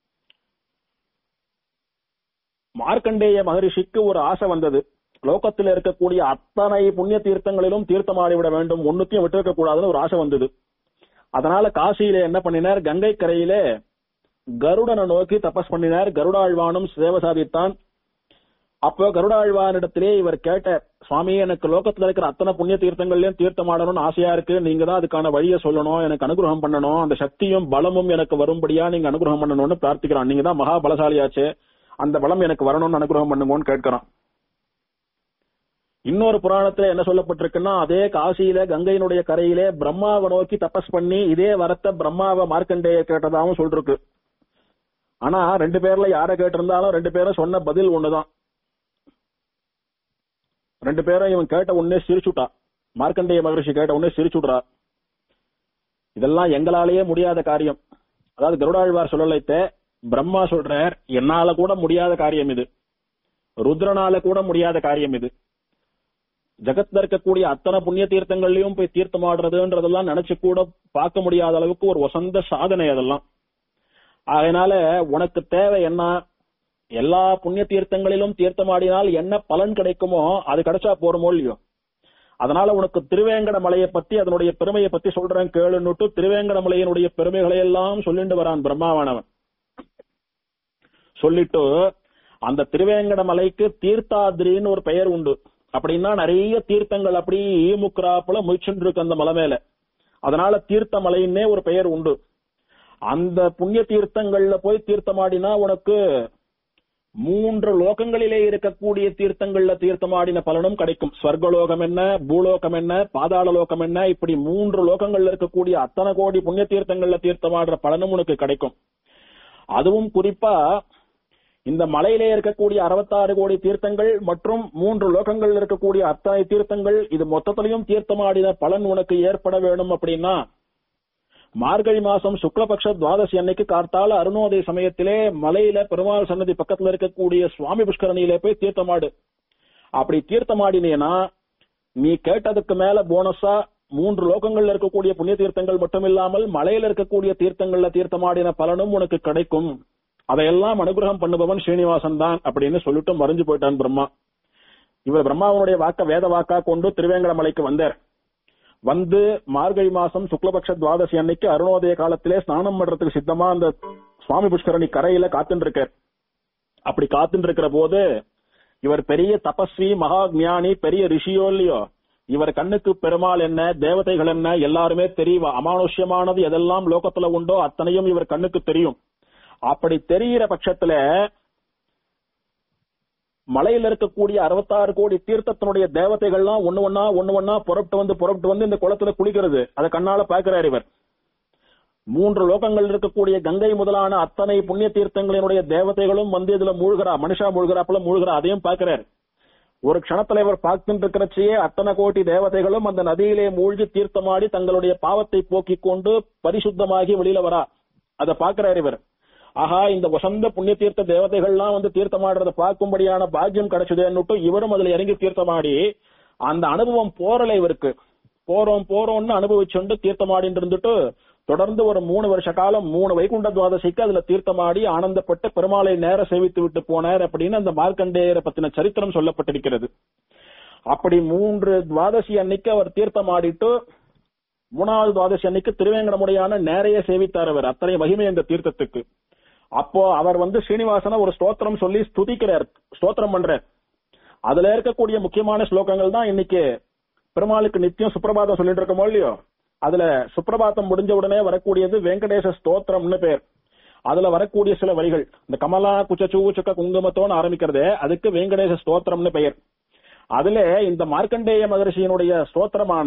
S1: மார்க்கண்டேய மகரிஷிக்கு ஒரு ஆசை வந்தது லோகத்தில் இருக்கக்கூடிய அத்தனை புண்ணிய தீர்த்தங்களிலும் தீர்த்தமாடி விட வேண்டும் ஒன்னுத்தையும் விட்டுருக்க கூடாதுன்னு ஒரு ஆசை வந்தது அதனால காசியில என்ன பண்ணினார் கங்கை கரையிலே கருடனை நோக்கி தபஸ் பண்ணினார் கருடாழ்வானும் சேவை சாதித்தான் அப்போ கருடாழ்வானிடத்திலே இவர் கேட்ட சுவாமி எனக்கு லோகத்துல இருக்கிற அத்தனை புண்ணிய தீர்த்தங்கள்லயும் தீர்த்தமாடணும்னு ஆசையா இருக்கு நீங்க தான் அதுக்கான வழியை சொல்லணும் எனக்கு அனுகிரகம் பண்ணணும் அந்த சக்தியும் பலமும் எனக்கு வரும்படியா நீங்க அனுகிரகம் பண்ணணும்னு பிரார்த்திக்கிறான் நீங்க தான் மகா பலசாலியாச்சே அந்த பலம் எனக்கு வரணும்னு அனுகிரகம் பண்ணுங்கன்னு கேட்கிறான் இன்னொரு புராணத்துல என்ன சொல்லப்பட்டிருக்குன்னா அதே காசியில கங்கையினுடைய கரையிலே பிரம்மாவை நோக்கி தபஸ் பண்ணி இதே வரத்த பிரம்மாவை மார்க்கண்டேய கேட்டதாகவும் சொல்லிருக்கு ஆனா ரெண்டு பேர்ல யார கேட்டிருந்தாலும் ரெண்டு பேரும் சொன்ன பதில் ஒண்ணுதான் ரெண்டு பேரும் இவன் கேட்ட உடனே சிரிச்சுட்டா மார்க்கண்டேய மகரிஷி கேட்ட உடனே சிரிச்சுடுறா இதெல்லாம் எங்களாலேயே முடியாத காரியம் அதாவது கருடாழ்வார் சொல்லலைத்த பிரம்மா சொல்றார் என்னால கூட முடியாத காரியம் இது ருத்ரனால கூட முடியாத காரியம் இது ஜகத்ல இருக்கக்கூடிய அத்தனை புண்ணிய தீர்த்தங்கள்லயும் போய் தீர்த்தமாடுறதுன்றதெல்லாம் நினைச்சு கூட பார்க்க முடியாத அளவுக்கு ஒரு வசந்த சாதனை அதெல்லாம் அதனால உனக்கு தேவை என்ன எல்லா புண்ணிய தீர்த்தங்களிலும் தீர்த்தமாடினால் என்ன பலன் கிடைக்குமோ அது கிடைச்சா போறமோ இல்லையோ அதனால உனக்கு திருவேங்கட மலையை பத்தி அதனுடைய பெருமையை பத்தி சொல்றேன் கேளுன்னுட்டு திருவேங்கட மலையினுடைய பெருமைகளை எல்லாம் சொல்லிட்டு வரான் பிரம்மாவானவன் சொல்லிட்டு அந்த திருவேங்கட மலைக்கு தீர்த்தாதிரின்னு ஒரு பெயர் உண்டு அப்படின்னா நிறைய தீர்த்தங்கள் அப்படி ஈமுக்குறாப்புல முயற்சிட்டு இருக்கு அந்த மலை மேல அதனால தீர்த்த மலைன்னே ஒரு பெயர் உண்டு அந்த புண்ணிய தீர்த்தங்கள்ல போய் தீர்த்தமாடினா உனக்கு மூன்று லோகங்களிலே இருக்கக்கூடிய தீர்த்தங்கள்ல தீர்த்தமாடின பலனும் கிடைக்கும் ஸ்வர்கலோகம் என்ன பூலோகம் என்ன பாதாள லோகம் என்ன இப்படி மூன்று லோகங்கள்ல இருக்கக்கூடிய அத்தனை கோடி புண்ணிய தீர்த்தங்கள்ல தீர்த்தமாடுற பலனும் உனக்கு கிடைக்கும் அதுவும் குறிப்பா இந்த மலையிலே இருக்கக்கூடிய அறுபத்தாறு கோடி தீர்த்தங்கள் மற்றும் மூன்று லோகங்கள் இருக்கக்கூடிய அத்தனை தீர்த்தங்கள் இது மொத்தத்திலையும் தீர்த்தமாடின பலன் உனக்கு ஏற்பட வேணும் அப்படின்னா மார்கழி மாசம் சுக்லபக்ஷ துவாதசி அன்னைக்கு கார்த்தால அருணோதய சமயத்திலே மலையில பெருமாள் சன்னதி பக்கத்துல இருக்கக்கூடிய சுவாமி புஷ்கரணியில போய் தீர்த்தமாடு அப்படி தீர்த்தமாடினேனா நீ கேட்டதுக்கு மேல போனஸா மூன்று லோகங்கள்ல இருக்கக்கூடிய புண்ணிய தீர்த்தங்கள் மட்டும் இல்லாமல் மலையில இருக்கக்கூடிய தீர்த்தங்கள்ல தீர்த்தமாடின பலனும் உனக்கு கிடைக்கும் அதையெல்லாம் அனுகிரகம் பண்ணுபவன் ஸ்ரீனிவாசன் தான் அப்படின்னு சொல்லிட்டு மறைஞ்சு போயிட்டான் பிரம்மா இவர் பிரம்மாவனுடைய வாக்க வேத வாக்கா கொண்டு திருவேங்கடமலைக்கு வந்தார் வந்து மார்கழி மாசம் சுக்லபக்ஷ துவாதசி அன்னைக்கு அருணோதய காலத்திலே ஸ்நானம் பண்றதுக்கு சித்தமா அந்த சுவாமி புஷ்கரணி கரையில காத்துட்டு இருக்கார் அப்படி காத்துட்டு இருக்கிற போது இவர் பெரிய தபஸ்வி மகா ஞானி பெரிய ரிஷியோ இல்லையோ இவர் கண்ணுக்கு பெருமாள் என்ன தேவதைகள் என்ன எல்லாருமே தெரியும் அமானுஷ்யமானது எதெல்லாம் லோகத்துல உண்டோ அத்தனையும் இவர் கண்ணுக்கு தெரியும் அப்படி தெரிகிற பட்சத்துல மலையில இருக்கக்கூடிய அறுபத்தாறு கோடி தீர்த்தத்தினுடைய தேவதைகள்லாம் ஒண்ணு ஒண்ணா ஒண்ணு ஒண்ணா புறப்பட்டு வந்து புறப்பட்டு வந்து இந்த குளத்துல குளிக்கிறது அதை கண்ணால பாக்குறாரு இவர் மூன்று லோகங்கள் இருக்கக்கூடிய கங்கை முதலான அத்தனை புண்ணிய தீர்த்தங்களினுடைய தேவதைகளும் வந்து இதுல மூழ்கிறா மனுஷா மூழ்கிறாப்புல மூழ்கிறா அதையும் பாக்குறாரு ஒரு க்ஷணத்துல இவர் பார்த்துட்டு இருக்கிறச்சையே அத்தனை கோடி தேவதைகளும் அந்த நதியிலே மூழ்கி தீர்த்தமாடி தங்களுடைய பாவத்தை போக்கிக் கொண்டு பரிசுத்தமாகி வெளியில வரா அதை பாக்குறாரு இவர் ஆஹா இந்த வசந்த புண்ணிய தீர்த்த தேவதைகள்லாம் வந்து தீர்த்தமாடுறத பார்க்கும்படியான பாக்கியம் கிடைச்சதுன்னுட்டு இவரும் அதுல இறங்கி தீர்த்தமாடி அந்த அனுபவம் போறல இவருக்கு போறோம் போறோம்னு அனுபவிச்சுண்டு தீர்த்தமாடிட்டு இருந்துட்டு தொடர்ந்து ஒரு மூணு வருஷ காலம் மூணு வைகுண்ட துவாதசிக்கு அதுல தீர்த்தமாடி ஆனந்தப்பட்டு பெருமாளை நேர சேவித்து விட்டு போனார் அப்படின்னு அந்த மார்க்கண்டேயரை பத்தின சரித்திரம் சொல்லப்பட்டிருக்கிறது அப்படி மூன்று துவாதசி அன்னைக்கு அவர் தீர்த்தமாடிட்டு மூணாவது துவாதசி அன்னைக்கு திருவேங்கடமுடையான நேரைய சேவித்தார் அவர் அத்தனை மகிமை அந்த தீர்த்தத்துக்கு அப்போ அவர் வந்து ஸ்ரீனிவாசன ஒரு ஸ்தோத்திரம் சொல்லி ஸ்துதிக்கிறார் ஸ்தோத்திரம் பண்றார் அதுல இருக்கக்கூடிய முக்கியமான ஸ்லோகங்கள் தான் இன்னைக்கு பெருமாளுக்கு நித்தியம் சுப்பிரபாதம் சொல்லிட்டு இருக்கோமோ இல்லையோ அதுல சுப்பிரபாதம் முடிஞ்ச உடனே வரக்கூடியது வெங்கடேச ஸ்தோத்திரம்னு பேர் அதுல வரக்கூடிய சில வரிகள் இந்த கமலா குச்சச்சூ சுக்க குங்குமத்தோன்னு ஆரம்பிக்கிறதே அதுக்கு வெங்கடேச ஸ்தோத்திரம்னு பெயர் அதுல இந்த மார்க்கண்டேய மகர்ஷியினுடைய ஸ்தோத்திரமான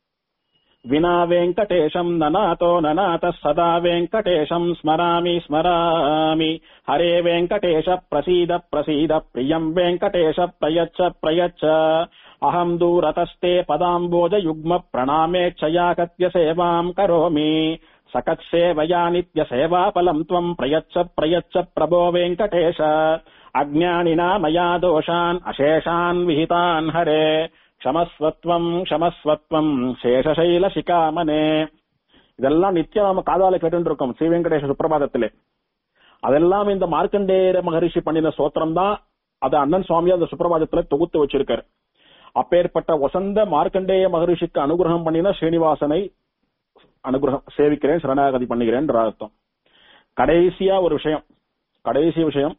S1: विना वेङ्कटेशम् ननातो ननातः सदा वेङ्कटेशम् स्मरामि स्मरामि हरे वेङ्कटेश प्रसीद प्रसीद प्रियम् वेङ्कटेश प्रयच्छ प्रयच्छ अहम् दूरतस्ते पदाम्बोजयुग्म प्रणामेच्छयागत्य सेवाम् करोमि सकत्सेवया नित्यसेवाफलम् त्वम् प्रयच्छ प्रयच्छ प्रभो वेङ्कटेश अज्ञानिना मया दोषान् अशेषान् विहितान् हरे க்ஷமஸ்வத்வம் க்ஷமஸ்வத்வம் சேஷசைல சிகாமனே இதெல்லாம் நித்தியம் நம்ம காதால கேட்டு இருக்கோம் ஸ்ரீ வெங்கடேஷ சுப்பிரபாதத்திலே அதெல்லாம் இந்த மார்க்கண்டேய மகரிஷி பண்ணின சோத்திரம் தான் அது அண்ணன் சுவாமி அந்த சுப்பிரபாதத்துல தொகுத்து வச்சிருக்காரு அப்பேற்பட்ட வசந்த மார்க்கண்டேய மகரிஷிக்கு அனுகிரகம் பண்ணின ஸ்ரீனிவாசனை அனுகிரகம் சேவிக்கிறேன் சரணாகதி பண்ணுகிறேன் அர்த்தம் கடைசியா ஒரு விஷயம் கடைசி விஷயம்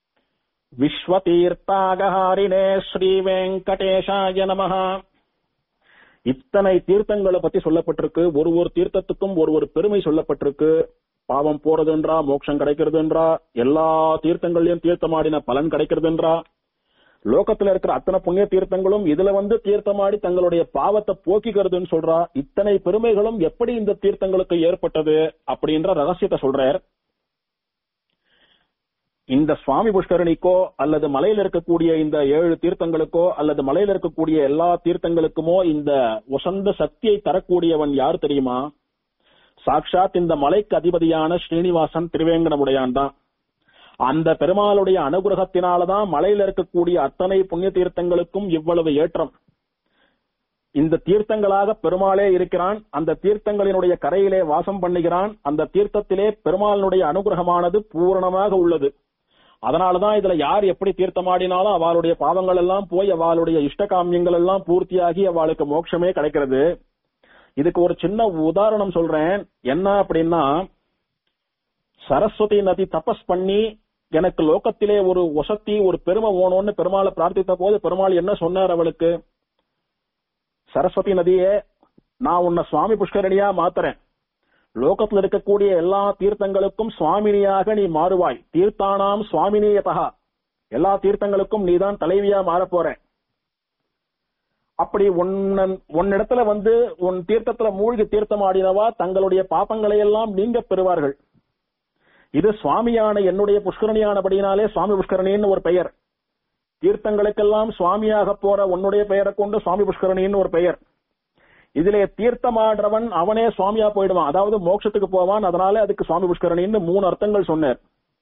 S1: விஸ்வதீர்த்தாகஹாரினே ஸ்ரீ வெங்கடேஷாய நமஹ இத்தனை தீர்த்தங்களை பத்தி சொல்லப்பட்டிருக்கு ஒரு ஒரு தீர்த்தத்துக்கும் ஒரு ஒரு பெருமை சொல்லப்பட்டிருக்கு பாவம் போறதுன்றா மோட்சம் கிடைக்கிறதுன்றா எல்லா தீர்த்தங்களையும் தீர்த்தமாடின பலன் கிடைக்கிறதுன்றா லோகத்துல இருக்கிற அத்தனை புண்ணிய தீர்த்தங்களும் இதுல வந்து தீர்த்தமாடி தங்களுடைய பாவத்தை போக்கிக்கிறதுன்னு சொல்றா இத்தனை பெருமைகளும் எப்படி இந்த தீர்த்தங்களுக்கு ஏற்பட்டது அப்படின்ற ரகசியத்தை சொல்றார் இந்த சுவாமி புஷ்கரணிக்கோ அல்லது மலையில இருக்கக்கூடிய இந்த ஏழு தீர்த்தங்களுக்கோ அல்லது மலையில இருக்கக்கூடிய எல்லா தீர்த்தங்களுக்குமோ இந்த வசந்த சக்தியை தரக்கூடியவன் யார் தெரியுமா சாட்சாத் இந்த மலைக்கு அதிபதியான ஸ்ரீனிவாசன் திருவேங்கடமுடையான் தான் அந்த பெருமாளுடைய அனுகிரகத்தினாலதான் மலையில இருக்கக்கூடிய அத்தனை புண்ணிய தீர்த்தங்களுக்கும் இவ்வளவு ஏற்றம் இந்த தீர்த்தங்களாக பெருமாளே இருக்கிறான் அந்த தீர்த்தங்களினுடைய கரையிலே வாசம் பண்ணுகிறான் அந்த தீர்த்தத்திலே பெருமாளினுடைய அனுகிரகமானது பூரணமாக உள்ளது அதனாலதான் இதுல யார் எப்படி தீர்த்தமாடினாலும் அவளுடைய பாவங்கள் எல்லாம் போய் அவளுடைய இஷ்ட காமியங்கள் எல்லாம் பூர்த்தியாகி அவளுக்கு மோட்சமே கிடைக்கிறது இதுக்கு ஒரு சின்ன உதாரணம் சொல்றேன் என்ன அப்படின்னா சரஸ்வதி நதி தபஸ் பண்ணி எனக்கு லோகத்திலே ஒரு வசத்தி ஒரு பெருமை ஓணும்னு பெருமாளை பிரார்த்தித்த போது பெருமாள் என்ன சொன்னார் அவளுக்கு சரஸ்வதி நதியே நான் உன்னை சுவாமி புஷ்கரணியா மாத்துறேன் லோகத்துல இருக்கக்கூடிய எல்லா தீர்த்தங்களுக்கும் சுவாமினியாக நீ மாறுவாய் தீர்த்தானாம் சுவாமினியதா எல்லா தீர்த்தங்களுக்கும் நீதான் தலைவியா மாறப் போற அப்படி உன்னன் உன்னிடத்துல வந்து உன் தீர்த்தத்துல மூழ்கி தீர்த்தம் ஆடினவா தங்களுடைய பாப்பங்களை எல்லாம் நீங்க பெறுவார்கள் இது சுவாமியான என்னுடைய புஷ்கரணியானபடியினாலே சுவாமி புஷ்கரணின்னு ஒரு பெயர் தீர்த்தங்களுக்கெல்லாம் சுவாமியாக போற உன்னுடைய பெயரை கொண்டு சுவாமி புஷ்கரணின்னு ஒரு பெயர் இதிலே தீர்த்தமாடுறவன் அவனே சுவாமியா போயிடுவான் அதாவது மோட்சத்துக்கு போவான் அதனால அதுக்கு சுவாமி புஷ்கரணின்னு மூணு அர்த்தங்கள் சொன்னார்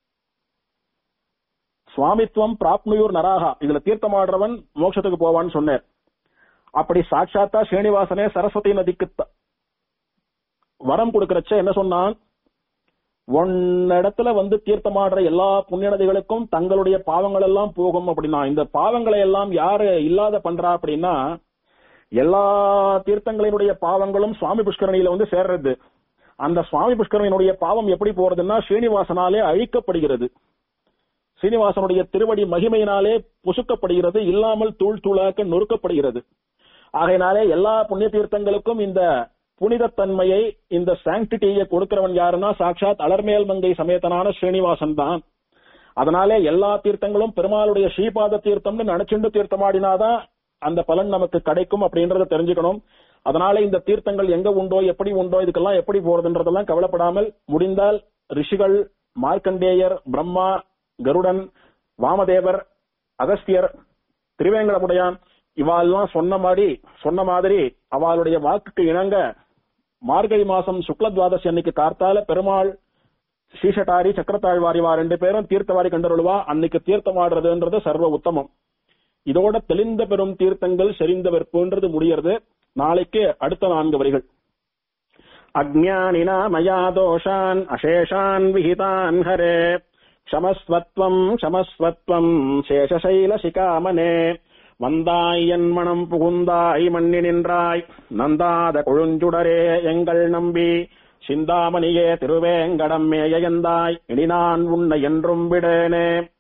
S1: சுவாமித்துவம் பிராப்னுயூர் நராகா இதுல தீர்த்தமாடுறவன் மோட்சத்துக்கு போவான்னு சொன்னார் அப்படி சாட்சாத்தா ஸ்ரீனிவாசனே சரஸ்வதி நதிக்கு த- வரம் கொடுக்கறச்ச என்ன சொன்னான் உன்னிடத்துல வந்து தீர்த்தமாடுற எல்லா புண்ணிய நதிகளுக்கும் தங்களுடைய பாவங்கள் எல்லாம் போகும் அப்படின்னா இந்த பாவங்களை எல்லாம் யாரு இல்லாத பண்றா அப்படின்னா எல்லா தீர்த்தங்களினுடைய பாவங்களும் சுவாமி புஷ்கரணியில வந்து சேர்றது அந்த சுவாமி புஷ்கரணியினுடைய பாவம் எப்படி போறதுன்னா ஸ்ரீனிவாசனாலே அழிக்கப்படுகிறது சீனிவாசனுடைய திருவடி மகிமையினாலே புசுக்கப்படுகிறது இல்லாமல் தூள் தூளாக்க நொறுக்கப்படுகிறது ஆகையினாலே எல்லா புண்ணிய தீர்த்தங்களுக்கும் இந்த புனிதத்தன்மையை இந்த சாங்டிட்டியை கொடுக்கிறவன் யாருன்னா சாட்சாத் அலர்மேல் மங்கை சமேதனான ஸ்ரீனிவாசன் தான் அதனாலே எல்லா தீர்த்தங்களும் பெருமாளுடைய ஸ்ரீபாத தீர்த்தம்னு நினைச்சுண்டு தீர்த்தமாடினாதான் அந்த பலன் நமக்கு கிடைக்கும் அப்படின்றத தெரிஞ்சுக்கணும் அதனால இந்த தீர்த்தங்கள் எங்க உண்டோ எப்படி உண்டோ இதுக்கெல்லாம் எப்படி போறதுன்றதெல்லாம் கவலைப்படாமல் முடிந்தால் ரிஷிகள் மார்க்கண்டேயர் பிரம்மா கருடன் வாமதேவர் அகஸ்தியர் திருவேங்கடமுடையான் இவாள்லாம் சொன்ன மாதிரி சொன்ன மாதிரி அவளுடைய வாக்குக்கு இணங்க மார்கழி மாசம் சுக்ல துவாதசி அன்னைக்கு கார்த்தால பெருமாள் சீஷட்டாரி சக்கரத்தாழ்வாரி வா ரெண்டு பேரும் தீர்த்தவாரி கண்டருள்வா அன்னைக்கு தீர்த்தமாடுறதுன்றது சர்வ உத்தமம் இதோட தெளிந்த பெரும் தீர்த்தங்கள் செறிந்த வெற்புன்றது முடியறது நாளைக்கு அடுத்த நான்கு வரிகள் அஜ்ஞானினா மயா தோஷான் அசேஷான் விஹிதான் ஹரே க்ஷமஸ்வத்வம் க்ஷமஸ்வத்வம் சேஷசைல சிகாமனே வந்தாய் என் மனம் புகுந்தாய் மண்ணி நின்றாய் நந்தாத கொழுஞ்சுடரே எங்கள் நம்பி சிந்தாமணியே திருவேங்கடம் மேயந்தாய் இனி நான் உன்னை என்றும் விடேனே